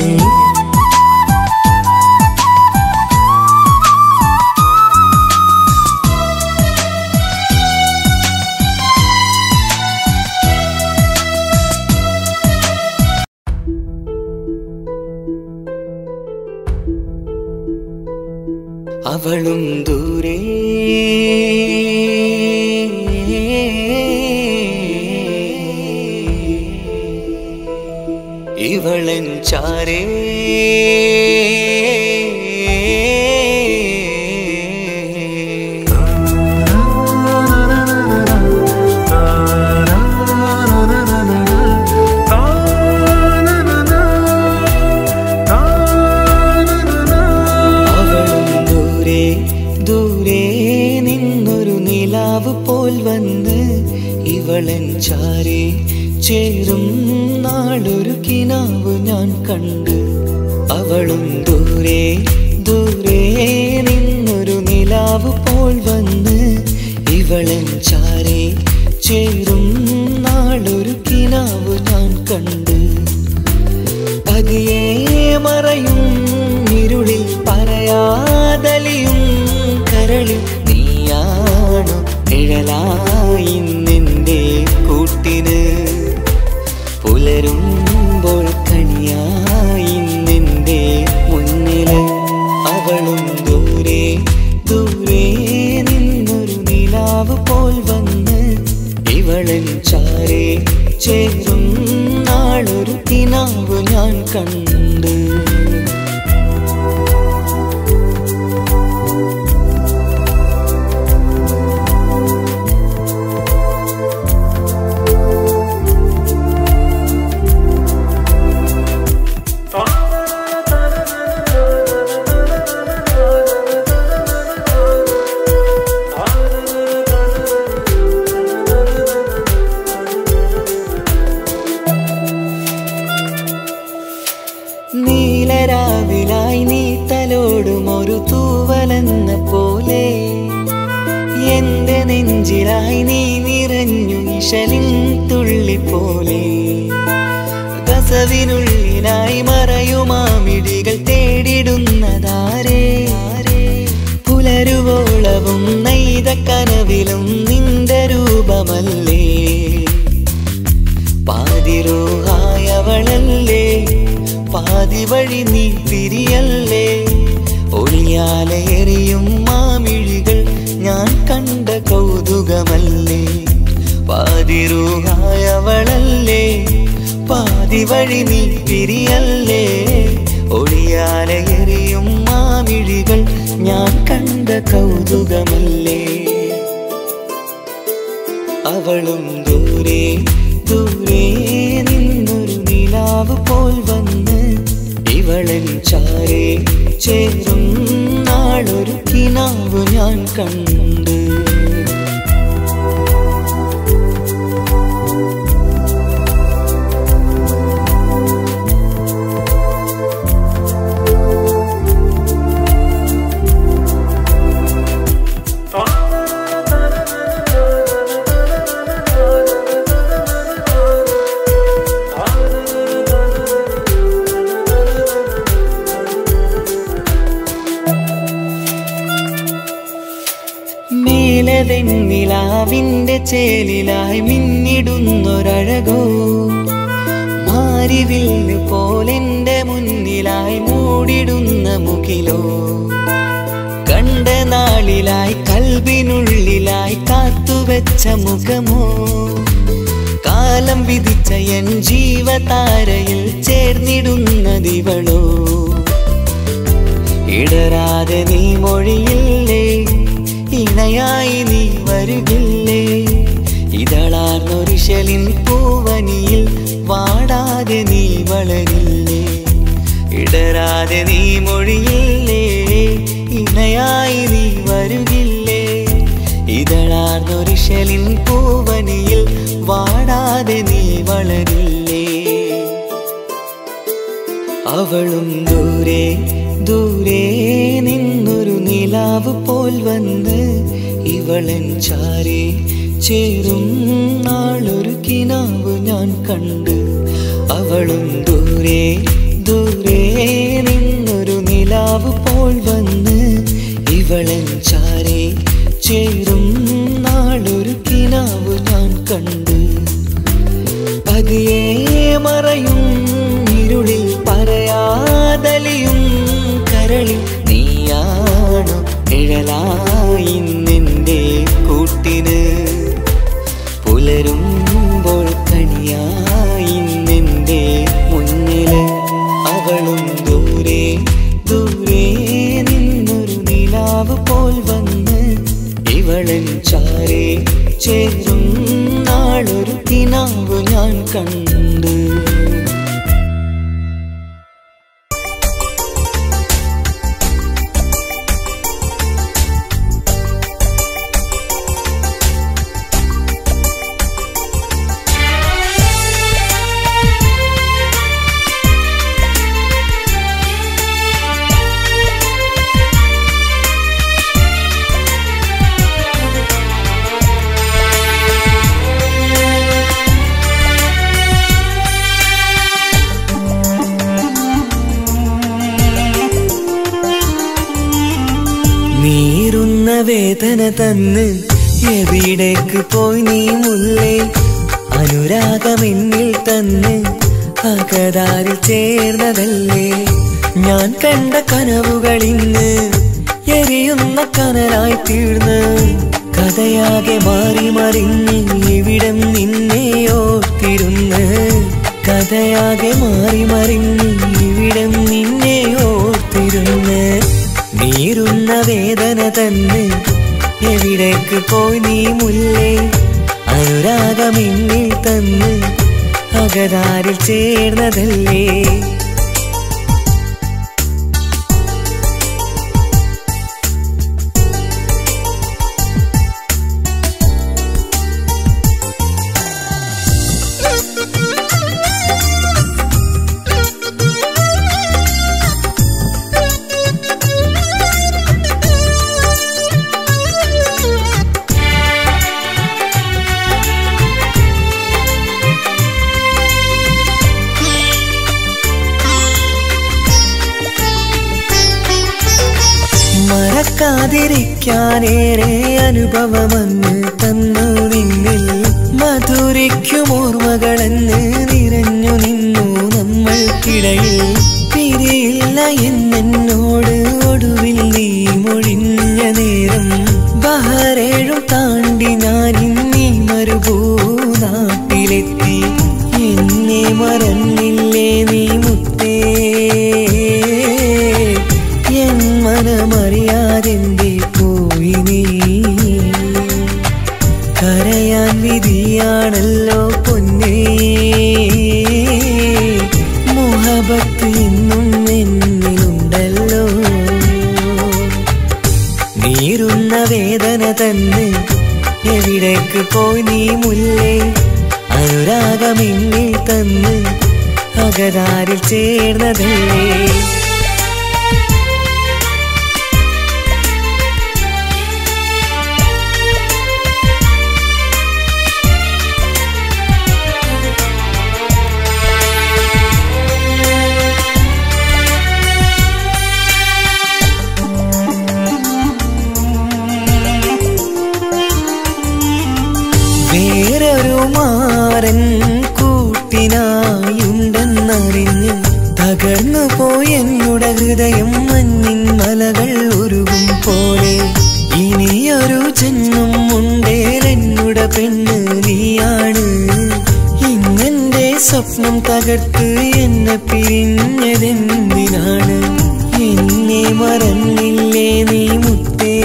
അവളും ദൂരെ ഇവളൻ ചാരേ അവളും ദൂരെ ദൂരെ നിന്നൊരു നിലാവ് പോൽ വന്ന് ഇവളൻ ചാരി ചേരും നാളൊരു കിനാവ് ഞാൻ കണ്ട് അവളും ദൂരെ ദൂരെ നിന്നൊരു നിലാവ് പോൽ വന്ന് ഇവളൻ ചാരി ചേരും നാളൊരു കിനാവ് ഞാൻ കണ്ട് പതിയെ മറയും ഇരുളിൽ പറയാതലിയും കരളിൽ നീയാണു നിഴലായി നിന്റെ കൂട്ടിന് പുലരുമ്പോൾ കണിയായി നിന്റെ മുന്നില് അവളും ദൂരെ ദൂരെ നിന്നൊരു നിലാവ് പോൽ വന്ന് ഇവളൻ ചാരേ ചേരും നാളൊരു കിനാവ് ഞാൻ കണ്ട് നീലരാവിലായി നീ തലോടും ഒരു തൂവലെന്ന പോലെ എന്റെ നെഞ്ചിലായി നീ നിറഞ്ഞു ഇശലിൻ തുള്ളി പോലെ കസവിനുള്ളിലായി മറയുമാമിടികൾ തേടിടുന്നതാരേ പുലരുവോളവും നെയ്ത കനവിലും നിന്റെ രൂപമല്ലേ പാതിരോഹായവളല്ലേ പാതി വഴി നീ തിരിയല്ലേ ഒളിയാലെറിയും മാമിഴികൾ ഞാൻ കണ്ട കൗതുകമല്ലേ പാതിരൂഹായവളല്ലേ പാതി വഴി നീ തിരിയല്ലേ ഒളിയാലെറിയും മാമിഴികൾ ഞാൻ കണ്ട കൗതുകമല്ലേ അവളും ദൂരെ ദൂരെ നിന്നൊരു നിലാവ് പോൽ വന്ന് ഇവളൻ ഇവളൻ ചാരേ ചേരും നാളൊരു കിനാവ് ഞാൻ കണ്ട് മേലതെന്നിലാവിന്റെ ചേലിലായി മിന്നിടുന്നൊരഴകോ മാരിവില്ല് പോലെന്റെ മുന്നിലായി മൂടിടുന്ന മുകിലോ കണ്ട നാളിലായി കൽവിനുള്ളിലായി കാത്തുവെച്ച മുഖമോ കാലം വിധിച്ച എൻ ജീവതാരയിൽ ചേർന്നിടുന്നതിവളോ ഇടരാതെ നീ മൊഴിയില്ലേ ഇണയായി നീ വരുകില്ലേ ഇതളാർന്നൊരിശലിൻ പൂവനിയിൽ വാടാതെ നീ വളരില്ലേ ഇടരാതെ നീ മൊഴിയില്ലേ ഇണയായി നീ വരുകില്ലേ ഇതളാർന്നൊരിശലിൻ പൂവനിയിൽ വാടാതെ നീ വളരില്ലേ അവളും ദൂരെ ദൂരെ നിന്നൊരു നിലാവ് പോൽ വന്ന് ഇവളൻ ചാരി ചേരും നാളൊരു കിനാവ് ഞാൻ കണ്ട് അവളും ദൂരെ ദൂരെ നിന്നൊരു നിലാവ് പോൽ വന്ന് ഇവളൻ ചാരി ചേരും നാളൊരു കിനാവ് ഞാൻ കണ്ട് പതിയെ മറയും ഇരുളിൽ പറയാതലിയും കരളിൽ നീയാണു നിഴലായി നിന്റെ കൂട്ടിന് പുലരുമ്പോൾ കണിയായി നിന്റെ മുന്നില് അവളും ദൂരെ ദൂരെ നിന്നൊരു നിലാവ് പോൽ വന്ന് ഇവളൻ ചാരേ ചേരും നാളൊരു കിനാവ് ഞാൻ കണ്ട് നീറുന്ന വേദന തന്ന് എവിടേക്ക് പോയി നീ മുല്ലേ അനുരാഗമെന്നിൽ തന്ന് അകതാരിൽ ചേർന്നതല്ലേ ഞാൻ കണ്ട കനവുകൾ ഇന്ന് എരിയുന്ന കനലായി തീർന്ന് കഥയാകെ മാറി മറിഞ്ഞ് ഇവിടം നിന്നെ ഓർത്തിരുന്ന് കഥയാകെ മാറി മറിഞ്ഞ് ഇവിടം നിന്നെ ഓർത്തിരുന്ന് നീറുന്ന വേദന തന്നെ എവിടേക്ക് പോയി നീ മുല്ലേ അനുരാഗമിന്നിൽ തന്ന് അകതാരിൽ ചേർന്നതല്ലേ മറക്കാതിരിക്കാനേറെ അനുഭവമെന്ന് തന്നു നിന്നിൽ മധുരിക്കും ഓർമ്മകളെന്ന് നിറഞ്ഞു നിന്നു നമ്മൾക്കിടയിൽ പിരിയില്ല എന്നോട് ഒടുവിൽ നീ മൊഴിഞ്ഞ നേരം ബഹരേഴും താണ്ടി ഞാൻ ഇന്നീ മരുഭൂനാട്ടിലെത്തി എന്നെ മറന്നില്ലേ നീ മുത്തേ എൻ മനമറിയാതെന്റെ പോയി നീ കരയാൻ വിധിയാണല്ലോ പൊന്നേ മുഹബത്ത് ഇന്നും എന്നെ പോയി നീ മുല്ലേ അനുരാഗമെന്നിൽ തന്ന് അകതാരിൽ ചേർന്നതല്ലേ വേറൊരു മാറൻ കൂട്ടിനായുണ്ടെന്നറിഞ്ഞ് തകർന്നു പോയെന്നുടെ ഹൃദയം മഞ്ഞിൻ മലകൾ ഉരുകും പോലെ ഇനിയൊരു ജന്മം ഉണ്ടേലെന്നുടെ പെണ്ണ് നീയാണ് ഇന്നെന്റെ സ്വപ്നം തകർത്ത് എന്നെ പിരിഞ്ഞതെന്തിനാണ് എന്നെ മറന്നില്ലേ നീ മുത്തേ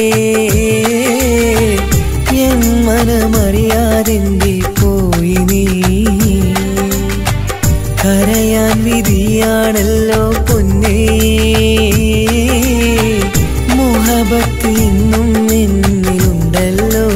എൻ മനമറിയാതെന്റെ പോയി നീ കരയാൻ വിധിയാണല്ലോ പൊന്നേ മുഹബത്ത് ഇന്നും എന്നിലുണ്ടല്ലോ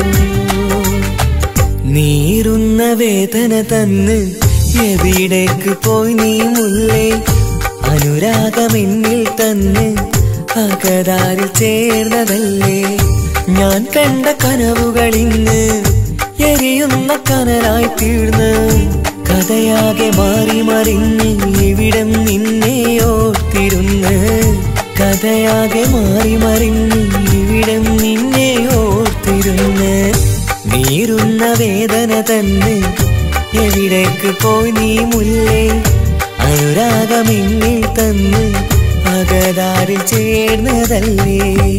നീറുന്ന വേദന തന്ന് എവിടേക്ക് പോയി നീ മുല്ലേ അനുരാഗമെന്നിൽ തന്ന് അകതാരിൽ ചേർന്നതല്ലേ ഞാൻ കണ്ട കനവുകൾ ഇന്ന് എരിയുന്ന കനലായി തീർന്ന് കഥയാകെ മാറി മറിഞ്ഞ് ഇവിടം നിന്നെ ഓർത്തിരുന്ന് കഥയാകെ മാറി മറിഞ്ഞ് ഇവിടം നിന്നെ ഓർത്തിരുന്ന് നീറുന്ന വേദന തന്നെ എവിടേക്ക് പോയി നീ മുല്ലേ അനുരാഗമെന്നിൽ തന്ന് അകതാരിൽ ചേർന്നതല്ലേ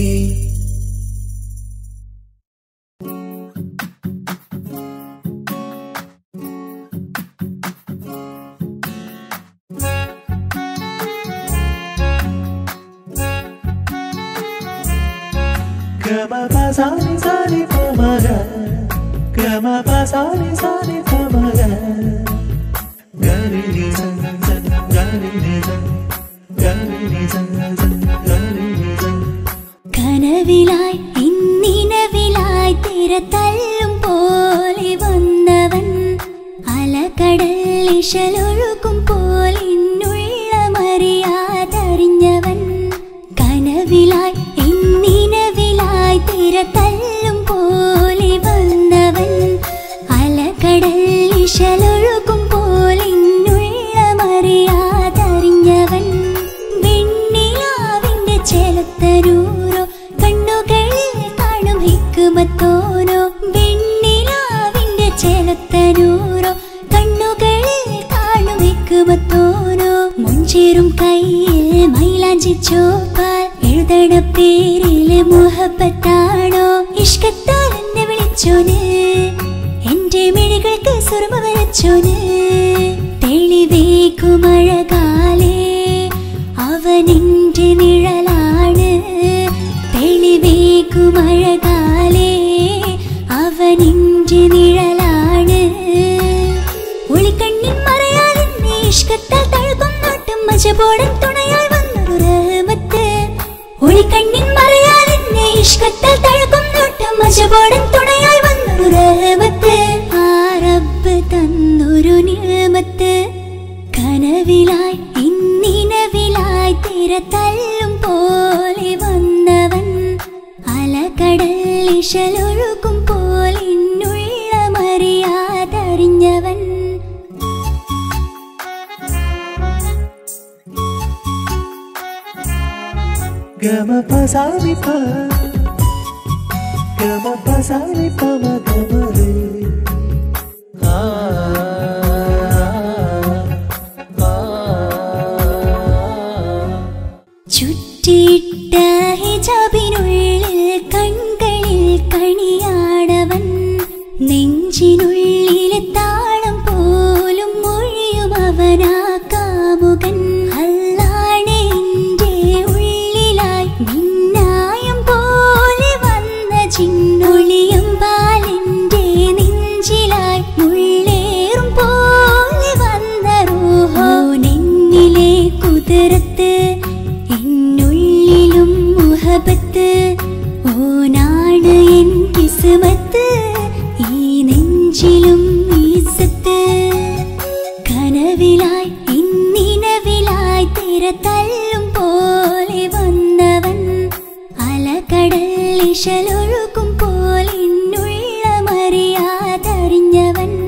Gama pa sa ni sa ni pa ma ga. Gama pa sa ni sa ni pa ma ga. Ga ni ni sa sa ga ni ni sa. Ga ni ni sa sa ga ni ni sa. കനവിലായി ഇന്നിനവിലായി തിര തല്ലും പോലെ വന്നവൻ അലകടൽ ഇശലൊഴുകും പോലെ മറിയാതറിഞ്ഞവൻ കനവിലായി ഇന്നിനവിലായി തിര തല്ലും പോലെ വന്നവൻ അലകടൽ ഇശലൊഴുകും പോലെ മറിയാതറിഞ്ഞവൻ വെണ്ണിലാവിന്റെ ചെലത്തരൂരോ കണ്ണുകളിൽ കാണും ഹിക്കുമത്തോനോ വെണ്ണിലാവിന്റെ ചെലത്തരൂരോ കണ്ണുകളിൽ കാണും ഹിക്കുമത്തോനോ മുഞ്ചേറും കയ്യിൽ മൈലാഞ്ചി ചോപ്പാൽ എഴുതണ പേരിലെ മുഹബത്താണോ ഇഷ്കത്താൽ എന്നെ വിളിച്ചോന് എന്റെ മിഴികൾക്ക് സുറുമ വരച്ചോന് തെളിവേക്കുമഴകാലേ അവനെന്റെ നിഴലാണ് തെളിവേക്കുമഴകാലേ അവനെന്റെ നിഴലാണ് ഒളിക്കണ്ണിൻ മറയാൽ എന്നെ ഇഷ്കത്താൽ തഴുകും നോട്ടും മജബോടൻ തുണയാൽ വന്നൊരു റഹ്മത്ത് ഒളിക്കണ്ണിൻ മറയാൽ എന്നെ ഇഷ്കത്താൽ തഴുകും നോട്ടും മജബോടൻ തുണയാൽ വന്നൊരു റഹ്മത്ത് ആ റബ്ബ് തന്നൊരു നിഴമത്ത് കനവിലായി ഇന്നിനവിലായി തിര തല്ലും പോലെ വന്നവൻ അലകടൽ ഇശലൊഴുകും പോലെ മറിയാതറിഞ്ഞവൻ Gama pa sa ni pa. Gama pa sa ni pa ma ga ma re. Ah, ah. ചുറ്റിയിട്ട ഹിജാബിനുള്ളിൽ കൺകളിൽ കണിയാടവൻ നെഞ്ചിനുള്ളിലെ താളം പോലും മൊഴിയും അവനാ കാമുകൻ അല്ലാണെ എന്റെ ഉള്ളിലായി മിന്നായം പോലെ വന്ന ചിന്നൊളിയും പാലിന്റെ നെഞ്ചിലായി മുള്ളേറും പോലെ വന്ന റൂഹോ നെന്നിലെ കുതിരത്ത് എന്നുള്ളിലും മുഹബത്ത് തിരതല്ലും പോലെ വന്നവൻ അലകടൽ ഇശലൊഴുക്കും പോലെ ഇന്നുള്ള മറിയാതറിഞ്ഞവൻ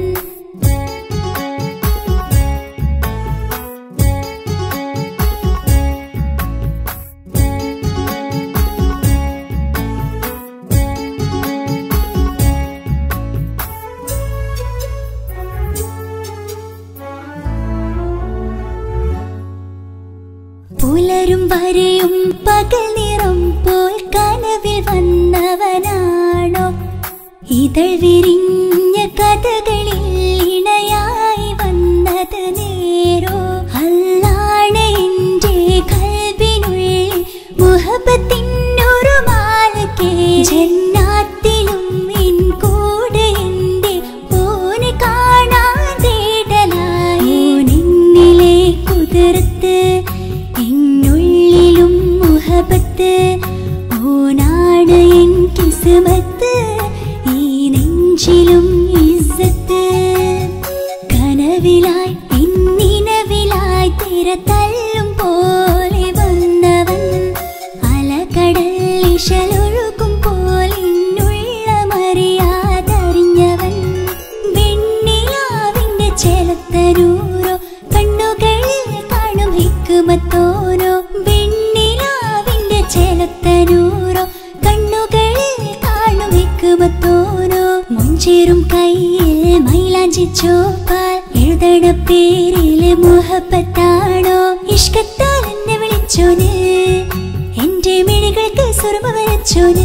പുലരും വരെയും പകൽ നിറം പോൽ കനവിൽ വന്നവനാണോ ഇതൾ വിരിഞ്ഞ കഥകളിൽ ഇണയായി വന്നത് നേരോ അല്ലാണ് എൻ്റെ കൽവിനുള്ളിൽ മുഹബത്തിനൊരു മാലക്കേ ജന്നാത്തിലും എൻ കൂടെ എൻ്റെ ഓനെ കാണാൻ തേടലായി നിന്നിലെ കുതിർത്ത് എന്നുള്ളിലും മുഹബത്ത് ഓനാണ് എൻ കിസ്മത്ത് ഈ നെഞ്ചിലും ഇസ്സത്ത് കനവിലായി എന്നിനവിലായി തിരതല്ലും പോലെ വന്നവൻ അലകടൽ ഇശലൊഴുക്കും പോലെ ഇന്നുള്ള മറിയാതറിഞ്ഞവൻ വെണ്ണിലാവിന്റെ ചെലത്തനൂരോ കണ്ണുകളിൽ കാണും ഹിക്കുമത്തോരോ വെണ്ണിലാവിന്റെ ചെലത്തനൂരോ കണ്ണുകളിൽ കാണും ഹിക്കുമത്തോരോ മുഞ്ചേറും കയ്യിൽ മൈലാഞ്ചി ചോപ്പാൽ എഴുതണ പേരിലെ മുഹബത്താണോ ഇഷ്കത്താൽ എന്നെ വിളിച്ചോന് എന്റെ മിഴികൾക്ക് സുറുമ വരച്ചോന്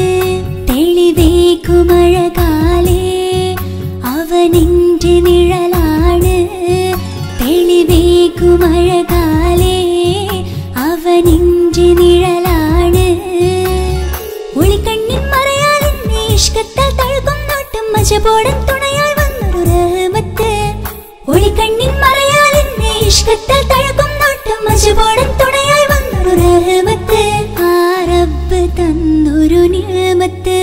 തെളിവേക്കുമഴകാലേ അവനെന്റെ നിഴലാണ് തെളിവേക്കുമഴകാലേ അവനെന്റെ നിഴലാണ് ഒളിക്കണ്ണിൻ മറയാൽ എന്നെ ഇഷ്കത്താൽ തഴുകും നോട്ടും മജപോടൻ തുണയായി വന്നൊരു റഹ്മത്ത് ഒളിക്കണ്ണിൻ മറയാൽ എന്നെ ഇഷ്കത്താൽ തഴുകും നോട്ടും മജപോടൻ തുണയായി വന്നൊരു റഹ്മത്ത് ആ റബ്ബ് തന്നൊരു നിയമത്ത്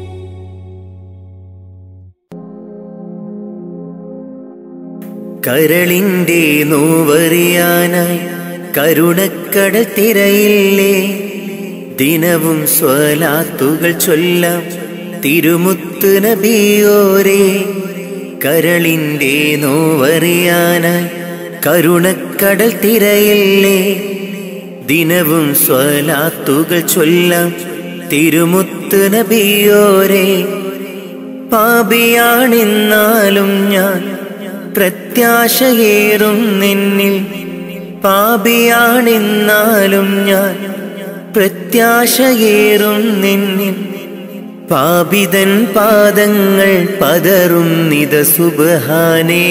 കരളിന്റെ നോവറിയാനായി കരുണക്കടൽ തിരയില്ലേ ദിനവും സ്വലാത്തുകൾ ചൊല്ലാം തിരുമുത്ത് നബിയോരേ കരളിന്റെ നോവറിയാനായി കരുണക്കടൽ തിരയില്ലേ ദിനവും സ്വലാത്തുകൾ ചൊല്ലാം തിരുമുത്ത് നബിയോരേ പാപിയാണെന്നാലും ഞാൻ പ്രത്യാശയേറും നിന്നിൽ പാപിയാണെന്നാലും ഞാൻ പ്രത്യാശയേറും നിന്നിൽ പാപിതൻ പാദങ്ങൾ പതറും നിത സുബഹാനേ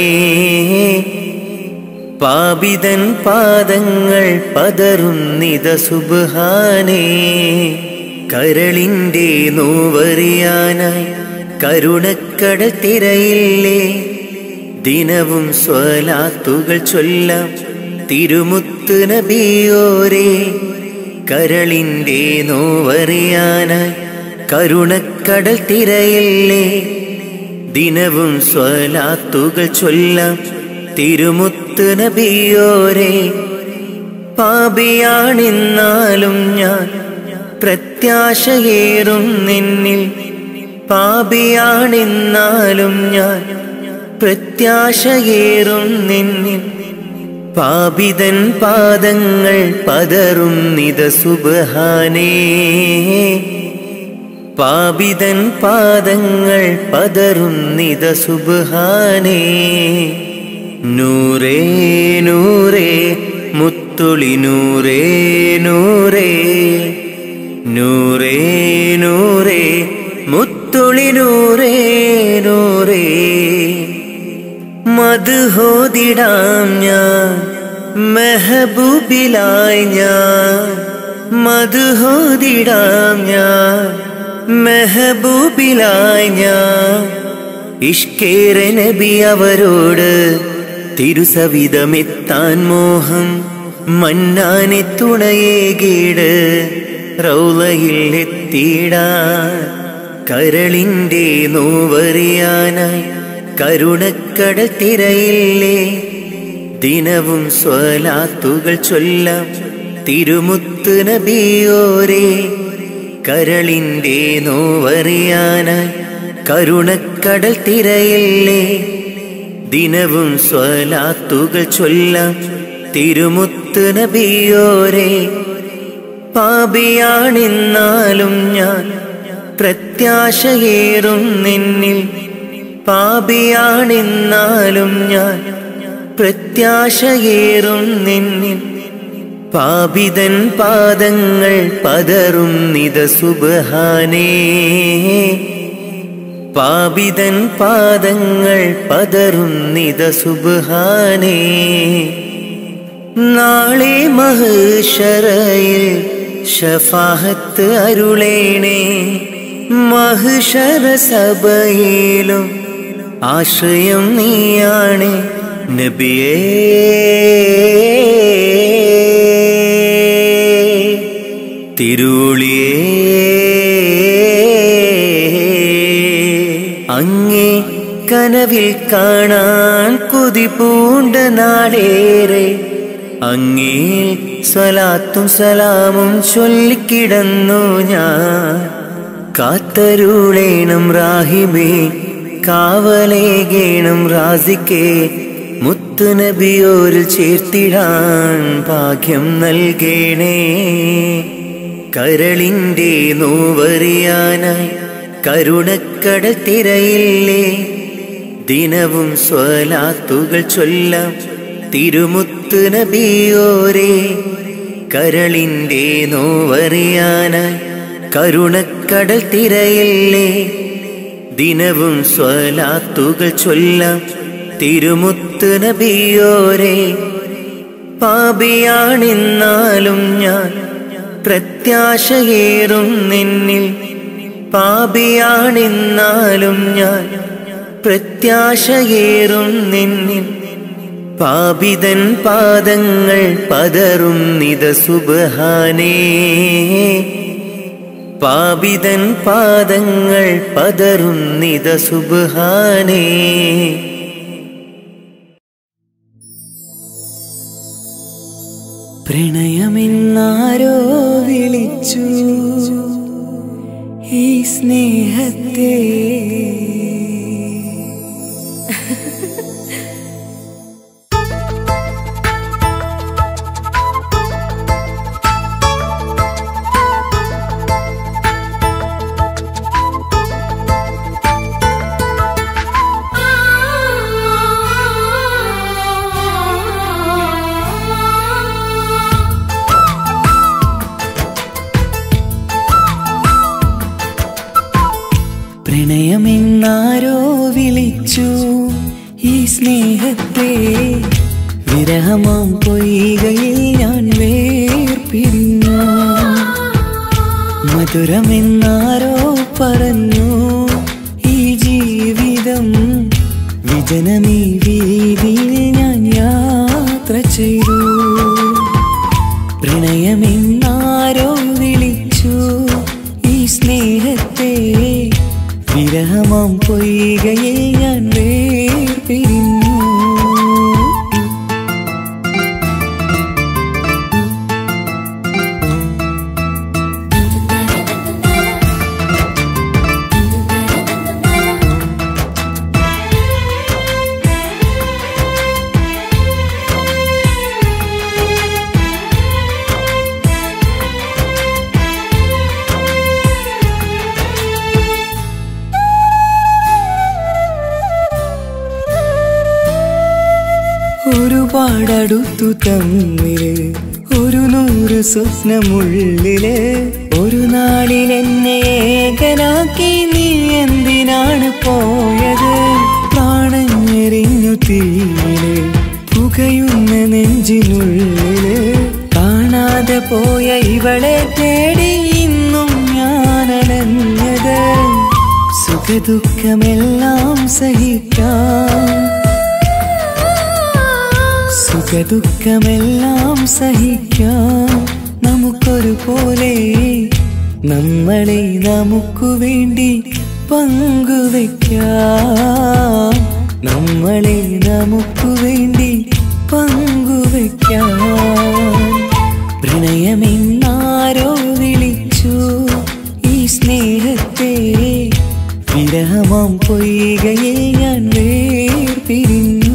പാപിതൻ പാദങ്ങൾ പതറും നിത സുബഹാനേ കരളിന്റെ നോവറിയാനായി കരുണക്കടൽ തിരയില്ലേ ദിനവും സ്വലാത്തുകൾ ചൊല്ലാം തിരുമുത്ത് നബിയോരേ കരളിന്റെ നോവറിയാനായി കരുണക്കടൽ തിരയില്ലേ ദിനവും സ്വലാത്തുകൾ ചൊല്ലാം തിരുമുത്ത് നബിയോരേ പാപിയാണെന്നാലും ഞാൻ പ്രത്യാശയേറും നിന്നിൽ പാപിയാണെന്നാലും ഞാൻ പ്രത്യാശയേറും നിന്നിൽ പാപിതൻ പാദങ്ങൾ പതറും നിത സുബഹാനേ പാപിതൻ പാദങ്ങൾ പതറും നിത സുബഹാനേ നൂറേ നൂറേ മുത്തുളി നൂറേ നൂറേ നൂറേ നൂറേ മുത്തുളി നൂറേ നൂറേ മധുഹോതിടാം ഞാൻ മെഹബൂബിലായി ഞാൻ മധുഹോതിടാം ഞാൻ മെഹബൂബിലായി ഞാൻ ഇഷ്കേര നബി അവരോട് തിരുസവിധമെത്താൻ മോഹം മന്നാനെ തുണയേകീട് റൗലയിൽ എത്തിയിടാൻ കരളിന്റെ നോവറിയാനായി കരുണക്കടൽ തിരയില്ലേ ദിനവും സ്വലാത്തുകൾ ചൊല്ലാം തിരുമുത്ത് നബിയോരേ കരളിൻ്റെ നോവറിയാനായി കരുണക്കടൽ തിരയില്ലേ ദിനവും സ്വലാത്തുകൾ ചൊല്ലാം തിരുമുത്ത് നബിയോരേ പാപിയാണെന്നാലും ഞാൻ പ്രത്യാശയേറും നിന്നിൽ പാപിയാണെന്നാലും ഞാൻ പ്രത്യാശയേറും നിന്നിൽ പാപിതൻ പാദങ്ങൾ പതറും നിത സുബഹാനേ പാപിതൻ പാദങ്ങൾ പതറും നിത സുബഹാനേ നാളെ മഹുഷറയിൽ ഷഫാഹത്ത് അരുളേണേ മഹുഷറ സഭയിലും ആശ്രയം നീയാണ് നബിയേ തിരുളിയേ അങ്ങേ കനവിൽ കാണാൻ കൊതി പൂണ്ട നാടേറെ അങ്ങേ സ്വലാത്തും സലാമും ചൊല്ലിക്കിടന്നു ഞാൻ കാത്തരുളേണം റാഹിബേ കാവലേകേണം റാസിക്കേ മുത്തുനബിയോരിൽ ചേർത്തിടാൻ ഭാഗ്യം നൽകേണേ കരളിൻ്റെ നോവറിയാനായി കരുണക്കടൽ തിരയില്ലേ ദിനവും സ്വലാത്തുകൾ ചൊല്ലാം തിരുമുത്ത് നബിയോരേ കരളിൻ്റെ നോവറിയാനായി കരുണക്കടൽ തിരയില്ലേ ദിനവും സ്വലാത്തുകൾ ചൊല്ലാം തിരുമുത്ത് നബിയോരേ പാപിയാണെന്നാലും ഞാൻ പ്രത്യാശയേറും നിന്നിൽ പാപിയാണെന്നാലും ഞാൻ പ്രത്യാശയേറും നിന്നിൽ പാപിതൻ പാദങ്ങൾ പതറും നിത സുബഹാനേ പാപിതൻ പാദങ്ങൾ പതറും നിത സുബഹാനേ പ്രണയമെന്നാരോ വിളിച്ചു ഈ സ്നേഹത്തെ പ്രണയമെന്നാരോ വിളിച്ചു ഈ സ്നേഹത്തെ വിരഹമാം പൊയ്കയിൽ ഞാൻ വേർപിരിഞ്ഞു മധുരമെന്നാരോ പറഞ്ഞു ഈ ജീവിതം വിജനമീ വീതിയിൽ ഞാൻ യാത്ര ചെയ്തു പ്രണയമെന്നാരോ വിളിച്ചു ഈ സ്നേഹത്തെ വിരഹമാം പൊയ്കയിൽ ഞാൻ വേർപിരിഞ്ഞു ഒരുപാടടുത്തു തമ്മില് ഒരു നൂറ് സ്വപ്നമുള്ളില് ഒരു നാളിൽ എന്നെ ഏകനാക്കി നീ എന്തിനാണ് പോയത് പ്രാണഞ്ഞെറിഞ്ഞു തീയില് പുകയുന്ന നെഞ്ചിനുള്ളില് കാണാതെ പോയ ഇവളെ തേടി ഇന്നും ഞാൻ അലഞ്ഞത് സുഖദുഃഖമെല്ലാം സഹിക്കാം സുഖദുഃഖമെല്ലാം സഹിക്കാം നമുക്കൊരു പോലെ നമ്മളെ നമുക്കു വേണ്ടി പങ്കുവെക്കാം നമ്മളെ നമുക്കു വേണ്ടി പങ്കുവയ്ക്കാൻ പ്രണയമെന്നാരോ വിളിച്ചു ഈ സ്നേഹത്തെ വിരഹമാം പൊയ്കയിൽ ഞാൻ വേർപിരിഞ്ഞു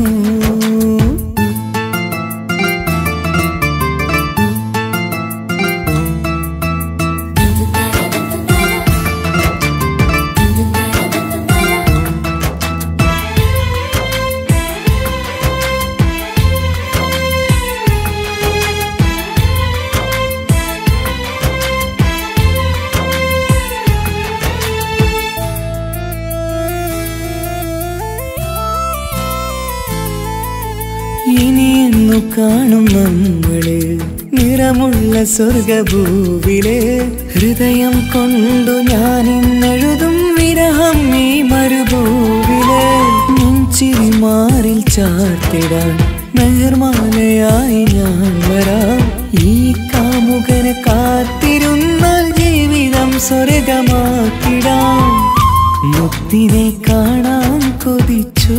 ഇനിയെന്നു കാണും നമ്മള് നിറമുള്ള സ്വർഗഭൂവില് ഹൃദയം കൊണ്ടു ഞാൻ ഇന്നെഴുതും വിരഹം ഈ മരുഭൂവില് നെഞ്ചിരി മാറിൽ ചാർത്തിടാൻ മെഹർമാലയായി ഞാൻ വരാം ഈ കാമുകനെ കാത്തിരുന്നാൽ ജീവിതം സ്വർഗമാക്കിടാം മുത്തിനെ കാണാൻ കൊതിച്ചു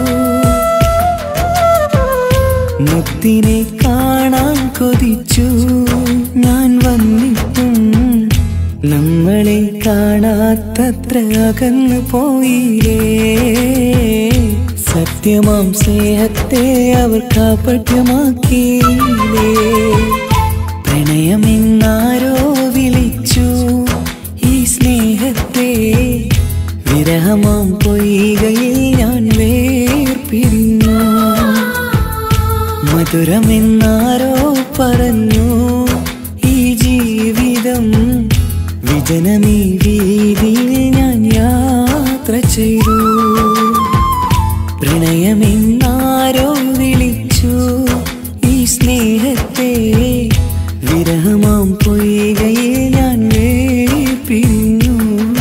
മുത്തിനെ കാണാൻ കൊതിച്ചു ഞാൻ വന്നിട്ടും നമ്മളെ കാണാത്തത്ര അകന്നു പോയില്ലേ സത്യമാം സ്നേഹത്തെ അവർ കാപട്യമാക്കിയില്ലേ പ്രണയമെന്നാരോ വിളിച്ചു ഈ സ്നേഹത്തെ വിരഹമാം പൊയ്കയിൽ ഞാൻ വേർപിരിഞ്ഞു മധുരമെന്നാരോ പറഞ്ഞു ഈ ജീവിതം വിജനമീ വീതിയിൽ ഞാൻ യാത്ര ചെയ്തു പ്രണയമെന്നാരോ വിളിച്ചു ഈ സ്നേഹത്തെ വിരഹമാം പൊയ്കയിൽ ഞാൻ വേർപിരിഞ്ഞു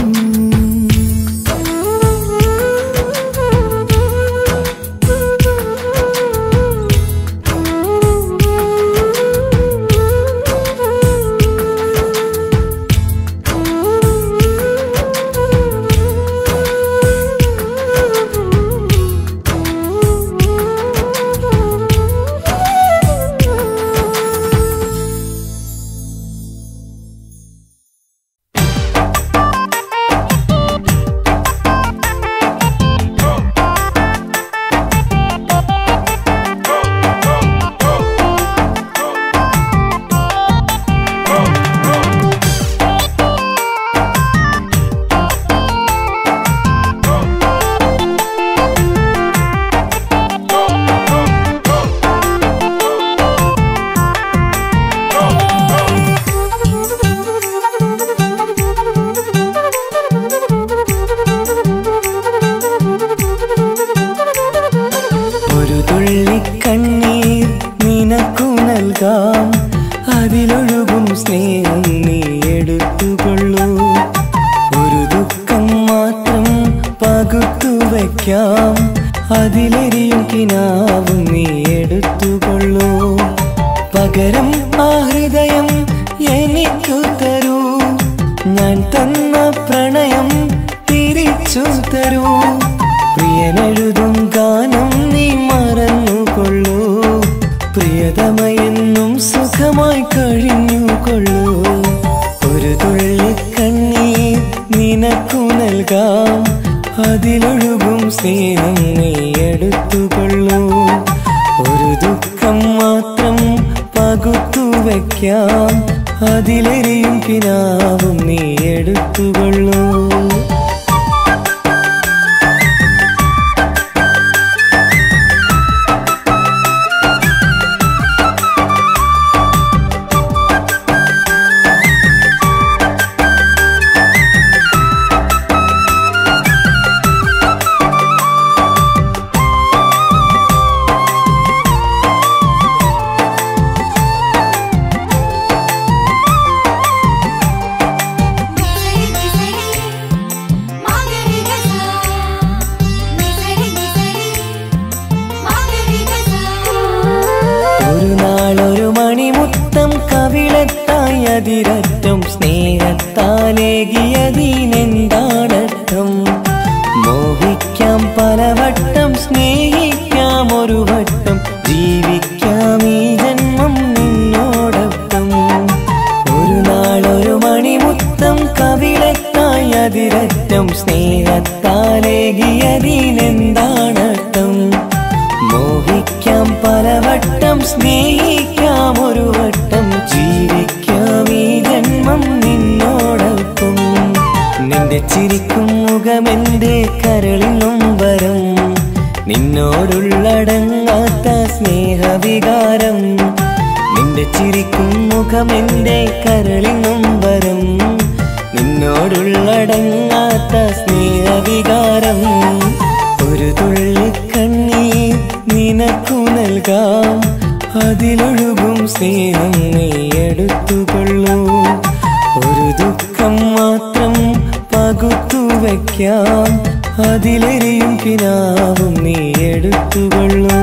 ഒരു തുള്ളി കണ്ണീർ നിനക്കു നൽകാം അതിലൊഴുകും സ്നേഹം നീ എടുത്തുകൊള്ളൂ ഒരു ദുഃഖം മാത്രം പകുത്തു വയ്ക്കാം അതിലെരിയും കിനാവും നീ എടുത്തുകൊള്ളൂ പകരം ആ ഹൃദയം എനിക്കു തരൂ ഞാൻ തന്ന പ്രണയം തിരിച്ചു തരൂ പ്രിയനെഴുതും ഗാനം നീ മറന്നുകൊള്ളൂ പ്രിയതമയെന്നും സുഖമായി കഴിഞ്ഞുകൊള്ളൂ ഒരു തുള്ളി കണ്ണീർ നിനക്കു നൽകാം അതിലൊഴുകും സ്നേഹം നീ എടുത്തുകൊള്ളൂ ഒരു ദുഃഖം മാത്രം പകുത്തു വയ്ക്കാം അതിലെരിയും കിനാവും നീ എടുത്തുകൊള്ളൂ ഒരു നാളൊരു മണിമുത്തം കവിളത്തായി അതിരറ്റം സ്നേഹത്താലേകിയതിനെന്താണർത്ഥം മോഹിക്കാം പലവട്ടം സ്നേഹിക്കാം ഒരു വട്ടം ജീവിക്കാം മുറ്റം സ്നേഹത്താലേകിയതിനെന്താണർത്ഥം മോഹിക്കാം പലവട്ടം സ്നേഹിക്കാം ഒരു വട്ടം ജീവിക്കാം ഈ ജന്മം നിന്നോടൊപ്പം നിന്റെ ചിരിക്കും മുഖമെന്റെ കരളിനും വരം നിന്നോടുള്ളടങ്ങാത്ത സ്നേഹവികാരം നിന്റെ ചിരിക്കും മുഖമെന്റെ കരളിനും വരം നിന്നോടുള്ളടങ്ങാത്ത സ്നേഹവികാരം ഒരു തുള്ളി കണ്ണീർ നിനക്കു നൽകാം അതിലൊഴുകും സ്നേഹം നീ എടുത്തുകൊള്ളൂ ഒരു ദുഃഖം മാത്രം പകുത്തു വയ്ക്കാം അതിലെരിയും കിനാവും നീ എടുത്തുകൊള്ളൂ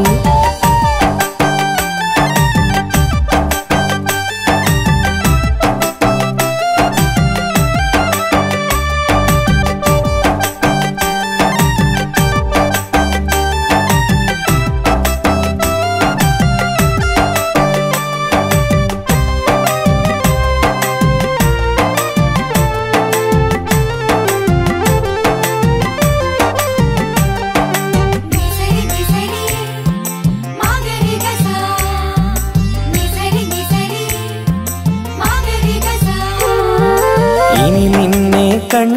నిసరి నిసరి మాగరి గసా నిసరి నిసరి మాగరి గసా ഇനി നിന്നെ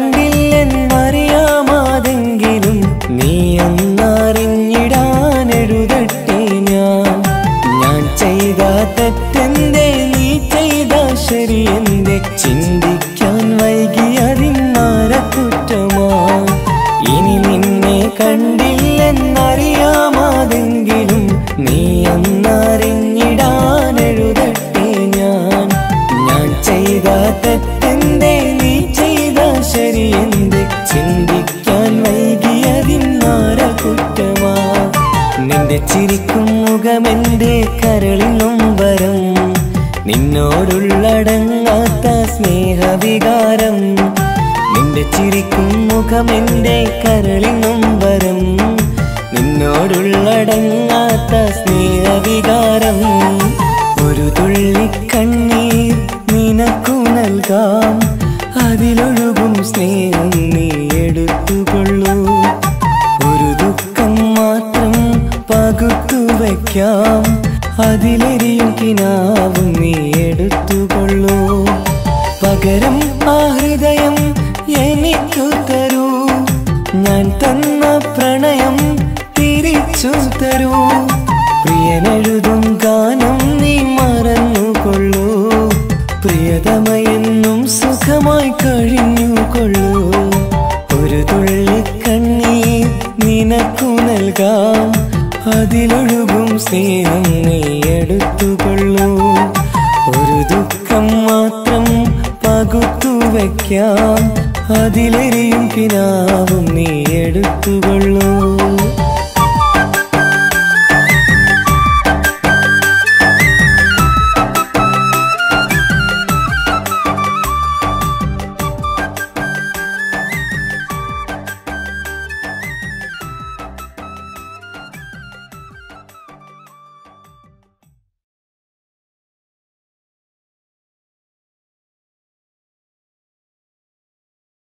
കണ്ടില്ലെന്നറിയാമാതെങ്കിലും നീ എന്നറിഞ്ഞിടാൻ എഴുതട്ടെ ഞാൻ ഞാൻ ചെയ്ത തെറ്റെന്തേ നീ ചെയ്ത ശരിയെന്തേ ചിന്തിക്കാൻ വൈകിയതിന്നാര കുറ്റമാ ഇനി നിന്നെ കണ്ടില്ലെന്നറിയാമാതെങ്കിലും നീ എന്നറിഞ്ഞിടാൻ എഴുതട്ടെ ഞാൻ ഞാൻ ചെയ്ത തെറ്റെന്തേ നീ ചെയ്ത ശരിയെന്തേ ചിന്തിക്കാൻ വൈകിയതിന്നാര കുറ്റമാ നിന്റെ ചിരിക്കും മുഖമെന്റെ കരളിനും വരം നിന്നോടുള്ളടങ്ങാത്ത സ്നേഹവികാരം നിന്റെ ചിരിക്കും മുഖമെന്റെ കരളിനും വരം നിന്നോടുള്ളടങ്ങാത്ത സ്നേഹവികാരം ഒരു തുള്ളി കണ്ണീർ നിനക്കു നൽകാം അതിലൊഴുകും സ്നേഹം നീ എടുത്തുകൊള്ളൂ ഒരു ദുഃഖം മാത്രം പകുത്തു വയ്ക്കാം അതിലെരിയും കിനാവും നീ എടുത്തുകൊള്ളൂ പകരം ആ ഹൃദയം എനിക്കു തരൂ ഞാൻ തന്ന പ്രണയം തിരിച്ചു തരൂ പ്രിയനെഴുതും ഗാനം നീ മറന്നുകൊള്ളൂ പ്രിയതമയെന്നും സുഖമായി കഴിഞ്ഞുകൊള്ളൂ ഒരു തുള്ളി കണ്ണീർ നിനക്കു നൽകാം അതിലൊഴുകും സ്നേഹം നീ എടുത്തുകൊള്ളൂ ഒരു ദുഃഖം മാത്രം പകുത്തു വയ്ക്കാം അതിലെരിയും കിനാവും നീ എടുത്തുകൊള്ളൂ